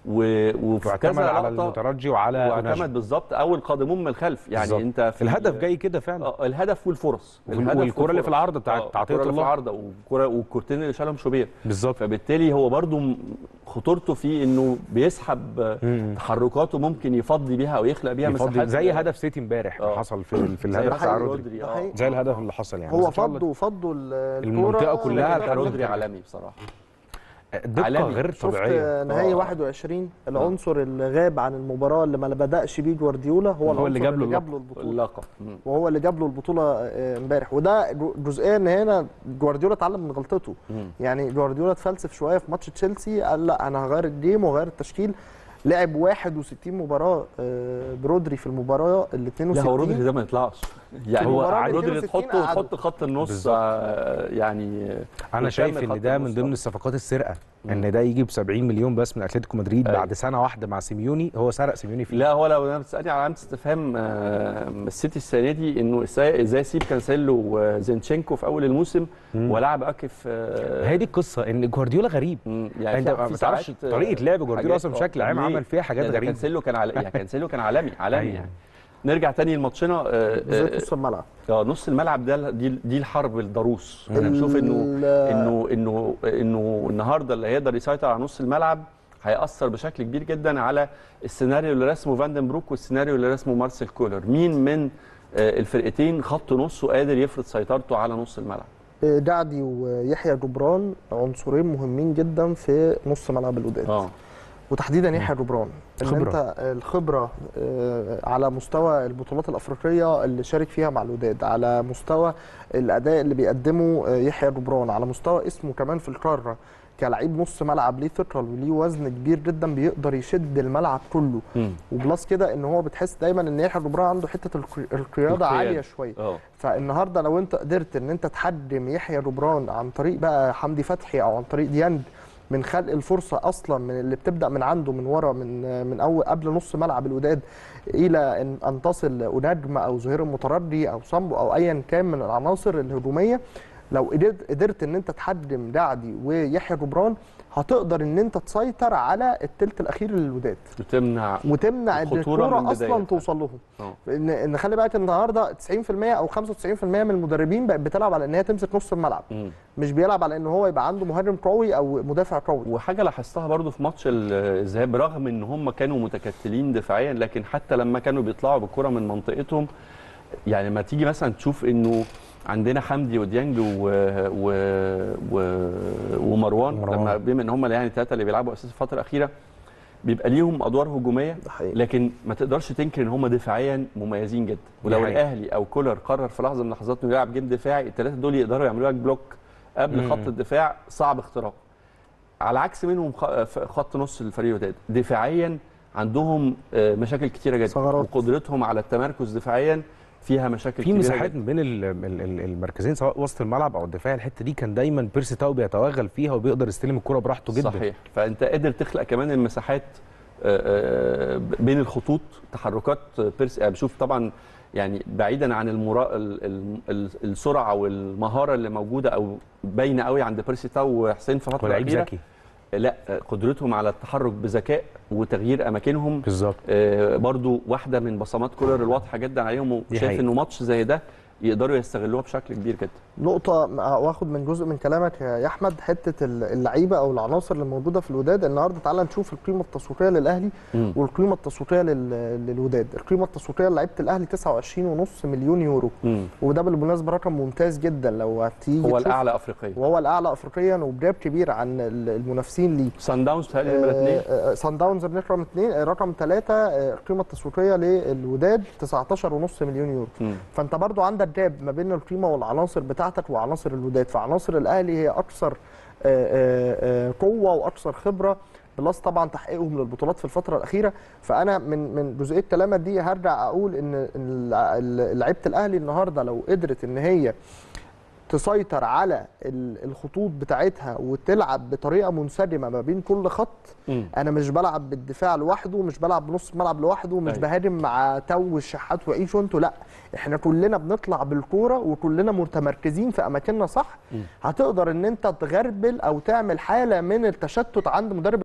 [SPEAKER 1] و- وفي
[SPEAKER 4] واعتمد
[SPEAKER 1] كذا
[SPEAKER 4] على
[SPEAKER 1] لقطه
[SPEAKER 4] المترجي وعلى ونجم.
[SPEAKER 1] واعتمد بالظبط او القادمون من الخلف يعني
[SPEAKER 4] بالظبط.
[SPEAKER 1] انت في
[SPEAKER 4] الهدف جاي كده فعلا
[SPEAKER 1] آه، الهدف والفرص
[SPEAKER 4] وال-
[SPEAKER 1] الهدف
[SPEAKER 4] والكرة اللي في
[SPEAKER 1] والفرص.
[SPEAKER 4] العارضة بتاعت-
[SPEAKER 1] آه،
[SPEAKER 4] بتاع
[SPEAKER 1] الكرة
[SPEAKER 4] عطية
[SPEAKER 1] اللي في
[SPEAKER 4] الله.
[SPEAKER 1] العارضه والكرة والكورتين اللي شالهم شوبير
[SPEAKER 4] بالظبط
[SPEAKER 1] فبالتالي هو برضو م- خطورته في انه بيسحب آه،
[SPEAKER 4] مم.
[SPEAKER 1] تحركاته ممكن يفضي بيها او يخلق بيها
[SPEAKER 4] يفضل
[SPEAKER 1] مساحات
[SPEAKER 4] زي هدف سيتي امبارح
[SPEAKER 1] آه.
[SPEAKER 4] حصل في في
[SPEAKER 1] زي
[SPEAKER 4] الهدف
[SPEAKER 1] هدف
[SPEAKER 4] بتاع
[SPEAKER 3] حقيقي.
[SPEAKER 4] رودري
[SPEAKER 1] رودري
[SPEAKER 3] ده
[SPEAKER 1] آه.
[SPEAKER 3] حقيقي.
[SPEAKER 4] زي الهدف اللي حصل يعني
[SPEAKER 3] هو
[SPEAKER 4] بس إن شاء الله
[SPEAKER 3] فضوا فضوا ال-
[SPEAKER 4] المنطقة
[SPEAKER 3] الكورة
[SPEAKER 4] كلها
[SPEAKER 1] لا،
[SPEAKER 4] كان
[SPEAKER 1] رودري
[SPEAKER 4] ممكن.
[SPEAKER 1] عالمي بصراحه
[SPEAKER 4] دقه
[SPEAKER 1] عالمي.
[SPEAKER 4] غير
[SPEAKER 3] شفت
[SPEAKER 4] طبيعيه
[SPEAKER 3] نهائي
[SPEAKER 1] آه.
[SPEAKER 3] 21 العنصر اللي غاب عن المباراه اللي ما بداش بيه جوارديولا هو,
[SPEAKER 4] هو اللي
[SPEAKER 3] العنصر
[SPEAKER 4] جاب له
[SPEAKER 3] جاب له البطوله
[SPEAKER 1] اللقب مم.
[SPEAKER 3] وهو اللي جاب له البطوله آه، امبارح وده جو- جزئيه ان هنا جوارديولا اتعلم من غلطته
[SPEAKER 1] مم.
[SPEAKER 3] يعني جوارديولا اتفلسف شويه في ماتش تشيلسي قال لا انا هغير الجيم وهغير التشكيل لعب 61 مباراه آه، برودري في المباراه ال
[SPEAKER 1] لا
[SPEAKER 3] 62
[SPEAKER 1] هو رودري ده ما يطلعش يعني
[SPEAKER 3] هو
[SPEAKER 1] هو
[SPEAKER 3] قعد
[SPEAKER 1] رودري
[SPEAKER 3] 62
[SPEAKER 1] تحطه
[SPEAKER 3] قعدوا.
[SPEAKER 1] تحط خط النص
[SPEAKER 4] بالظبط.
[SPEAKER 1] آه، يعني آه،
[SPEAKER 4] انا شايف
[SPEAKER 1] ويكمل
[SPEAKER 4] ان
[SPEAKER 1] خط
[SPEAKER 4] ده
[SPEAKER 1] النص
[SPEAKER 4] من ضمن
[SPEAKER 1] ده.
[SPEAKER 4] الصفقات السرقه
[SPEAKER 1] مم.
[SPEAKER 4] ان ده يجي ب 70 مليون بس من اتلتيكو مدريد
[SPEAKER 1] أيوة.
[SPEAKER 4] بعد سنه واحده مع سيميوني هو سرق سيميوني فيه
[SPEAKER 1] لا هو لو انا بتسالني على علامه استفهام آه، السيتي السنه دي انه ازاي ازاي سيب كانسيلو وزينشينكو في اول الموسم
[SPEAKER 4] مم.
[SPEAKER 1] ولعب اكف آه،
[SPEAKER 4] هي دي القصه ان جوارديولا غريب
[SPEAKER 1] مم،
[SPEAKER 4] انت
[SPEAKER 1] في-
[SPEAKER 4] ما
[SPEAKER 1] في
[SPEAKER 4] بتعرفش
[SPEAKER 1] ساعات، آه،
[SPEAKER 4] طريقه لعب جوارديولا
[SPEAKER 1] حاجات-
[SPEAKER 4] اصلا بشكل
[SPEAKER 1] آه،
[SPEAKER 4] عام
[SPEAKER 1] ليه؟
[SPEAKER 4] عمل فيها حاجات
[SPEAKER 1] ده
[SPEAKER 4] غريبه
[SPEAKER 1] كانسيلو كان على يعني كانسيلو كان عالمي عالمي
[SPEAKER 4] أيوة.
[SPEAKER 1] يعني نرجع تاني لماتشنا آه،
[SPEAKER 3] بالذات
[SPEAKER 1] آه،
[SPEAKER 3] نص الملعب
[SPEAKER 1] اه نص الملعب ده دي دي الحرب الضروس انا بشوف انه
[SPEAKER 3] ال-
[SPEAKER 1] انه انه انه النهارده اللي هيقدر يسيطر على نص الملعب هيأثر بشكل كبير جدا على السيناريو اللي رسمه فاندن بروك والسيناريو اللي رسمه مارسيل كولر مين من آه، الفرقتين خط نصه قادر يفرض سيطرته على نص الملعب
[SPEAKER 3] آه، دعدي ويحيى جبران عنصرين مهمين جدا في نص ملعب الوداد
[SPEAKER 1] اه
[SPEAKER 3] وتحديدا يحيى جبران ان
[SPEAKER 4] خبرة.
[SPEAKER 3] انت الخبره آه، على مستوى البطولات الافريقيه اللي شارك فيها مع الوداد على مستوى الاداء اللي بيقدمه آه، يحيى جبران على مستوى اسمه كمان في القاره كلاعب نص ملعب ليه ثقل وليه وزن كبير جدا بيقدر يشد الملعب كله
[SPEAKER 1] مم.
[SPEAKER 3] وبلس كده ان هو بتحس دايما ان يحيى جبران عنده حته القي- القياده
[SPEAKER 1] القيادة.
[SPEAKER 3] عاليه شويه
[SPEAKER 1] اه
[SPEAKER 3] فالنهارده لو انت قدرت ان انت تحجم يحيى جبران عن طريق بقى حمدي فتحي او عن طريق ديانج من خلق الفرصه اصلا من اللي بتبدا من عنده من ورا من من اول قبل نص ملعب الوداد الى ان ان تصل ونجم او زهير المتردي او صامبو او ايا كان من العناصر الهجوميه لو قدرت قدرت ان انت تحجم دعدي ويحيى جبران هتقدر ان انت تسيطر على الثلث الاخير للوداد
[SPEAKER 1] وتمنع
[SPEAKER 3] وتمنع ان
[SPEAKER 1] الخطورة من
[SPEAKER 3] الكوره
[SPEAKER 1] بداية.
[SPEAKER 3] اصلا توصل لهم
[SPEAKER 1] اه
[SPEAKER 3] ان ان خلي بالك النهارده 90% او 95% من المدربين بقت بتلعب على ان هي تمسك نص الملعب
[SPEAKER 1] مم.
[SPEAKER 3] مش بيلعب على ان هو يبقى عنده مهاجم قوي او مدافع قوي
[SPEAKER 1] وحاجه لاحظتها برضو في ماتش ال- الذهاب برغم ان هم كانوا متكتلين دفاعيا لكن حتى لما كانوا بيطلعوا بالكره من منطقتهم يعني ما تيجي مثلا تشوف انه عندنا حمدي وديانج و... و... و... ومروان
[SPEAKER 4] مروان.
[SPEAKER 1] لما بما ان هم يعني الثلاثه اللي بيلعبوا اساسي الفتره الاخيره بيبقى ليهم ادوار هجوميه
[SPEAKER 3] ده حقيقي.
[SPEAKER 1] لكن ما تقدرش تنكر ان هم دفاعيا مميزين جدا ولو
[SPEAKER 4] حقيقة.
[SPEAKER 1] الاهلي او كولر قرر في لحظه من اللحظات انه يلعب جيم دفاعي الثلاثه دول يقدروا يعملوا لك بلوك قبل
[SPEAKER 4] مم.
[SPEAKER 1] خط الدفاع صعب اختراقه على عكس منهم خ- ف- خط نص الفريق الوداد دفاعيا عندهم آه، مشاكل كتيره جدا
[SPEAKER 3] ثغرات.
[SPEAKER 1] وقدرتهم على التمركز دفاعيا فيها مشاكل
[SPEAKER 4] في
[SPEAKER 1] كبيره
[SPEAKER 4] مساحات
[SPEAKER 1] جدا.
[SPEAKER 4] ما بين ال- ال- ال- المركزين سواء وسط الملعب او الدفاع الحته دي كان دايما بيرسي تاو بيتوغل فيها وبيقدر يستلم الكره براحته جدا
[SPEAKER 1] صحيح فانت قادر تخلق كمان المساحات آه، آه، بين الخطوط تحركات بيرسي أنا بشوف طبعا يعني بعيدا عن المرا... ال- ال- ال- السرعه والمهاره اللي موجوده او باينه قوي عند بيرسي تاو وحسين في الفتره
[SPEAKER 4] ولعيب
[SPEAKER 1] الاخيره
[SPEAKER 4] ذكي
[SPEAKER 1] لا قدرتهم على التحرك بذكاء وتغيير اماكنهم
[SPEAKER 4] بالظبط
[SPEAKER 1] آه، برضو واحده من بصمات كولر الواضحه جدا عليهم
[SPEAKER 4] دي
[SPEAKER 1] وشايف
[SPEAKER 4] حقيقة.
[SPEAKER 1] انه ماتش زي ده يقدروا يستغلوها بشكل كبير جدا
[SPEAKER 3] نقطة واخد من جزء من كلامك يا احمد حتة اللعيبة او العناصر اللي موجودة في الوداد النهارده تعال نشوف القيمة التسويقية للاهلي
[SPEAKER 1] مم.
[SPEAKER 3] والقيمة التسويقية لل- للوداد، القيمة التسويقية للعيبة الاهلي 29.5 مليون يورو
[SPEAKER 1] مم.
[SPEAKER 3] وده بالمناسبة رقم ممتاز جدا لو هتيجي
[SPEAKER 1] هو
[SPEAKER 3] تشوف.
[SPEAKER 1] الاعلى افريقيا
[SPEAKER 3] وهو الاعلى افريقيا وبجاب كبير عن ال- المنافسين ليه
[SPEAKER 1] سان داونز بتهيألي نمره اثنين
[SPEAKER 3] سان داونز رقم اثنين آه، رقم ثلاثة القيمة التسويقية للوداد 19.5 مليون يورو
[SPEAKER 1] مم.
[SPEAKER 3] فانت برضو عندك جاب ما بين القيمة والعناصر بتاعتك وعناصر الوداد فعناصر الاهلي هي اكثر آه، آه، آه، قوة واكثر خبرة بلس طبعا تحقيقهم للبطولات في الفترة الأخيرة فأنا من من جزئية كلامك دي هرجع أقول إن إن ال- لعيبة الأهلي النهاردة لو قدرت إن هي تسيطر على ال- الخطوط بتاعتها وتلعب بطريقه منسجمه ما بين كل خط
[SPEAKER 1] مم.
[SPEAKER 3] انا مش بلعب بالدفاع لوحده مش بلعب بنص الملعب لوحده مش
[SPEAKER 1] أيوة.
[SPEAKER 3] بهاجم مع تو الشحات وعيشوا انتوا لا احنا كلنا بنطلع بالكوره وكلنا متمركزين في اماكننا صح
[SPEAKER 1] مم.
[SPEAKER 3] هتقدر ان انت تغربل او تعمل حاله من التشتت عند مدرب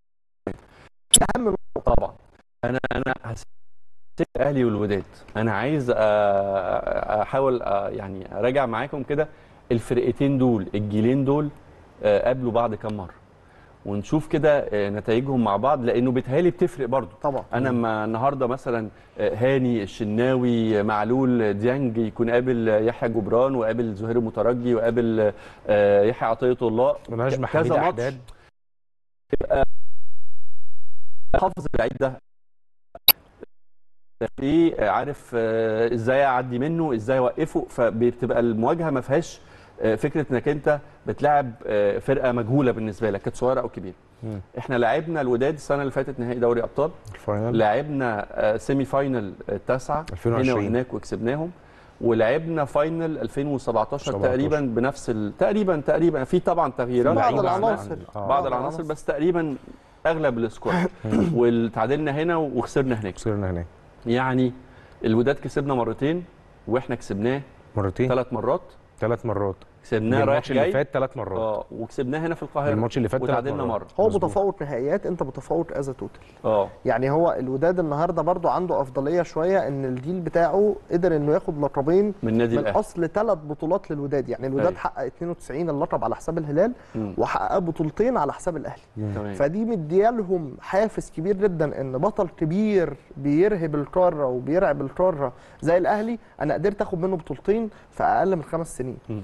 [SPEAKER 3] اهم نقطة.
[SPEAKER 1] طبعا انا انا هسيب الاهلي والوداد انا عايز أ- أ- احاول أ- يعني اراجع معاكم كده الفرقتين دول الجيلين دول آه، قابلوا بعض كام مره ونشوف كده آه، نتائجهم مع بعض لانه بيتهيألي بتفرق برضو
[SPEAKER 3] طبعا
[SPEAKER 1] انا لما النهارده مثلا آه، هاني الشناوي معلول ديانج يكون قابل يحيى جبران وقابل زهير المترجي وقابل آه، يحيى عطيه الله
[SPEAKER 4] ونجم
[SPEAKER 1] ك-
[SPEAKER 4] حميد
[SPEAKER 1] كذا ماتش
[SPEAKER 4] احداد
[SPEAKER 1] حافظ اللعيب ده ايه عارف آه، ازاي اعدي منه ازاي اوقفه فبتبقى المواجهه ما فيهاش آه، فكره انك انت بتلعب آه، فرقه مجهوله بالنسبه لك كانت صغيره او كبيره
[SPEAKER 4] مم.
[SPEAKER 1] احنا لعبنا الوداد السنه اللي فاتت نهائي دوري ابطال
[SPEAKER 4] الفاينل
[SPEAKER 1] لعبنا آه، سيمي فاينل آه، تاسعه
[SPEAKER 4] 2020.
[SPEAKER 1] هنا وهناك وكسبناهم ولعبنا فاينل 2017
[SPEAKER 4] 17.
[SPEAKER 1] تقريبا بنفس ال... تقريبا تقريبا في طبعا تغييرات
[SPEAKER 3] بعض
[SPEAKER 4] بعيد عن-
[SPEAKER 3] العناصر.
[SPEAKER 4] عن- آه.
[SPEAKER 1] بعض العناصر بس تقريبا اغلب السكواد وتعادلنا هنا وخسرنا هناك
[SPEAKER 4] خسرنا هناك
[SPEAKER 1] يعني الوداد كسبنا مرتين واحنا كسبناه
[SPEAKER 4] مرتين
[SPEAKER 1] ثلاث مرات
[SPEAKER 4] ثلاث مرات
[SPEAKER 1] كسبناه رايح
[SPEAKER 4] الماتش اللي
[SPEAKER 1] جاي
[SPEAKER 4] فات ثلاث مرات
[SPEAKER 1] اه وكسبناه هنا في القاهره
[SPEAKER 4] الماتش اللي فات ثلاث
[SPEAKER 1] وتعادلنا
[SPEAKER 4] مرات.
[SPEAKER 1] مره
[SPEAKER 3] هو
[SPEAKER 4] مظبوط.
[SPEAKER 3] متفوق نهائيات انت متفوق از توتال
[SPEAKER 1] اه
[SPEAKER 3] يعني هو الوداد النهارده برضو عنده افضليه شويه ان الجيل بتاعه قدر انه ياخد لقبين
[SPEAKER 1] من نادي
[SPEAKER 3] من
[SPEAKER 1] الاهلي
[SPEAKER 3] اصل ثلاث بطولات للوداد يعني الوداد
[SPEAKER 1] أيوة.
[SPEAKER 3] حقق 92 اللقب على حساب الهلال
[SPEAKER 1] مم.
[SPEAKER 3] وحقق بطولتين على حساب الاهلي
[SPEAKER 1] تمام
[SPEAKER 3] فدي مديالهم حافز كبير جدا ان بطل كبير بيرهب القاره وبيرعب القاره زي الاهلي انا قدرت اخد منه بطولتين في اقل من خمس سنين
[SPEAKER 1] مم.
[SPEAKER 3] فدي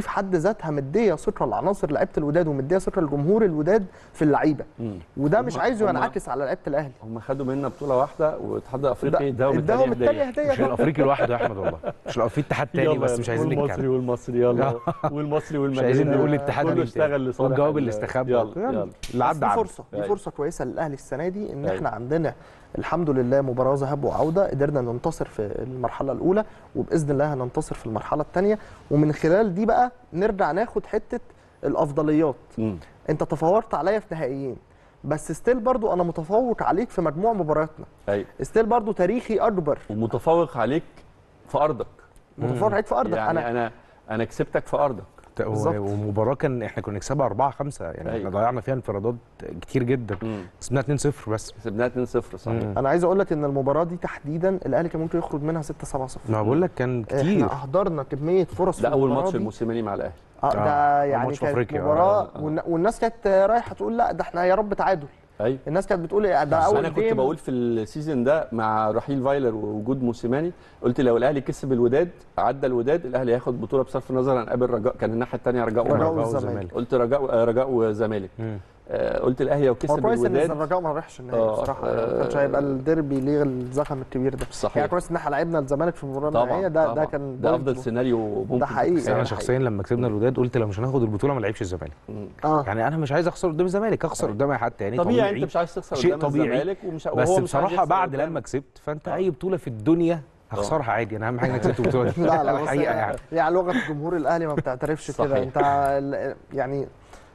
[SPEAKER 3] في حد ذاتها مديه ثقه لعناصر لعيبه الوداد ومديه ثقه لجمهور الوداد في اللعيبه
[SPEAKER 1] مم.
[SPEAKER 3] وده مش
[SPEAKER 1] هم-
[SPEAKER 3] عايزه
[SPEAKER 1] هم-
[SPEAKER 3] ينعكس على لعيبه الاهلي
[SPEAKER 1] هم خدوا منا بطوله واحده والاتحاد الافريقي
[SPEAKER 3] ده-
[SPEAKER 1] اداهم
[SPEAKER 3] اداهم
[SPEAKER 1] التانية
[SPEAKER 3] التانية
[SPEAKER 1] هديه
[SPEAKER 3] هديه
[SPEAKER 4] مش الافريقي لوحده يا احمد والله مش الأ- في اتحاد تاني بس مش عايزين
[SPEAKER 1] والمصري
[SPEAKER 4] نتكلم
[SPEAKER 1] والمصري يلا والمصري والمدريد
[SPEAKER 4] عايزين نقول الاتحاد
[SPEAKER 1] كله
[SPEAKER 4] مين
[SPEAKER 1] اشتغل
[SPEAKER 4] تاني.
[SPEAKER 1] لصالح
[SPEAKER 4] والجواب
[SPEAKER 1] ال-
[SPEAKER 4] اللي استخبى
[SPEAKER 1] يلا
[SPEAKER 4] يلا.
[SPEAKER 1] يلا
[SPEAKER 4] اللي
[SPEAKER 3] بس
[SPEAKER 4] عدى
[SPEAKER 3] دي
[SPEAKER 4] عدى
[SPEAKER 3] فرصه دي
[SPEAKER 1] أيوة.
[SPEAKER 3] فرصه كويسه للاهلي السنه دي ان
[SPEAKER 1] أيوة.
[SPEAKER 3] احنا عندنا الحمد لله مباراه ذهاب وعوده قدرنا ننتصر في المرحله الاولى وباذن الله هننتصر في المرحله الثانيه ومن خلال دي بقى نرجع ناخد حته الافضليات
[SPEAKER 1] مم.
[SPEAKER 3] انت تفوقت عليا في نهائيين بس ستيل برضو انا متفوق عليك في مجموع مبارياتنا
[SPEAKER 1] ايوه
[SPEAKER 3] ستيل برضو تاريخي اكبر
[SPEAKER 1] ومتفوق عليك في ارضك
[SPEAKER 3] متفوق عليك في ارضك
[SPEAKER 1] يعني
[SPEAKER 3] انا
[SPEAKER 1] انا انا كسبتك في ارضك
[SPEAKER 4] و-
[SPEAKER 3] بالظبط.
[SPEAKER 4] ومباراه كان احنا كنا نكسبها 4 5 يعني
[SPEAKER 1] أيوة.
[SPEAKER 4] احنا ضيعنا فيها انفرادات كتير جدا كسبناها 2 0 بس
[SPEAKER 1] كسبناها 2-0 صحيح
[SPEAKER 4] مم.
[SPEAKER 3] انا عايز اقول لك ان المباراه دي تحديدا الاهلي كان ممكن يخرج منها 6 7 0
[SPEAKER 4] ما بقول لك كان كتير
[SPEAKER 3] احنا اهدرنا كميه فرص
[SPEAKER 1] ده
[SPEAKER 3] في
[SPEAKER 1] اول
[SPEAKER 3] المباراة
[SPEAKER 1] ماتش
[SPEAKER 3] دي.
[SPEAKER 1] الموسيماني مع الاهلي
[SPEAKER 3] اه
[SPEAKER 4] آه،
[SPEAKER 3] ده يعني
[SPEAKER 4] ماتش في
[SPEAKER 3] كانت
[SPEAKER 4] أفريقيا،
[SPEAKER 3] مباراه
[SPEAKER 1] آه، آه.
[SPEAKER 3] والن- والناس كانت رايحه تقول لا ده احنا يا رب تعادل
[SPEAKER 1] ايوه
[SPEAKER 3] الناس كانت بتقول إيه ده اول
[SPEAKER 1] انا كنت
[SPEAKER 3] جيم.
[SPEAKER 1] بقول في السيزون ده مع رحيل فايلر ووجود موسيماني قلت لو الاهلي كسب الوداد عدى الوداد الاهلي هياخد بطوله بصرف النظر عن قابل رجاء كان الناحيه الثانيه رجاء
[SPEAKER 3] رجاء
[SPEAKER 1] ورجاء
[SPEAKER 3] والزمالك.
[SPEAKER 1] قلت رجاء آه، رجاء وزمالك
[SPEAKER 4] مم.
[SPEAKER 1] آه، قلت الاهلي لو
[SPEAKER 3] هو
[SPEAKER 1] كسب
[SPEAKER 3] كويس ان
[SPEAKER 1] الوداد
[SPEAKER 3] الرجاء ما راحش النهائي
[SPEAKER 1] آه،
[SPEAKER 3] بصراحه
[SPEAKER 1] آه،
[SPEAKER 3] ما كانش هيبقى الديربي ليه الزخم الكبير ده
[SPEAKER 1] صحيح.
[SPEAKER 3] يعني كويس ان احنا لعبنا الزمالك في المباراه
[SPEAKER 1] طبعا
[SPEAKER 3] النهائيه ده
[SPEAKER 1] طبعا.
[SPEAKER 3] ده كان
[SPEAKER 1] ده
[SPEAKER 3] بوينت
[SPEAKER 1] افضل
[SPEAKER 3] مهم.
[SPEAKER 1] سيناريو ممكن
[SPEAKER 3] حقيقي.
[SPEAKER 1] تكسبه.
[SPEAKER 4] انا
[SPEAKER 3] ده
[SPEAKER 4] شخصيا لما كسبنا الوداد قلت لو مش هناخد البطوله ما لعبش الزمالك
[SPEAKER 1] مم.
[SPEAKER 3] اه
[SPEAKER 4] يعني انا مش عايز اخسر قدام الزمالك اخسر قدام اي حد تاني
[SPEAKER 1] طبيعي انت مش عايز تخسر
[SPEAKER 4] شيء
[SPEAKER 1] قدام
[SPEAKER 4] طبيعي.
[SPEAKER 1] الزمالك ومش
[SPEAKER 4] بس
[SPEAKER 1] وهو مش عايز
[SPEAKER 4] بصراحه
[SPEAKER 1] يخسر
[SPEAKER 4] بعد
[SPEAKER 1] قدامك.
[SPEAKER 4] لما كسبت فانت
[SPEAKER 1] آه.
[SPEAKER 4] اي بطوله في الدنيا هخسرها عادي انا اهم حاجه انك كسبت البطوله دي
[SPEAKER 3] لا لا بص
[SPEAKER 4] الحقيقه يعني
[SPEAKER 3] يعني لغه جمهور الاهلي ما بتعترفش كده
[SPEAKER 1] صحيح.
[SPEAKER 3] انت ال- يعني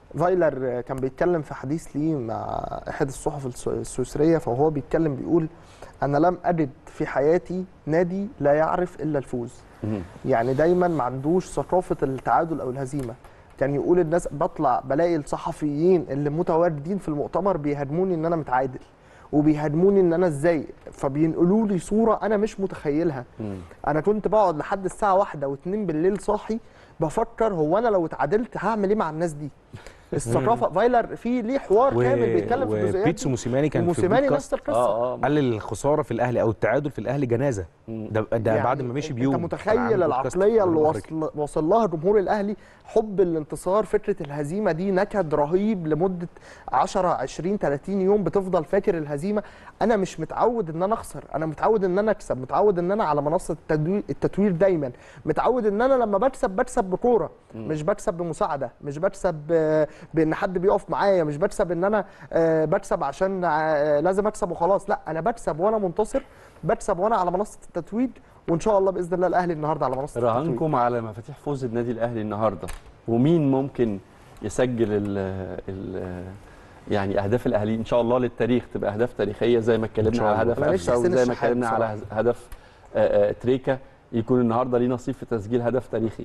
[SPEAKER 3] فايلر كان بيتكلم في حديث ليه مع احد الصحف الس- السويسريه فهو بيتكلم بيقول انا لم اجد في حياتي نادي لا يعرف الا الفوز
[SPEAKER 1] مم.
[SPEAKER 3] يعني دايما ما عندوش ثقافه التعادل او الهزيمه كان يقول الناس بطلع بلاقي الصحفيين اللي متواجدين في المؤتمر بيهاجموني ان انا متعادل وبيهاجموني ان انا ازاي فبينقلوا لي صوره انا مش متخيلها
[SPEAKER 1] مم.
[SPEAKER 3] انا كنت بقعد لحد الساعه واحدة واتنين بالليل صاحي بفكر هو انا لو اتعادلت هعمل ايه مع الناس دي الثقافه فايلر في ليه حوار كامل بيتكلم في الجزئيات
[SPEAKER 4] وبيتسو
[SPEAKER 3] دي
[SPEAKER 4] موسيماني كان في
[SPEAKER 3] وموسيماني
[SPEAKER 4] البودكاست
[SPEAKER 3] نفس القصه
[SPEAKER 1] اه اه
[SPEAKER 4] قال الخساره في الاهلي او التعادل في الاهلي جنازه
[SPEAKER 1] مم.
[SPEAKER 4] ده ده
[SPEAKER 3] يعني
[SPEAKER 4] بعد ما مشي
[SPEAKER 3] انت
[SPEAKER 4] بيوم
[SPEAKER 3] انت
[SPEAKER 4] كان عامل
[SPEAKER 3] متخيل
[SPEAKER 4] بودكاست
[SPEAKER 3] العقليه
[SPEAKER 4] في
[SPEAKER 3] اللي
[SPEAKER 4] جنوب أفريقيا.
[SPEAKER 3] وصل وصل لها جمهور الاهلي حب الانتصار فكره الهزيمه دي نكد رهيب لمده 10 20 30 يوم بتفضل فاكر الهزيمه انا مش متعود ان انا اخسر انا متعود ان انا اكسب متعود ان انا على منصه التدوير التتوير دايما متعود ان انا لما بكسب بكسب بكوره مش بكسب بمساعده مش بكسب آه، بان حد بيقف معايا مش بكسب ان انا آه، بكسب عشان آه، لازم اكسب وخلاص لا انا بكسب وانا منتصر بكسب وانا على منصه التتويج وان شاء الله باذن الله الاهلي النهارده على منصه التتويج
[SPEAKER 1] رهانكم على مفاتيح فوز النادي الاهلي النهارده ومين ممكن يسجل ال ال يعني اهداف الاهلي ان شاء الله للتاريخ تبقى اهداف تاريخيه زي ما
[SPEAKER 4] إن
[SPEAKER 1] اتكلمنا
[SPEAKER 4] شاء
[SPEAKER 1] على
[SPEAKER 4] الله.
[SPEAKER 1] هدف
[SPEAKER 3] أنا نفسي
[SPEAKER 1] قفشه
[SPEAKER 3] حسين
[SPEAKER 1] وزي ما
[SPEAKER 3] الشحات
[SPEAKER 1] اتكلمنا على
[SPEAKER 3] بصراحة.
[SPEAKER 1] هدف آه، آه، تريكا يكون النهارده ليه نصيب في تسجيل هدف تاريخي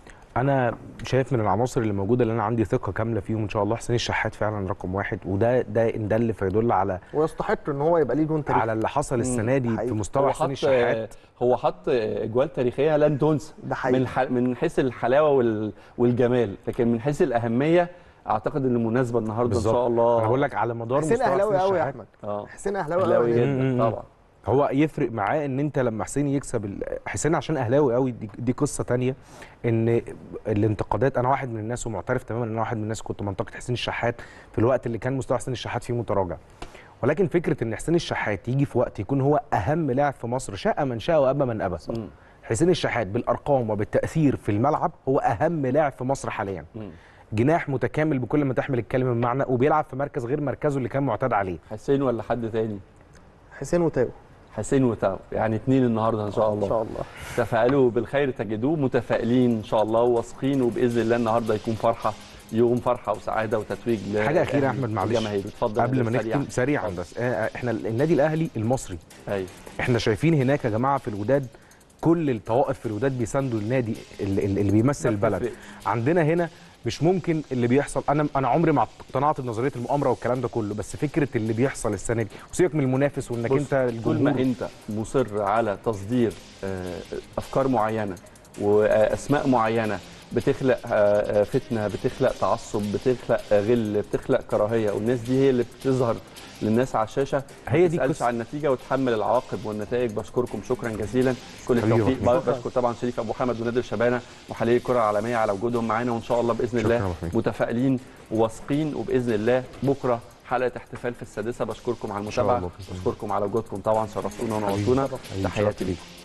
[SPEAKER 4] انا شايف من العناصر اللي موجوده اللي انا عندي ثقه كامله فيهم ان شاء الله حسين الشحات فعلا رقم واحد وده ده ان دل فيدل على
[SPEAKER 3] ويستحق ان هو يبقى ليه جون تاريخي
[SPEAKER 4] على اللي حصل السنه دي
[SPEAKER 3] حقيقي.
[SPEAKER 4] في مستوى
[SPEAKER 1] هو
[SPEAKER 4] حسين
[SPEAKER 1] حط
[SPEAKER 4] الشحات
[SPEAKER 1] هو حط اجوال تاريخيه لن تنسى
[SPEAKER 3] ده حقيقي.
[SPEAKER 1] من ح- من حيث الحلاوه وال- والجمال لكن من حيث الاهميه اعتقد ان مناسبه النهارده ان
[SPEAKER 4] بالظبط.
[SPEAKER 1] شاء الله
[SPEAKER 4] انا بقول لك على مدار
[SPEAKER 3] حسين
[SPEAKER 4] مستوى
[SPEAKER 3] اهلاوي قوي يا
[SPEAKER 4] الشحات.
[SPEAKER 3] احمد
[SPEAKER 1] اه
[SPEAKER 3] حسين اهلاوي
[SPEAKER 1] اهلاوي
[SPEAKER 3] قوي
[SPEAKER 4] جدا.
[SPEAKER 1] جدا طبعا
[SPEAKER 4] هو يفرق معاه ان انت لما حسين يكسب ال- حسين عشان اهلاوي قوي دي, دي قصه تانية ان الانتقادات انا واحد من الناس ومعترف تماما ان انا واحد من الناس كنت منتقد حسين الشحات في الوقت اللي كان مستوى حسين الشحات فيه متراجع ولكن فكره ان حسين الشحات يجي في وقت يكون هو اهم لاعب في مصر شاء من شاء وابى من ابى
[SPEAKER 1] مم.
[SPEAKER 4] حسين الشحات بالارقام وبالتاثير في الملعب هو اهم لاعب في مصر حاليا
[SPEAKER 1] مم.
[SPEAKER 4] جناح متكامل بكل ما تحمل الكلمه من معنى وبيلعب في مركز غير مركزه اللي كان معتاد عليه
[SPEAKER 1] حسين ولا حد تاني
[SPEAKER 3] حسين وتاو
[SPEAKER 1] حسين وتاو يعني اتنين النهارده ان شاء
[SPEAKER 3] ان
[SPEAKER 1] الله
[SPEAKER 3] شاء الله
[SPEAKER 1] تفائلوا بالخير تجدوه متفائلين ان شاء الله واثقين وباذن الله النهارده يكون فرحه يوم فرحه وسعاده وتتويج
[SPEAKER 4] حاجه اخيره يا احمد معلش
[SPEAKER 1] الجماهير اتفضل
[SPEAKER 4] قبل ما
[SPEAKER 1] يا سريعاً.
[SPEAKER 4] نختم سريعا
[SPEAKER 1] اتفضل.
[SPEAKER 4] بس آه، احنا النادي الاهلي المصري
[SPEAKER 1] ايوه
[SPEAKER 4] احنا شايفين هناك يا جماعه في الوداد كل الطوائف في الوداد بيساندوا النادي اللي, اللي بيمثل
[SPEAKER 1] ما
[SPEAKER 4] البلد
[SPEAKER 1] بتفرقش.
[SPEAKER 4] عندنا هنا مش ممكن اللي بيحصل انا انا عمري ما اقتنعت بنظريه المؤامره والكلام ده كله بس فكره اللي بيحصل السنه دي وسيبك من المنافس وانك
[SPEAKER 1] بص،
[SPEAKER 4] انت
[SPEAKER 1] طول ما
[SPEAKER 4] الجمهور
[SPEAKER 1] انت مصر على تصدير آه، افكار معينه واسماء معينه بتخلق آه، آه، فتنه بتخلق تعصب بتخلق آه، غل بتخلق كراهيه والناس دي هي اللي بتظهر للناس على الشاشه
[SPEAKER 4] هي دي
[SPEAKER 1] ما تسألش
[SPEAKER 4] القصة.
[SPEAKER 1] عن النتيجه وتحمل العواقب والنتائج بشكركم شكرا جزيلا كل
[SPEAKER 4] حبيبي
[SPEAKER 1] التوفيق
[SPEAKER 4] محمود.
[SPEAKER 1] بشكر طبعا شريف ابو حمد ونادر شبانه محللي الكره العالميه على وجودهم معانا وان شاء الله باذن
[SPEAKER 4] شكراً يا
[SPEAKER 1] الله
[SPEAKER 4] أبو حميد.
[SPEAKER 1] متفائلين وواثقين وباذن الله بكره حلقه احتفال في السادسه بشكركم على
[SPEAKER 4] شاء
[SPEAKER 1] المتابعه
[SPEAKER 4] الله بإذن الله.
[SPEAKER 1] بشكركم على وجودكم طبعا شرفتونا ونورتونا
[SPEAKER 4] حبيبي.
[SPEAKER 1] تحياتي ليكم